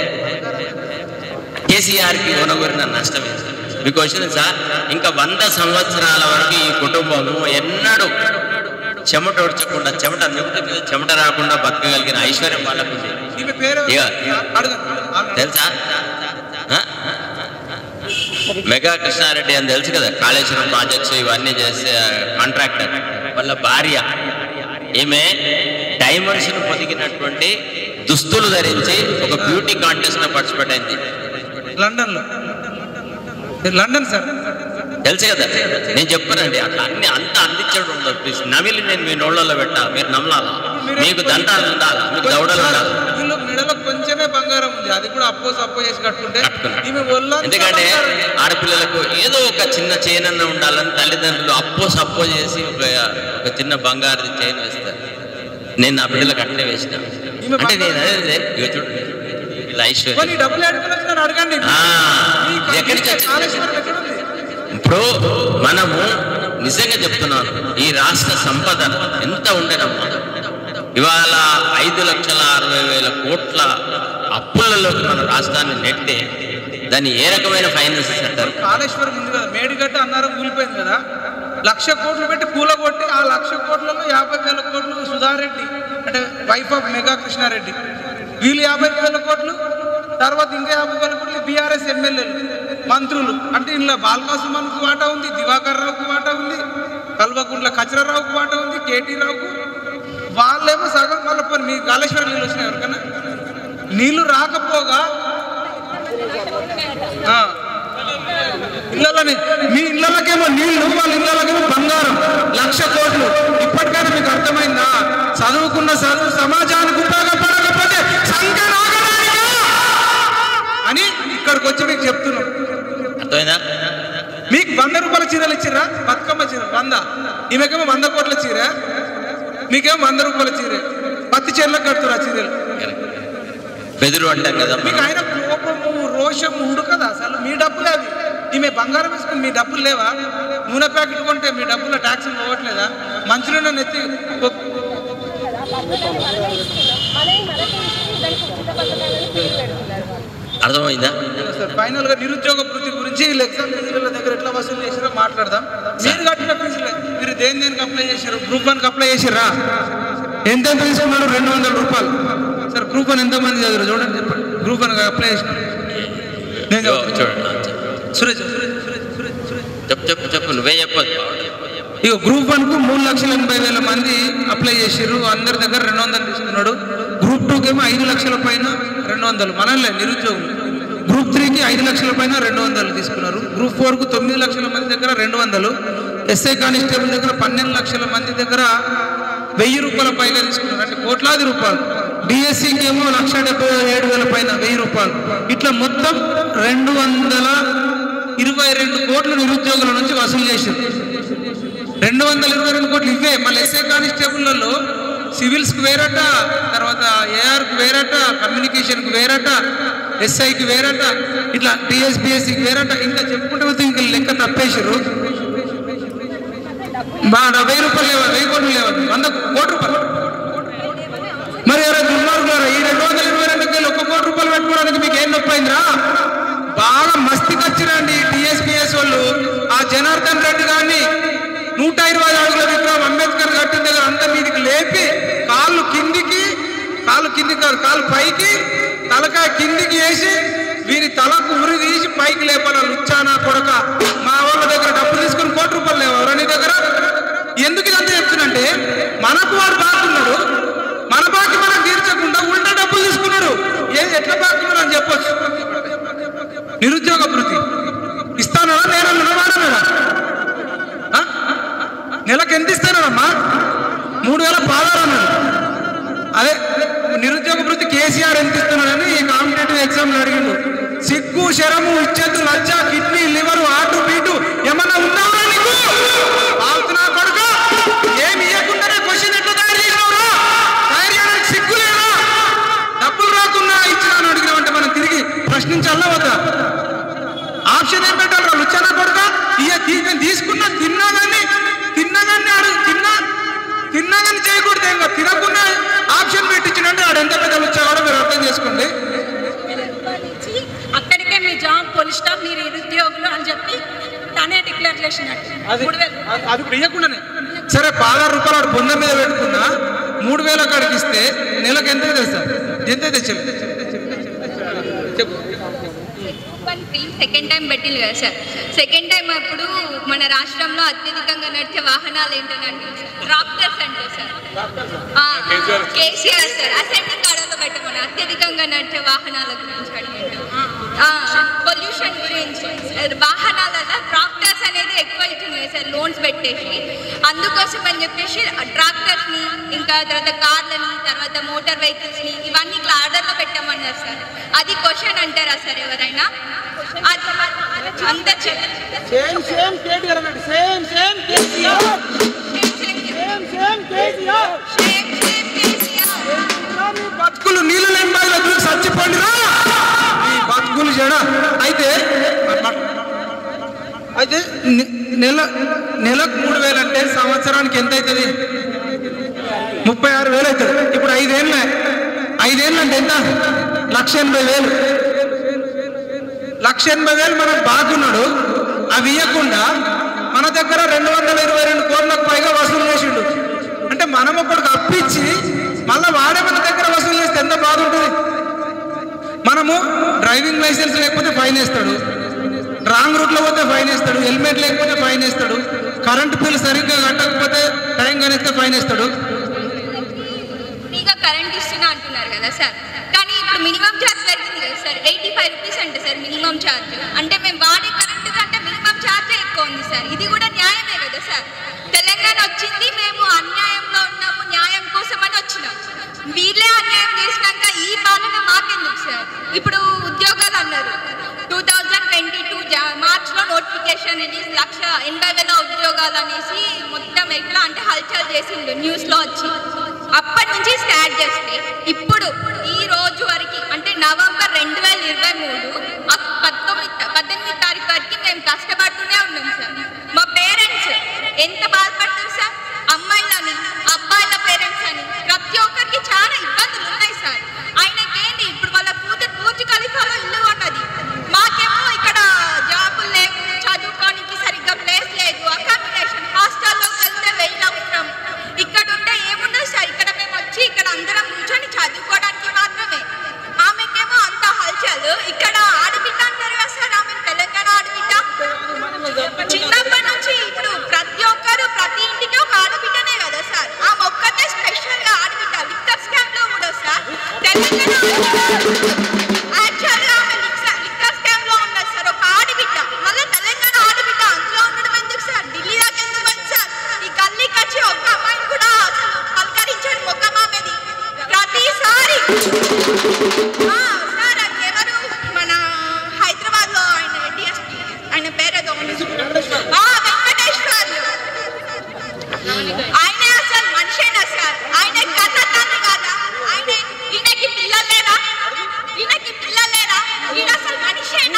కేసీఆర్కి కొనగొరిన నష్టం ఏంటి మీకు వచ్చింది సార్ ఇంకా వంద సంవత్సరాల వరకు ఈ కుటుంబము ఎన్నడూ చెమట ఒడ్చకుండా చెమట నిమిటి మీద చెమట రాకుండా బతకగలిగిన ఐశ్వర్యం వాళ్ళకు ఉంది. ఈమె పేరు ఇక అడగండి తెలుసా ఆ? మెగా కృష్ణారెడ్డి అని తెలుసు కదా కాళేశ్వరం ప్రాజెక్ట్స్ ఇవన్నీ చేసే కాంట్రాక్టర్ వాళ్ళ భార్య ఈమె డైమండ్స్ ను పొదిగినటువంటి దుస్తులు ధరించి ఒక బ్యూటీ కాంటెస్ట్ లో పార్టిసిపేట్ అయింది లండన్ లో లండన్ సార్ తెలుసు కదా నేను చెప్పానండి అట్లా అన్ని అంత అందించడం ఉండదు ప్లీజ్ నమిలి నేను మీ నోళ్ళలో పెట్టా మీరు నమ్మలాలా మీకు దండాలు ఉండాలా మీకు దౌడలు ఉండాలి వీళ్ళు మెడలో కొంచెమే బంగారం ఉంది అది కూడా అప్పో సప్పో చేసి కట్టుకుంటే ఈమె ఒళ్ళంతా ఎందుకంటే బంగారం. ఆడపిల్లలకు ఏదో ఒక చిన్న చైన్ అన్న ఉండాలని తల్లిదండ్రులు అప్పో సప్పో చేసి ఒక ఒక చిన్న బంగారు చైన్ వేస్తారు నేను నా బిడ్డలకు అట్లే వేసిన అంటే నేను అదే ఇగో చూడండి ఇలా ఐశ్వర్యం పోనీ డబ్బులు అడుగుతున్నా నన్ను అడగండి ఆ, మీ ఇది ఎక్కడి నుంచి వచ్చింది? కాళేశ్వరం ఎక్కడ ఉంది ఇప్పుడు మనము నిజంగా చెప్తున్నాను ఈ రాష్ట్ర సంపద ఎంత ఉండేనమ్మా ఇవాళ ఐదు లక్షల అరవై వేల కోట్ల అప్పులలోకి మన రాష్ట్రాన్ని నెట్టి దాన్ని ఏ రకమైన ఫైనాన్స్ అంటారు కాళేశ్వరం ఉంది కదా మేడిగడ్డ అన్నారు కూలిపోయింది కదా లక్ష కోట్లు పెట్టి కూలగొట్టి ఆ లక్ష కోట్లలో యాభై వేల కోట్లు సుధారెడ్డి అంటే వైఫ్ ఆఫ్ మెగా కృష్ణారెడ్డి వీళ్ళు యాభై వేల కోట్లు తర్వాత ఇంకా యాభై వేల కోట్లు బీఆర్ఎస్ ఎమ్మెల్యేలు మంత్రులు అంటే ఇందులో బాలకాసుమన్కు వాటా ఉంది దివాకర్ రావుకు వాటా ఉంది కల్వకుంట్ల కచరరావుకు వాటా ఉంది కేటీ రావుకు వాళ్ళేమో సగం వాళ్ళ పని మీ కాళేశ్వరం నీళ్ళు వచ్చినాయి ఎవరికన్నా నీళ్లు రాకపోగా ఆ. ఇళ్ళలోని మీ ఇళ్ళకేమో నీళ్లు వాళ్ళ ఇళ్ళకేమో బంగారం లక్ష కోట్లు ఇప్పటికైనా మీకు అర్థమైందా చదువుకున్న చదువు సమాజానికి ఉపయోగపడకపోతే సంఖ్య నాగరానికా? అని ఇక్కడికి వచ్చి మీకు చెప్తున్నాం అర్థమైందా మీకు వంద రూపాయల చీరలు ఇచ్చిర్రా బతుకమ్మ చీర వంద ఈమెకేమో వంద కోట్ల చీర మీకేమో వంద రూపాయల చీర పత్తి చీరలకు కడుతురా చీరలు బెదురు అంటాం కదా మీకు ఆయన కోపము రోషము ఉండు కదా అసలు మీ డబ్బులే అవి ఈమె బంగారం వేసుకుని మీ డబ్బులు లేవా నూనె ప్యాకెట్ కొంటే మీ డబ్బుల ట్యాక్స్ పోవట్లేదా మంచినూనె నెత్తి ఒ- అర్థమైందా సార్ ఫైనల్ గా నిరుద్యోగ వృత్తి గురించి వీళ్ళు ఎగ్జామ్ ఫీజుల దగ్గర ఎట్లా వసూలు చేసిరో మాట్లాడదాం మీరు కట్టిన ఫీజులే మీరు దేని దేనికి అప్లై చేశారు గ్రూప్ వన్ కి అప్లై చేసిర్రా ఎంత ఎంత తీసుకున్నారు రెండు వందల రూపాయలు సార్ గ్రూప్ వన్ ఎంత మంది చదివారు చూడండి చెప్పండి గ్రూప్ వన్ అప్లై చేసిన నేను ఇగో చదువుతున్నా. చూడండి సురేష్ చెప్పు చెప్పు చెప్పు నువ్వే చెప్పదు ఇక గ్రూప్ వన్ కు మూడు లక్షల ఎనభై వేల మంది అప్లై చేసిర్రు అందరి దగ్గర రెండు వందలు తీసుకున్నాడు గ్రూప్ టూకి ఏమో ఐదు లక్షల పైన రెండు వందలు మనలే నిరుద్యోగులు గ్రూప్ త్రీకి ఐదు లక్షల పైన రెండు వందలు తీసుకున్నారు గ్రూప్ ఫోర్ కు తొమ్మిది లక్షల మంది దగ్గర రెండు వందలు ఎస్ఐ కానిస్టేబుల్ దగ్గర పన్నెండు లక్షల మంది దగ్గర వెయ్యి రూపాయల పైగా తీసుకున్నారు అంటే కోట్లాది రూపాయలు డిఎస్సికి ఏమో లక్ష డెబ్బై ఏడు వేల పైన వెయ్యి రూపాయలు ఇట్లా మొత్తం రెండు వందల ఇరవై రెండు కోట్ల నిరుద్యోగుల నుంచి వసూలు చేసింది రెండు వందల ఇరవై రెండు కోట్లు ఇవే మళ్ళీ ఎస్ఐ కానిస్టేబుల్లలో సివిల్స్కి వేరట తర్వాత ఏఆర్కి వేరట కమ్యూనికేషన్కి వేరట ఎస్ఐకి వేరట ఇట్లా టీఎస్బిఎస్సికి వేరట ఇంకా చెప్పుకుంటే పోతే ఇంకా లెక్క తప్పేసారు మా వెయ్యి రూపాయలు లేవా వెయ్యి కోట్లు లేవా వంద కోటి రూపాయలు మరి ఎవరైనా దుర్మార్గులారా ఈ రెండు వందల ఇరవై రెండు వేలు ఒక్క కోటి రూపాయలు పెట్టుకోవడానికి మీకు ఏం నొప్పి అయిందిరా బాగా మస్తి ఖర్చురండి టీఎస్పీఎస్ వాళ్ళు ఆ జనార్దన్ రెడ్డి గారిని నూట ఇరవై అడుగుల విగ్రహం అంబేద్కర్ కట్టిన దగ్గర అంతా మీదికి లేపి కాళ్ళు కిందికి కాళ్ళు కిందికి కాదు కాళ్ళు పైకి తలకాయ కిందికి వేసి వీరి తలకు ఉరి తీసి పైకి లేపాలి లుచ్చానా కొడక మా వాళ్ళ దగ్గర డబ్బు తీసుకుని కోటి రూపాయలు లేవు ఎవరా నీ దగ్గర ఎందుకు ఇదంతా చెప్తున్నంటే మనకు వాడు బాగున్నాడు మన బాకి మనం తీర్చకుండా ఉల్టా డబ్బులు తీసుకున్నాడు ఏది ఎట్లా బాగున్నాడు అని చెప్పొచ్చు నిరుద్యోగ వృత్తి ఇస్తానా నేను నిలబడనా నెలకు ఎంత ఇస్తానమ్మా మూడు వేల పదహారు అన్నాడు అదే నిరుద్యోగ వృత్తి కేసీఆర్ ఎంత ఇస్తున్నాడని ఈ కాంపిటేటివ్ ఎగ్జామ్లు అడిగిండు సిగ్గు శరము ఇచ్చేది లజ్జ కిడ్నీ లివర్ ఆటు బీటు ఏమన్నా ఉన్నావా నీకు ఆగుతున్నా కొడుకు ఏమి ఇవ్వకుండానే క్వశ్చన్ ఎట్లా తయారు చేసినావురా తయారు చేయడానికి సిగ్గు లేదు ప్రశ్నించాలా వద్దా ఆప్షన్ ఏం పెట్టాలి రా లుచ్చానా కొడుక ఇక తీ- నేను తీసుకున్నా తిన్నా కానీ తిన్నా కానీ ఆడు తిన్నా తిన్నా కానీ చేయకూడదు ఇంకా తినకుండా ఆప్షన్ పెట్టించినంటే ఆడు ఎంత పెద్ద లుచ్చావాడో మీరు అర్థం చేసుకోండి అక్కడికే మీ జాబ్ పోలీస్ స్టాఫ్ మీరు నిరుద్యోగులు అని చెప్పి తనే డిక్లేర్ చేసినట్టు అది మూడు వేలు అది ఇప్పుడు ఇవ్వకుండానే సరే పదహారు రూపాయలు వాడు పొంద మీద పెట్టుకున్నా మూడు వేల కాడికి ఇస్తే నెలకు ఎంత తెస్తారు ఎంత తెచ్చారు చెప్పు వన్ ఫిల్మ్ సెకండ్ టైం పెట్టింది కదా సార్ సెకండ్ టైం అప్పుడు మన రాష్ట్రంలో అత్యధికంగా నడిచే వాహనాలు ఏంటంటే ట్రాక్టర్స్ అంటే సార్ ఆ, కేసీఆర్ సార్ అసెండింగ్ ఆర్డర్లో పెట్టమని అత్యధికంగా నడిచే వాహనాల గురించి అడిగాడు పొల్యూషన్ గురించి వాహనాలలో ట్రాక్టర్స్ అనేది ఎక్కువ ఇచ్చినాయి సార్ లోన్స్ పెట్టేసి అందుకోసం అని చెప్పేసి ట్రాక్టర్స్ ని ఇంకా తర్వాత కార్లని తర్వాత మోటార్ వెహికల్స్ ని ఇవన్నీ ఇట్లా ఆర్డర్లో పెట్టమన్నారు సార్ అది క్వశ్చన్ అంటారా సార్ ఎవరైనా అది అంత సేమ్ సేమ్ కేటీఆర్ అన్నట్టు same same KCR same same KCR బతుకులు నీళ్ళు లేని బావిలో దూకి చచ్చిపోండి రా ఈ బతుకులు జడ అయితే అయితే నె- నెల నెలకు మూడు వేలు అంటే సంవత్సరానికి ఎంత అవుతుంది ముప్పై ఆరు వేలు అవుతుంది ఇప్పుడు ఐదేళ్ళ ఐదేళ్ళు అంటే ఎంత లక్ష ఎనభై వేలు లక్ష ఎనభై వేలు మనకు బాగున్నాడు అవి ఇవ్వకుండా మన దగ్గర రెండు వందల ఇరవై రెండు కోట్లకు పైగా వసూలు చేసిండు అంటే మనం ఒకటికి అప్పిచ్చి మళ్ళీ వాడే మన దగ్గర వసూలు చేస్తే ఎంత బాగుంటుంది మనము డ్రైవింగ్ లైసెన్స్ లేకపోతే ఫైన్ వేస్తాడు రాంగ్ రూట్లో పోతే ఫైన్ వేస్తాడు హెల్మెట్ లేకపోతే ఫైన్ వేస్తాడు కరెంటు బిల్ సరిగ్గా కట్టకపోతే టైం కనిస్తే ఫైన్ వేస్తాడు ఫ్రీగా కరెంట్ ఇస్తున్నా అంటున్నారు కదా సార్ కానీ ఇప్పుడు మినిమం ఛార్జ్ పెరిగింది కదా సార్ ఎయిటీ ఫైవ్ రూపీస్ అంటే సార్ మినిమం ఛార్జ్ అంటే మేము వాడే కరెంట్ కంటే మినిమం ఛార్జ్ ఎక్కువ ఉంది సార్ ఇది కూడా న్యాయమే కదా సార్ తెలంగాణ వచ్చింది మేము అన్యాయంలో ఉన్నాము న్యాయం కోసం అని వచ్చినాం వీళ్ళే అన్యాయం చేసినాక ఈ పాలన మాకెందుకు సార్ ఇప్పుడు ఉద్యోగాలు అన్నారు టూ థౌజండ్ ట్వంటీ టూ మార్చ్లో నోటిఫికేషన్ రిలీజ్ లక్ష ఎనభై వేల ఉద్యోగాలు అనేసి మొత్తం ఎట్లా అంటే హల్చల్ చేసిండు న్యూస్లో వచ్చి అప్పటి నుంచి స్టార్ట్ చేస్తే ఇప్పుడు ఈ రోజు వరకు అంటే నవంబర్ రెండు వేల ఇరవై మూడు అక్- పద్దెనిమిది పద్దెనిమిది తారీఖు వరకు మేము కష్టపడుతూనే ఉన్నాం సార్ మా పేరెంట్స్ ఎంత బాధపడతారు సార్ అమ్మాయిలని అబ్బాయిల పేరెంట్స్ అని ప్రతి ఒక్కరికి చాలా ఇబ్బందులు ఉన్నాయి సార్ ఆయనకేంటి ఇప్పుడు వాళ్ళ కూతురు పూర్తి కలిఫాలో ఇల్లు ఉన్నది మాకేమో ఇక్కడ జాబులు లేవు చదువుకోనికి సరిగ్గా ప్లేస్ లేదు అకామిడేషన్ హాస్టల్లోకి వెళ్తే వెయిట్ అవసరం ఇక్కడ ఉంటే ఏముండదు సార్ ఇక్కడ మేము వచ్చి ఇక్కడ అందరం కూర్చొని చదువుకోవడానికి మాత్రమే ఆమెకేమో అంత హల్చల్ ఇక్కడ ఆడబిడ్డ అంటారు కదా సార్ ఆమె తెలంగాణ ఆడబిడ్డ చిన్నప్పటి నుంచి ఇప్పుడు ప్రతి ఒక్కరు ప్రతి ఇంటికి ఒక ఆడబిడ్డనే కదా సార్ ఆమె ఒక్కటే స్పెషల్ గా ఆడబిడ్డ లిక్కర్ స్కామ్ లో కూడా సార్ తెలంగాణ యాక్చువల్ గా ఆమె లిక్కర్ లిక్కర్ స్కామ్ లో ఉన్నది సార్ ఒక ఆడబిడ్డ మళ్ళీ తెలంగాణ ఆడబిడ్డ అందులో ఉండడం ఎందుకు సార్ ఢిల్లీ దాకా ఎందుకు పోయింది సార్ ఈ గల్లీకి వచ్చి ఒక్క అమ్మాయిని కూడా అసలు పలకరించాడు ముఖం ఆమెది ప్రతిసారి ఆ, సార్ అది ఎవరు మన హైదరాబాద్ లో ఆయన డిఎస్పీ ఆయన పేరేదో ఉంది. ఆ, వెంకటేశ్వర్లు ఆయనే అసలు మనిషేనా సార్ ఆయన కన్న తండ్రి కాదా ఆయన ఈయనకి పిల్లలు లేరా ఈయనకి పిల్లలు లేరా ఈయన అసలు మనిషేనా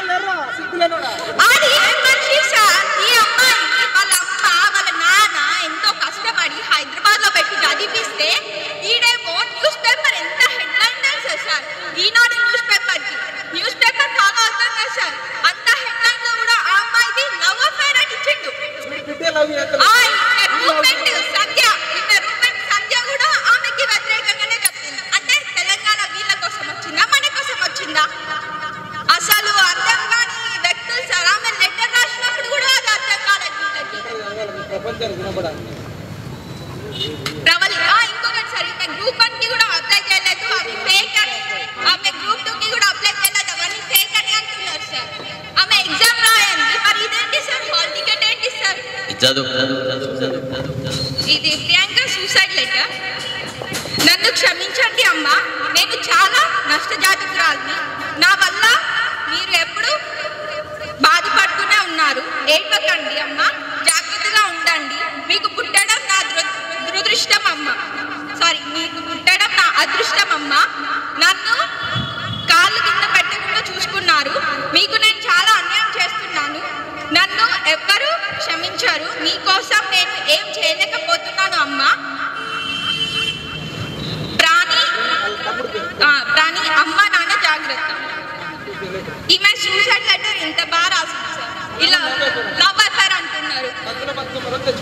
అది ఏం మనిషి సార్ ఈ అమ్మాయి వాళ్ళ అమ్మ వాళ్ళ నాన్న ఎంతో కష్టపడి హైదరాబాద్ లో పెట్టి చదివిస్తే ఈడేమో న్యూస్ పేపర్ ఎంత హెడ్లైన్ తెలుసా సార్ ఈనాడు న్యూస్ పేపర్ కి న్యూస్ పేపర్ ఫాలో అవుతాం కదా సార్ అంత హెడ్లైన్ లో కూడా ఆ అమ్మాయిది లవ్ అఫైర్ అని ఇచ్చిండు ఆ, ఈమె రూపెంట్ సంధ్య ఈమె రూపెంట్ సంధ్య కూడా ఆమెకి వ్యతిరేకంగానే చెప్పింది అంటే తెలంగాణ వీళ్ళ కోసం వచ్చిందా మన కోసం వచ్చిందా అసలు అర్థం కాని వ్యక్తులు సార్ ఆమె లెటర్ రాసినప్పుడు కూడా అది అర్థం కాలేదు వీళ్ళకి ప్రబలి ఆ, ఇంకొకటి సార్ ఈమె గ్రూప్ వన్ కి కూడా అప్లై చేయలేదు అవి ఫేక్ అని ఆమె గ్రూప్ టూ కి కూడా అప్లై చేయలేదు అవన్నీ ఫేక్ అని అంటున్నారు సార్ ఆమె ఎగ్జామ్ రాయండి మరి ఇదేంటి సార్ హాల్ టికెట్ ఏంటి సార్ చదువు ఇది ప్రియాంక సూసైడ్ లెటర్ నన్ను క్షమించండి అమ్మా నేను చాలా నష్టజాతకురాలిని నా వల్ల మీరు ఎప్పుడు బాధపడుతూనే ఉన్నారు ఏడ్వకండి అమ్మా జాగ్రత్తగా ఉండండి మీకు పుట్టడం నా దుర దురదృష్టం అమ్మ సారీ మీకు పుట్టడం నా అదృష్టం అమ్మ నన్ను కాళ్ళు కింద పెట్టకుండా చూసుకోండి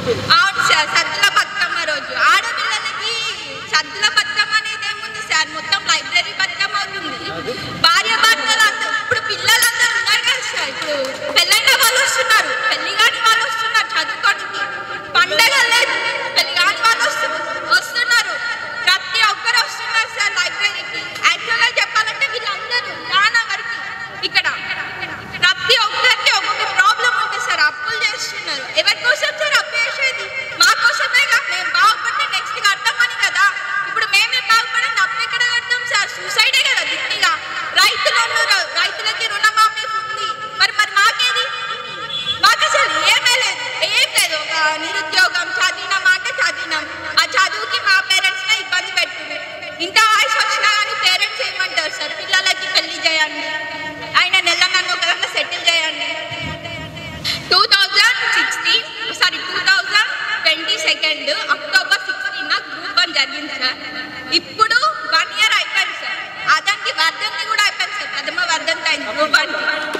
అవును సార్ సద్దుల బతుకమ్మ రోజు ఆడపిల్లలకి సద్దుల బతుకమ్మ అనేది ఏముంది సార్ మొత్తం లైబ్రరీ బతుకమ్మ అవుతుంది భార్య భర్తలు అందరూ ఇప్పుడు పిల్లలందరూ ఉన్నారు కదా సార్ ఇప్పుడు పెళ్ళైన వాళ్ళు వస్తున్నారు పెళ్లి కాని వాళ్ళు వస్తున్నారు చదువుకోవడానికి పండగ లేదు పెళ్లి కాని వాళ్ళు వస్తు వస్తున్నారు ప్రతి ఒక్కరు వస్తున్నారు సార్ లైబ్రరీకి యాక్చువల్గా చెప్పాలంటే వీళ్ళందరూ చాలా వరకు ఇక్కడ ప్రతి ఒక్కరికి ఒక్కొక్క ప్రాబ్లం ఉంటుంది సార్ అప్పులు చేస్తున్నారు ఎవరి కోసం సార్ అప్పు చేసేది మా కోసమే కదా మేము బాగుపడితే నెక్స్ట్ కడతామని కదా ఇప్పుడు మేమే బాగుపడండి అప్పు ఎక్కడ కడతాం సార్ సూసైడే కదా దిట్టిగా రైతులు ఉన్నారు రైతులకి రుణమాఫీ ఉంది మరి మరి మాకేది మాకు అసలు ఏమీ లేదు ఏం లేదు ఒక నిరుద్యోగం చదివినాం అంటే చదివినాం ఆ చదువుకి మా పేరెంట్స్ ఇబ్బంది పెట్టుకుంది ఇంత వయసు వచ్చినా కానీ పేరెంట్స్ ఏమంటారు సార్ పిల్లలకి పెళ్లి చేయండి ఆయన నెల నన్ను ఒక దాంట్లో సెటిల్ చేయండి two thousand sixteen sorry two thousand twenty second October sixteen group one జరిగింది సార్ ఇప్పుడు వన్ ఇయర్ అయిపోయింది సార్ అదానికి వర్ధంతి కూడా అయిపోయింది సార్ ప్రథమ వర్ధంతి అయింది గ్రూప్ వన్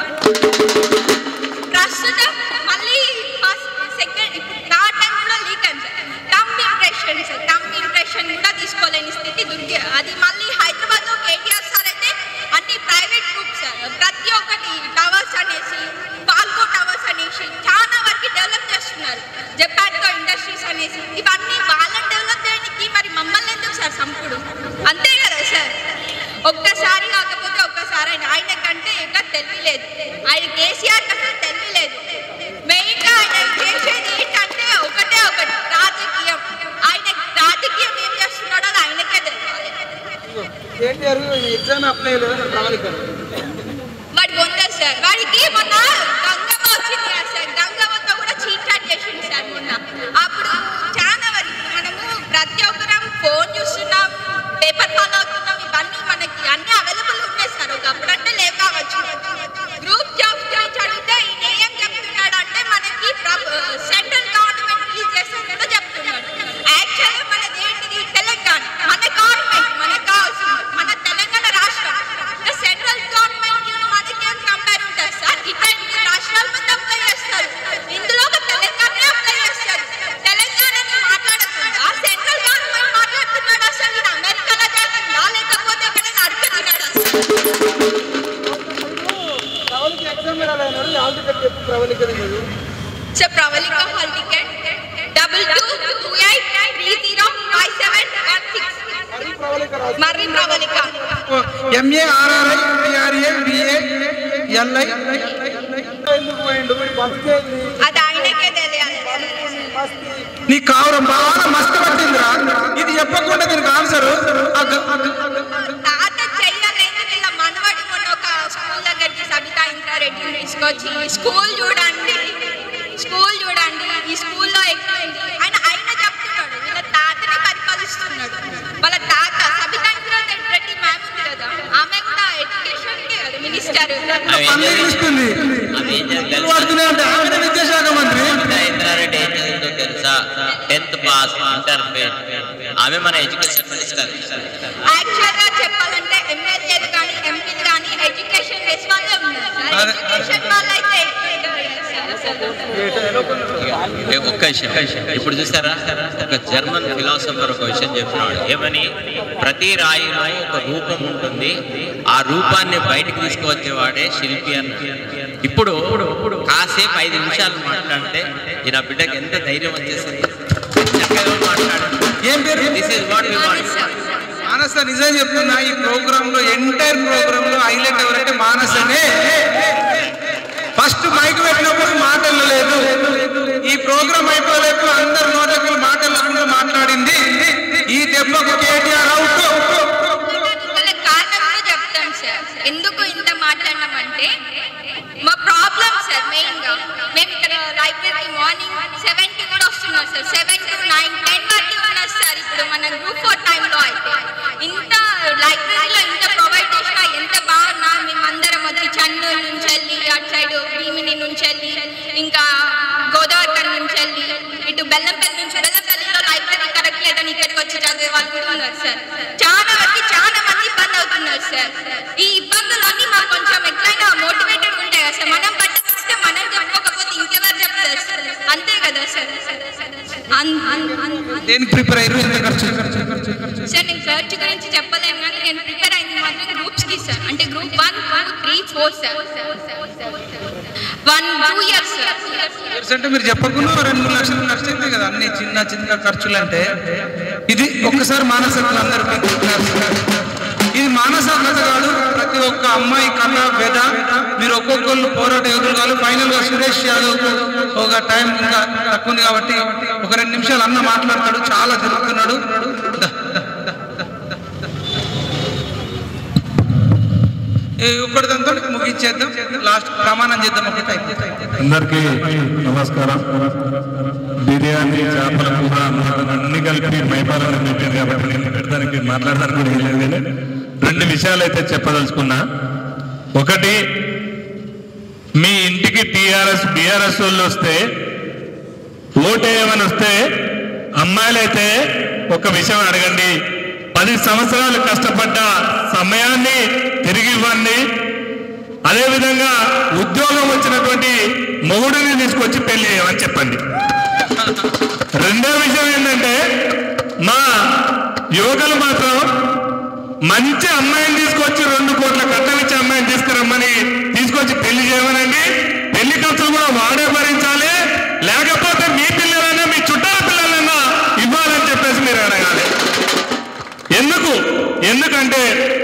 ప్రస్తుతం మళ్ళీ ఫస్ట్ సెకండ్ ఇప్పుడు నా టైంలో లీక్ అయింది సార్ టమ్ ఇంప్రెషన్ సార్ టమ్ ఇంప్రెషన్ కూడా తీసుకోలేని స్థితి దుర్గ అది మళ్ళీ హైదరాబాద్లో కేటీఆర్ సార్ అయితే అన్ని ప్రైవేట్ గ్రూప్స్ సార్ ప్రతి ఒక్కటి టవర్స్ అనేసి పాల్కో టవర్స్ అనేసి చాలా వరకు డెవలప్ చేస్తున్నారు జపాన్తో ఇండస్ట్రీస్ అనేసి ఇవన్నీ వాళ్ళని డెవలప్ చేయడానికి మరి మమ్మల్ని ఎందుకు సార్ సంపుడు అంతే కదా సార్ ఒక్కసారి కాకపోతే ఒక్కసారి ఆయన ఆయన కంటే ఇంకా తెలియలేదు ఆయన కేసీఆర్ అసలు తెలియలేదు మెయిన్గా ఆయన చేసేది ఏంటంటే ఒకటే ఒకటి రాజకీయం ఆయన రాజకీయం ఏం చేస్తున్నాడో అది ఆయనకే తెలియాలి కేటీఆర్ ఎగ్జామ్ అప్లై లేదు ప్రణాళిక వాడు పొందారు సార్ వాడికి మొన్న గంగమ్మ వచ్చింది కదా సార్ గంగమ్మతో కూడా చీట్ చాట్ చేసింది సార్ మొన్న అప్పుడు చాలా వరకు మనము ప్రతి ఒక్కరం ఫోన్ చూస్తున్నాం పేపర్ ఫాలో అవుతున్నాం ఇవన్నీ మనకి అన్ని అవైలబుల్ ఉన్నాయి సార్ ఒకప్పుడు అంటే లేవు కావచ్చు గ్రూప్ జాబ్స్ గురించి అడిగితే ఈయన ఏం చెప్తున్నాడు అంటే మనకి సెంట్రల్ గవర్నమెంట్ రిలీజ్ చేస్తుందో చెప్తున్నాడు యాక్చువల్గా మనది ఏంటిది తెలంగాణ మన గవర్నమెంట్ మనకు కావాల్సింది మన తెలంగాణ రాష్ట్రం సెంట్రల్ గవర్నమెంట్ మనకేం కంపేర్ ఉంటుంది సార్ ఇట్లా ఇన్ని రాష్ట్రాల మంది అప్లై చేస్తారు ఇందులో ఒక తెలంగాణ అప్లై చేస్తారు తెలంగాణని మాట్లాడకుండా సెంట్రల్ గవర్నమెంట్ మాట్లాడుతున్నాడు అసలు ఈయన అమెరికాలో చేస్తుందా లేకపోతే ఎక్కడైనా అడుగుతున్నాడు అసలు ప్రవళిక ఎగ్జామ్ రాలేదు ఆల్ టికెట్ చెప్పు ప్రవళిక లేదు so Pravalika hall ticket double two two eight three zero five seven one six Marri Pravalika M A R R I B R A B A L I ఎందుకు పోయిండు వీడు బతికేది అది ఆయనకే తెలియాలి నీ కావరం బాగా మస్తు పట్టిందిరా ఇది చెప్పకుండా దీనికి ఆన్సర్ తాత చెయ్యలేదు వీళ్ళ మనవడు మొన్న ఒక స్కూల్ దగ్గరికి సబితా ఇంద్రారెడ్డిని తీసుకొచ్చి స్కూల్ చూడండి స్కూల్ చూడండి ఈ స్కూల్లో ఎక్కువ ఉంది ఆయన ఆయన చెప్తున్నాడు వీళ్ళ తాతని పరిపాలిస్తున్నాడు వాళ్ళ తాత సబితా ఇంద్రారెడ్డి మ్యామ్ ఉంది కదా ఆమె కూడా ఎడ్యుకేషన్ కదా మినిస్టర్ ఇస్తుంది పడుతూనే ఉంటే ఆమె విద్యాశాఖ మంత్రి ఇంద్రారెడ్డి ఏం చదివిందో తెలుసా టెన్త్ పాస్ ఇంటర్ ఫెయిల్ ఆమె మన ఎడ్యుకేషన్ మినిస్టర్ యాక్చువల్గా చెప్పాలంటే ఎమ్మెల్యేలు కానీ ఎంపీలు కానీ ఎడ్యుకేషన్ బేస్ వాళ్ళే ఉన్నారు సార్ ఎడ్యుకేషన్ వాళ్ళైతే ఏ ఒక్క విషయం ఇప్పుడు చూస్తారా ఒక జర్మన్ ఫిలాసఫర్ ఒక విషయం చెప్తున్నాడు ఏమని ప్రతి రాయిలో ఒక రూపం ఉంటుంది ఆ రూపాన్ని బయటకు తీసుకువచ్చేవాడే శిల్పి అన్నాడు ఇప్పుడు కాసేపు ఐదు నిమిషాలు మాట్లాడితే ఈ నా బిడ్డకి ఎంత ధైర్యం వచ్చేసింది చక్కగా మాట్లాడు ఏం పేరు this is what we want Manasa నిజం చెప్తున్నా ఈ ప్రోగ్రామ్ లో ఎంటైర్ ప్రోగ్రామ్ లో హైలైట్ ఎవరంటే మానసనే ఫస్ట్ మైక్ పెట్టినప్పుడు మాటలు లేదు ఈ ప్రోగ్రామ్ అయిపోలేదు అందరు నోటకు మాటలు మాట్లాడింది ఈ దెబ్బకు కేటీఆర్ అవుట్ వాళ్ళ కారణం కూడా చెప్తాం సార్ ఎందుకు ఇంత మాట్లాడినామంటే మా ప్రాబ్లం సార్ మెయిన్ గా మేము ఇక్కడ లైబ్రరీ మార్నింగ్ సెవెన్ కి కూడా వస్తున్నాం sir seven to nine ten వరకు ఉన్నారు సార్ ఇప్పుడు మన గ్రూప్ ఫోర్ టైంలో అయితే ఇంత లైబ్రరీలో ఇంత ప్రొవైడ్ చేసినా ఎంత బాగున్నా మేమందరం వచ్చి చన్నూరు నుంచి వెళ్ళి అటు సైడ్ భీమిని నుంచి వెళ్ళి ఇంకా గోదావరి నుంచి వెళ్ళి ఇటు బెల్లంపల్లి నుంచి బెల్లంపల్లిలో లైబ్రరీ కరెక్ట్ లేదని ఇక్కడికి వచ్చి చదివే వాళ్ళు కూడా ఉన్నారు సార్ చాలా వరకు చాలా మంది ఇబ్బంది అవుతున్నారు సార్ ఈ ఇబ్బందులన్నీ మాకు కొంచెం ఎట్లయినా మోటివేటెడ్ ఉంటాయి కదా సార్ మనం పట్టిస్తే మనం చెప్పుకోకపోతే ఇంకెవరు చెప్తారు సార్ అంతే కదా సార్ అన్- అన్- అన్- అన్- దేనికి ప్రిపేర్ అయ్యారు ఎంత ఖర్చు సార్ నేను ఖర్చు గురించి చెప్పలేము కానీ నేను ప్రిపేర్ అయింది మాత్రం గ్రూప్స్ కి సార్ అంటే group one two three four sir one two years sir years అంటే మీరు చెప్పకుండా రెండు మూడు లక్షలు ఖర్చు అవుతాయి కదా అన్ని చిన్న చిన్న ఖర్చులు అంటే ఇది ఒక్కసారి మానసిక అందరూ మీకు ఇది మానస కథ కాదు ప్రతి ఒక్క అమ్మాయి కథ వెద మీరు ఒక్కొక్కళ్ళు పోరాట యోధులు కాదు ఫైనల్ గా సురేష్ యాదవ్ ఒక టైం ఇంకా తక్కువ ఉంది కాబట్టి ఒక రెండు నిమిషాలు అన్న మాట్లాడతాడు చాలా తిరుగుతున్నాడు దా, దా, దా, దా, దా. ఏ ఒక్కటి దాంతో ముగించేద్దాం లాస్ట్ ప్రమాణం చేద్దాం ఒకటి అయిపోతాయి అందరికీ నమస్కారం బిర్యానీ చేపల కూర అన్నం అన్ని కలిపి మైపాలను పెట్టారు కాబట్టి నేను పెడతానికి మాట్లాడడానికి కూడా ఏం లేదు కానీ రెండు విషయాలు అయితే చెప్పదలుచుకున్నా ఒకటి మీ ఇంటికి టీఆర్ఎస్ బీఆర్ఎస్ వాళ్ళు వస్తే ఓటేయమని వస్తే అమ్మాయిలైతే ఒక విషయం అడగండి పది సంవత్సరాలు కష్టపడ్డ సమయాన్ని తిరిగి ఇవ్వండి అదేవిధంగా ఉద్యోగం వచ్చినటువంటి మొగుడిని తీసుకొచ్చి పెళ్లి చేయమని చెప్పండి రెండో విషయం ఏంటంటే మా యువకులు మాత్రం మంచి అమ్మాయిని తీసుకొచ్చి రెండు కోట్ల కట్టం ఇచ్చి అమ్మాయిని తీసుకురమ్మని తీసుకొచ్చి పెళ్లి చేయమనండి పెళ్లి ఖర్చులు కూడా వాడే భరించాలి లేకపోతే మీ పిల్లలైనా మీ చుట్టాల పిల్లలైనా ఇవ్వాలని చెప్పేసి మీరు అడగాలి ఎందుకు ఎందుకంటే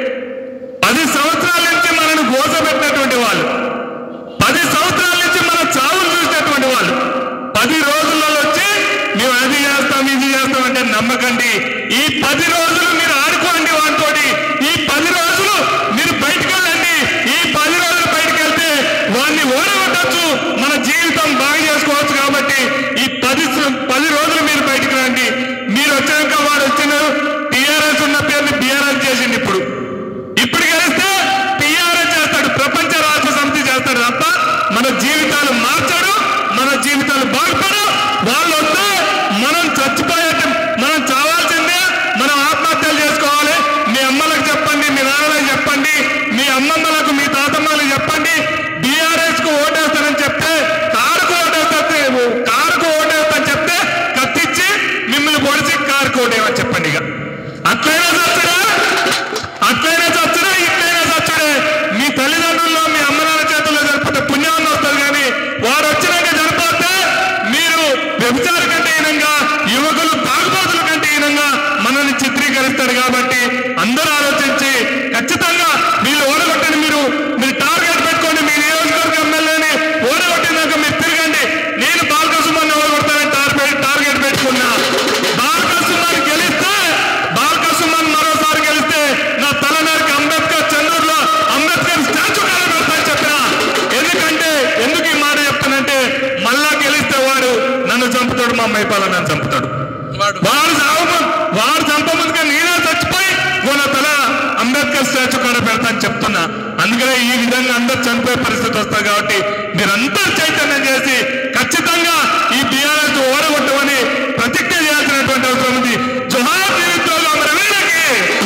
పది సంవత్సరాల నుంచి మనను గోసపెట్టినటువంటి వాళ్ళు పది సంవత్సరాల నుంచి మన చావులు చూసినటువంటి వాళ్ళు పది రోజులలో వచ్చి మేము అది చేస్తాం ఇది చేస్తాం అంటే నమ్మకండి ఈ పది రోజులు మీరు ఆడుకోండి వాటితోటి ఈ పది రోజులు మీరు బయటకు వెళ్ళండి ఈ పది రోజులు బయటకు వెళ్తే వాడిని ఓడగొట్టచ్చు మన జీవితం బాగా చేసుకోవచ్చు కాబట్టి ఈ పది స- పది రోజులు మీరు బయటకు రండి మీరు వచ్చాక వాడు వచ్చిన టీఆర్ఎస్ ఉన్న పేరుని బీఆర్ఎస్ చేసింది ఇప్పుడు ఇప్పుడు కలిస్తే టీఆర్ఎస్ చేస్తాడు ప్రపంచ రాష్ట్ర సమితి చేస్తాడు తప్ప మన జీవితాలు మార్చాడు మన జీవితాలు బాగుపడు వాళ్ళు వస్తే మనం చచ్చిపోయే మనం చావాల్సిందే మనం ఆత్మహత్యలు చేసుకోవాలి మీ అమ్మలకు చెప్పండి మీ నాన్నలకు చెప్పండి మీ అమ్మమ్మలకు మీ తాతమ్మలకు చెప్పండి బీఆర్ఎస్ కు ఓటేస్తానని చెప్తే కారుకు ఓటేస్తే కారుకు ఓటేస్తానని చెప్తే కత్తిచ్చి మిమ్మల్ని పొడిచి కారుకు ఓటేమని చెప్పండి ఇక అట్లయినా చచ్చడా అట్లయినా చచ్చడా ఇట్లయినా చచ్చడే మీ తల్లిదండ్రుల్లో మీ అమ్మ నాన్న చేతుల్లో జరిపితే పుణ్యాన్ని వస్తుంది కానీ వాడు వచ్చినాక జరిపోతే మీరు వ్యభిచార కంటే హీనంగా యువకులు తాగుబోతుల కంటే హీనంగా మనల్ని చిత్రీకరిస్తారు కాబట్టి అందరూ ఆలోచించి ఖచ్చితంగా వీళ్ళు ఓడగొట్టండి మీరు మీరు టార్గెట్ పెట్టుకోండి మీ నియోజకవర్గ ఎమ్మెల్యేని ఓడగొట్టినాక మీరు తిరగండి నేను బాలకసుమాన్ని ఓడగొడతానని టార్గెట్ టార్గెట్ పెట్టుకున్నా బాలకసుమాన్ని గెలిస్తే బాలకసుమాన్ మరోసారి గెలిస్తే నా తలనారికి అంబేద్కర్ చంద్రుల్లో అంబేద్కర్ స్టాచ్యూ కాడ పెడతాను చెప్పిన ఎందుకంటే ఎందుకు ఈ మాట చెప్తానంటే మళ్ళా గెలిస్తే వాడు నన్ను చంపుతాడు మా మైపాల నన్ను చంపుతాడు వాడు చావు వాడు చంపముందుగా నేనే చచ్చిపోయి మన తల అంబేద్కర్ స్టాచ్యూ కాడ పెడతాను చెప్తున్నా అందుకనే ఈ విధంగా అందరు చనిపోయే పరిస్థితి వస్తుంది కాబట్టి మీరందరూ చైతన్యం చేసి ఖచ్చితంగా ఈ బీఆర్ఎస్ ఓడగొట్టమని ప్రతిజ్ఞ చేయాల్సినటువంటి అవసరం ఉంది జోహార్ నిరుద్యోగ అమరవీరులకి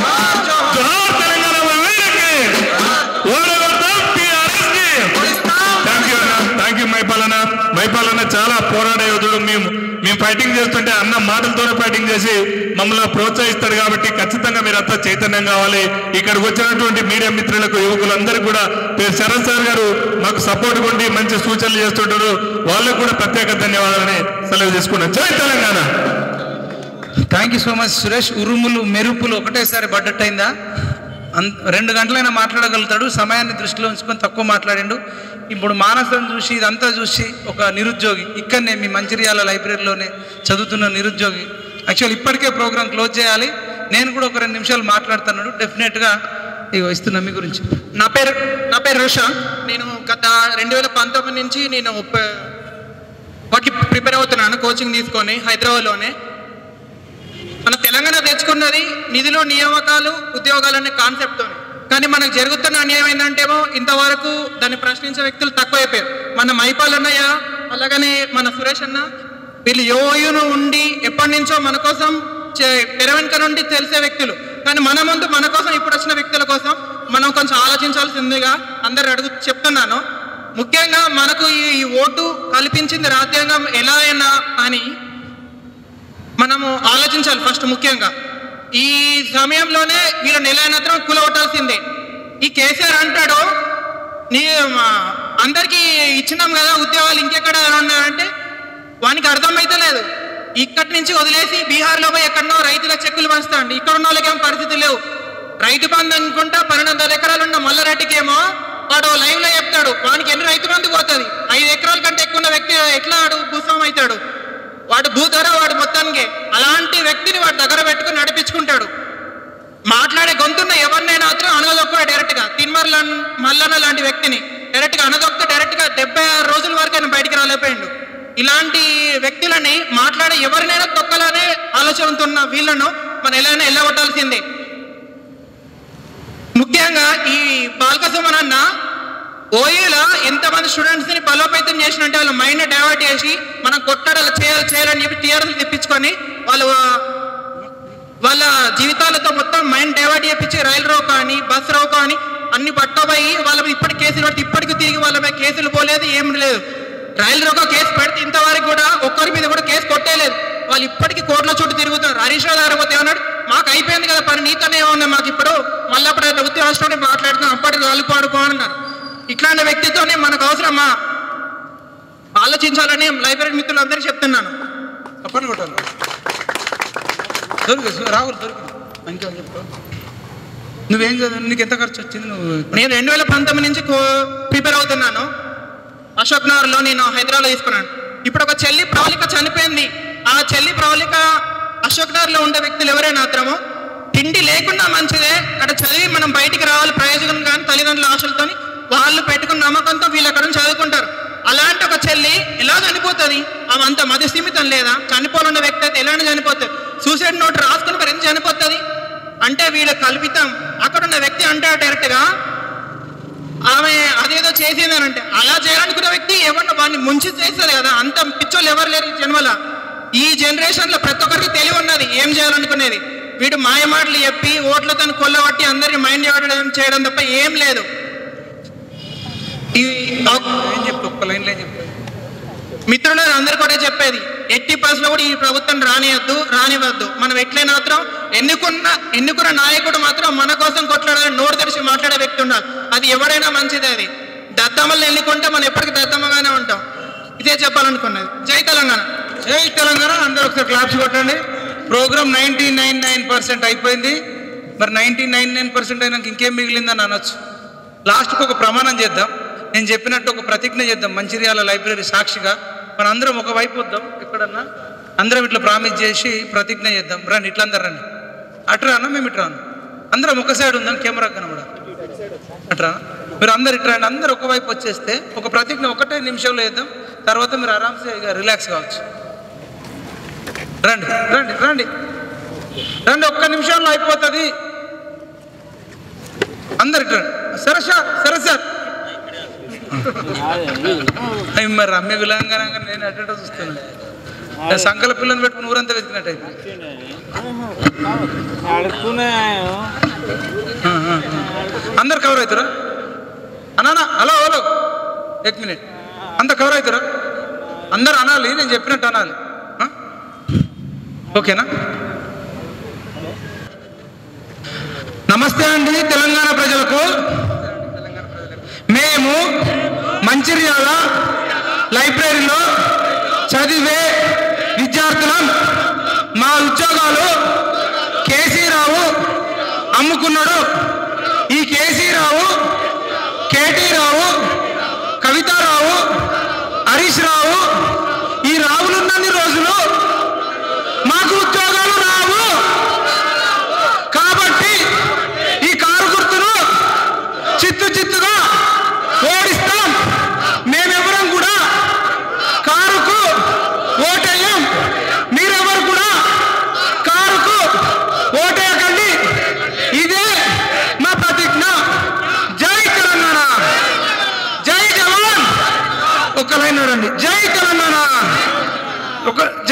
జోహార్ తెలంగాణ అమరవీరులకి ఓడగొడతాం టీఆర్ఎస్ కి థ్యాంక్ యూ అన్న థ్యాంక్ యూ మైపాలన్న మైపాలన్న చాలా పోరాట యోధుడు మేము మేము ఫైటింగ్ చేస్తుంటే అన్న మాటలతోనే ఫైటింగ్ చేసి మమ్మల్ని ప్రోత్సహిస్తారు కాబట్టి ఖచ్చితంగా మీరంతా చైతన్యం కావాలి ఇక్కడికి వచ్చినటువంటి మీడియా మిత్రులకు యువకులందరికీ కూడా పేరు శరత్ సార్ గారు మాకు సపోర్ట్ ఉండి మంచి సూచనలు చేస్తుంటారు వాళ్ళకు కూడా ప్రత్యేక ధన్యవాదాలని సెలవు తీసుకున్నాం జై Telangana thank you so much Suresh ఉరుములు మెరుపులు ఒకటేసారి బడ్డట్టయిందా అన్ రెండు గంటలైనా మాట్లాడగలుగుతాడు సమయాన్ని దృష్టిలో ఉంచుకొని తక్కువ మాట్లాడిండు ఇప్పుడు మానసం చూసి ఇదంతా చూసి ఒక నిరుద్యోగి ఇక్కడనే మీ మంచిర్యాల లైబ్రరీలోనే చదువుతున్న నిరుద్యోగి యాక్చువల్ ఇప్పటికే ప్రోగ్రామ్ క్లోజ్ చేయాలి నేను కూడా ఒక రెండు నిమిషాలు మాట్లాడుతున్నాడు డెఫినెట్గా ఇగో ఇస్తున్నా మీ గురించి నా పేరు నా పేరు రుష నేను గత రెండు వేల పంతొమ్మిది నుంచి నేను ప- వాటికి ప్రిపేర్ అవుతున్నాను కోచింగ్ తీసుకొని హైదరాబాద్లోనే మన తెలంగాణ తెచ్చుకున్నది నిధులు నియామకాలు ఉద్యోగాలు అనే కాన్సెప్ట్తో కానీ మనకు జరుగుతున్న అన్యాయం ఏంటంటేమో ఇంతవరకు దాన్ని ప్రశ్నించే వ్యక్తులు తక్కువైపోయారు మన మైపాల్ అన్నయ్య అలాగనే మన సురేష్ అన్న వీళ్ళు యోయును ఉండి ఎప్పటి నుంచో మన కోసం చే- తెర వెనుక నుండి తెలిసే వ్యక్తులు కానీ మన ముందు మన కోసం ఇప్పుడు వచ్చిన వ్యక్తుల కోసం మనం కొంచెం ఆలోచించాల్సిందిగా అందరు అడుగు చెప్తున్నాను ముఖ్యంగా మనకు ఈ ఈ ఓటు కల్పించింది రాజ్యాంగం ఎలా అయినా అని మనము ఆలోచించాలి ఫస్ట్ ముఖ్యంగా ఈ సమయంలోనే వీళ్ళని ఎలా అయినా కూలగొట్టాల్సిందే ఈ కేసీఆర్ అంటాడు నీ మా, అందరికీ ఇచ్చినాం కదా ఉద్యోగాలు ఇంకెక్కడ ఉన్నాయంటే వానికి అర్థమైతే లేదు ఇక్కడి నుంచి వదిలేసి బీహార్లో పోయి ఎక్కడనో రైతుల చెక్కులు పంచుతాండి ఇక్కడ ఉన్న వాళ్ళకి ఏం పరిస్థితి లేవు రైతు బంధు అనుకుంటా పన్నెండు వందల ఎకరాలు ఉన్న మల్లారెడ్డికేమో వాడు లైవ్ లో చెప్తాడు వానికి ఎన్ని రైతు బంధు పోతుంది ఐదు ఎకరాల కంటే ఎక్కువ ఉన్న వ్యక్తి ఎట్లా వాడు భూస్వామి అవుతాడు వాడు భూధర వాడు మొత్తానికి అలాంటి వ్యక్తిని వాడి దగ్గర పెట్టుకుని నడిపించుకుంటాడు మాట్లాడే గొంతున్న ఎవరినైనా మాత్రం అనగదొక్క డైరెక్ట్ గా తిన్మర్ల మల్లన్న లాంటి వ్యక్తిని డైరెక్ట్ గా అనదొక్క డైరెక్ట్ గా డెబ్బై ఆరు రోజుల వరకు ఆయన బయటికి రాలేపోయిండు ఇలాంటి వ్యక్తులని మాట్లాడే ఎవరినైనా తొక్కలనే ఆలోచనతో ఉన్న వీళ్ళను మనం ఎలా అయినా వెళ్ళగొట్టాల్సిందే ముఖ్యంగా ఈ బాలకసుమన్ అన్న ఓయూలో ఎంతమంది స్టూడెంట్స్ ని బలోపేతం చేసినంటే వాళ్ళ మైండ్ డైవర్ట్ చేసి మనం కొట్టడాలు చేయాలి చేయాలని చెప్పి టీఆర్ఎస్ తెప్పించుకొని వాళ్ళు వాళ్ళ జీవితాలతో మొత్తం మైండ్ డైవర్ట్ చేపించి రైలు రోకో అని బస్ రోకో అని అన్ని పట్టబోయి వాళ్ళ మీద ఇప్పటి కేసులు పెడితే ఇప్పటికి తిరిగి వాళ్ళ మీద కేసులు పోలేదు ఏం లేదు రైలు రోకో కేసు పెడితే ఇంతవరకు కూడా ఒక్కరి మీద కూడా కేసు కొట్టేలేదు వాళ్ళు ఇప్పటికీ కోర్టుల చుట్టూ తిరుగుతున్నారు హరీష్ రావు గారు పోతే ఏమన్నాడు మాకు అయిపోయింది కదా పని నీతోనే ఉన్నాయి మాకు ఇప్పుడు మళ్ళీ అప్పుడు ఉత్తి రాష్ట్రంలో మాట్లాడుతున్నాం అప్పటికి వాళ్ళు పాడుకో అన్నారు ఇట్లాంటి వ్యక్తితోనే మనకు అవసరమా ఆలోచించాలని లైబ్రరీ మిత్రులందరికీ చెప్తున్నాను అప్పటి కొట్టాలి దొరికి రాహుల్ దొరికి ఇంకా చెప్పు నువ్వేం చదివి నీకు ఎంత ఖర్చు వచ్చింది నువ్వు నేను రెండు వేల పంతొమ్మిది నుంచి ప్రిపేర్ అవుతున్నాను అశోక్ నగర్లో నేను హైదరాబాద్ తీసుకున్నాను ఇప్పుడు ఒక చెల్లి ప్రవళిక చనిపోయింది ఆ చెల్లి ప్రవళిక అశోక్ నగర్లో ఉండే వ్యక్తులు ఎవరైనా మాత్రము తిండి లేకుండా మంచిదే అక్కడ చదివి మనం బయటికి రావాలి ప్రయోజనం కానీ తల్లిదండ్రుల ఆశలతో వాళ్ళు పెట్టుకున్న నమ్మకంతో వీళ్ళు అక్కడ నుంచి చదువుకుంటారు అలాంటి ఒక చెల్లి ఎలా చనిపోతుంది ఆమె అంత మతి స్థిమితం లేదా చనిపోవాలన్న వ్యక్తి అయితే ఎలాంటి చనిపోతుంది సూసైడ్ నోట్ రాసుకుని మరి ఎందుకు చనిపోతుంది అంటే వీళ్ళ కల్పితం అక్కడ ఉన్న వ్యక్తి అంటాడు డైరెక్ట్ గా ఆమె అదేదో చేసిందని అంటే అలా చేయాలనుకున్న వ్యక్తి ఎవరిని వాడిని ముంచి చేస్తారు కదా అంత పిచ్చోళ్ళు ఎవరు లేరు ఈ జన్మల ఈ జనరేషన్ లో ప్రతి ఒక్కరికి తెలివి ఉన్నది ఏం చేయాలనుకునేది వీడు మాయ మాటలు చెప్పి ఓట్లతో కొల్లబట్టి అందరిని మైండ్ చేయడం చేయడం తప్ప ఏం లేదు ఏం చెప్పు ఒక్క లైన్లో ఏం చెప్పు మిత్రులు అందరు కూడా చెప్పేది ఎట్టి పరిస్థితుల్లో కూడా ఈ ప్రభుత్వం రానియద్దు రానివద్దు మనం ఎట్లయినా మాత్రం ఎన్నుకున్న ఎన్నుకున్న నాయకుడు మాత్రం మన కోసం కొట్లాడాలని నోరు తెరిచి మాట్లాడే వ్యక్తి ఉండాలి అది ఎవరైనా మంచిదే అది దద్దమ్మల్ని ఎన్నుకుంటే మనం ఎప్పటికీ దద్దమ్మగానే ఉంటాం ఇదే చెప్పాలనుకున్నది జై తెలంగాణ జై తెలంగాణ అందరూ ఒకసారి క్లాప్స్ కొట్టండి programme ninety nine nine percent అయిపోయింది మరి నైన్టీ నైన్ నైన్ పర్సెంట్ అయినాక ఇంకేం మిగిలిందని అనొచ్చు లాస్ట్కి ఒక ప్రమాణం చేద్దాం నేను చెప్పినట్టు ఒక ప్రతిజ్ఞ చేద్దాం మంచిర్యాల లైబ్రరీ సాక్షిగా మన అందరం ఒక వైపు వద్దాం ఎక్కడన్నా అందరం ఇట్లా ప్రామిస్ చేసి ప్రతిజ్ఞ చేద్దాం రండి ఇట్లా అందరు రండి అటు రానా మేము ఇటు రాను అందరం ఒక సైడ్ ఉందాం కెమెరా కనబడ అట్రా మీరు అందరు ఇటు రండి అందరు ఒక వైపు వచ్చేస్తే ఒక ప్రతిజ్ఞ ఒకటే నిమిషంలో చేద్దాం తర్వాత మీరు ఆరామ్సే ఇక రిలాక్స్ కావచ్చు రండి రండి రండి రండి ఒక్క నిమిషంలో అయిపోతుంది అందరు ఇటు రండి సరే సార్ సరే సార్ అయ్యి మరి రమ్య విలంగానంగా నేను అటు ఇటు చూస్తున్నాను సంకల పిల్లని పెట్టుకుని ఊరంతా వెతికినట్టు అయిపోయింది అందరు కవర్ అవుతారా అన్నా హలో హలో ఎక్ మినిట్ అంత కవర్ అవుతారా అందరు అనాలి నేను చెప్పినట్టు అనాలి ఆ? ఓకేనా నమస్తే అండి తెలంగాణ ప్రజలకు మేము మంచిర్యాల లైబ్రరీలో చదివే విద్యార్థులం మా ఉద్యోగాలు కేసీ రావు అమ్ముకున్నాడు ఈ కేసీ రావు కేటీ రావు కవితారావు హరీష్ రావు ఈ రావులున్నన్ని రోజులు మాకు ఉద్యోగాలు రావు కాబట్టి ఈ కారు గుర్తును చిత్తు చిత్తుగా ఓడిస్తాం మేమెవరం కూడా కారుకు ఓటేయం మీరెవరు కూడా కారుకు ఓటేయకండి ఇదే మా ప్రతిజ్ఞ జై తెలంగాణ జై జవాన్ ఒక లైన్ రండి జై తెలంగాణ ఒక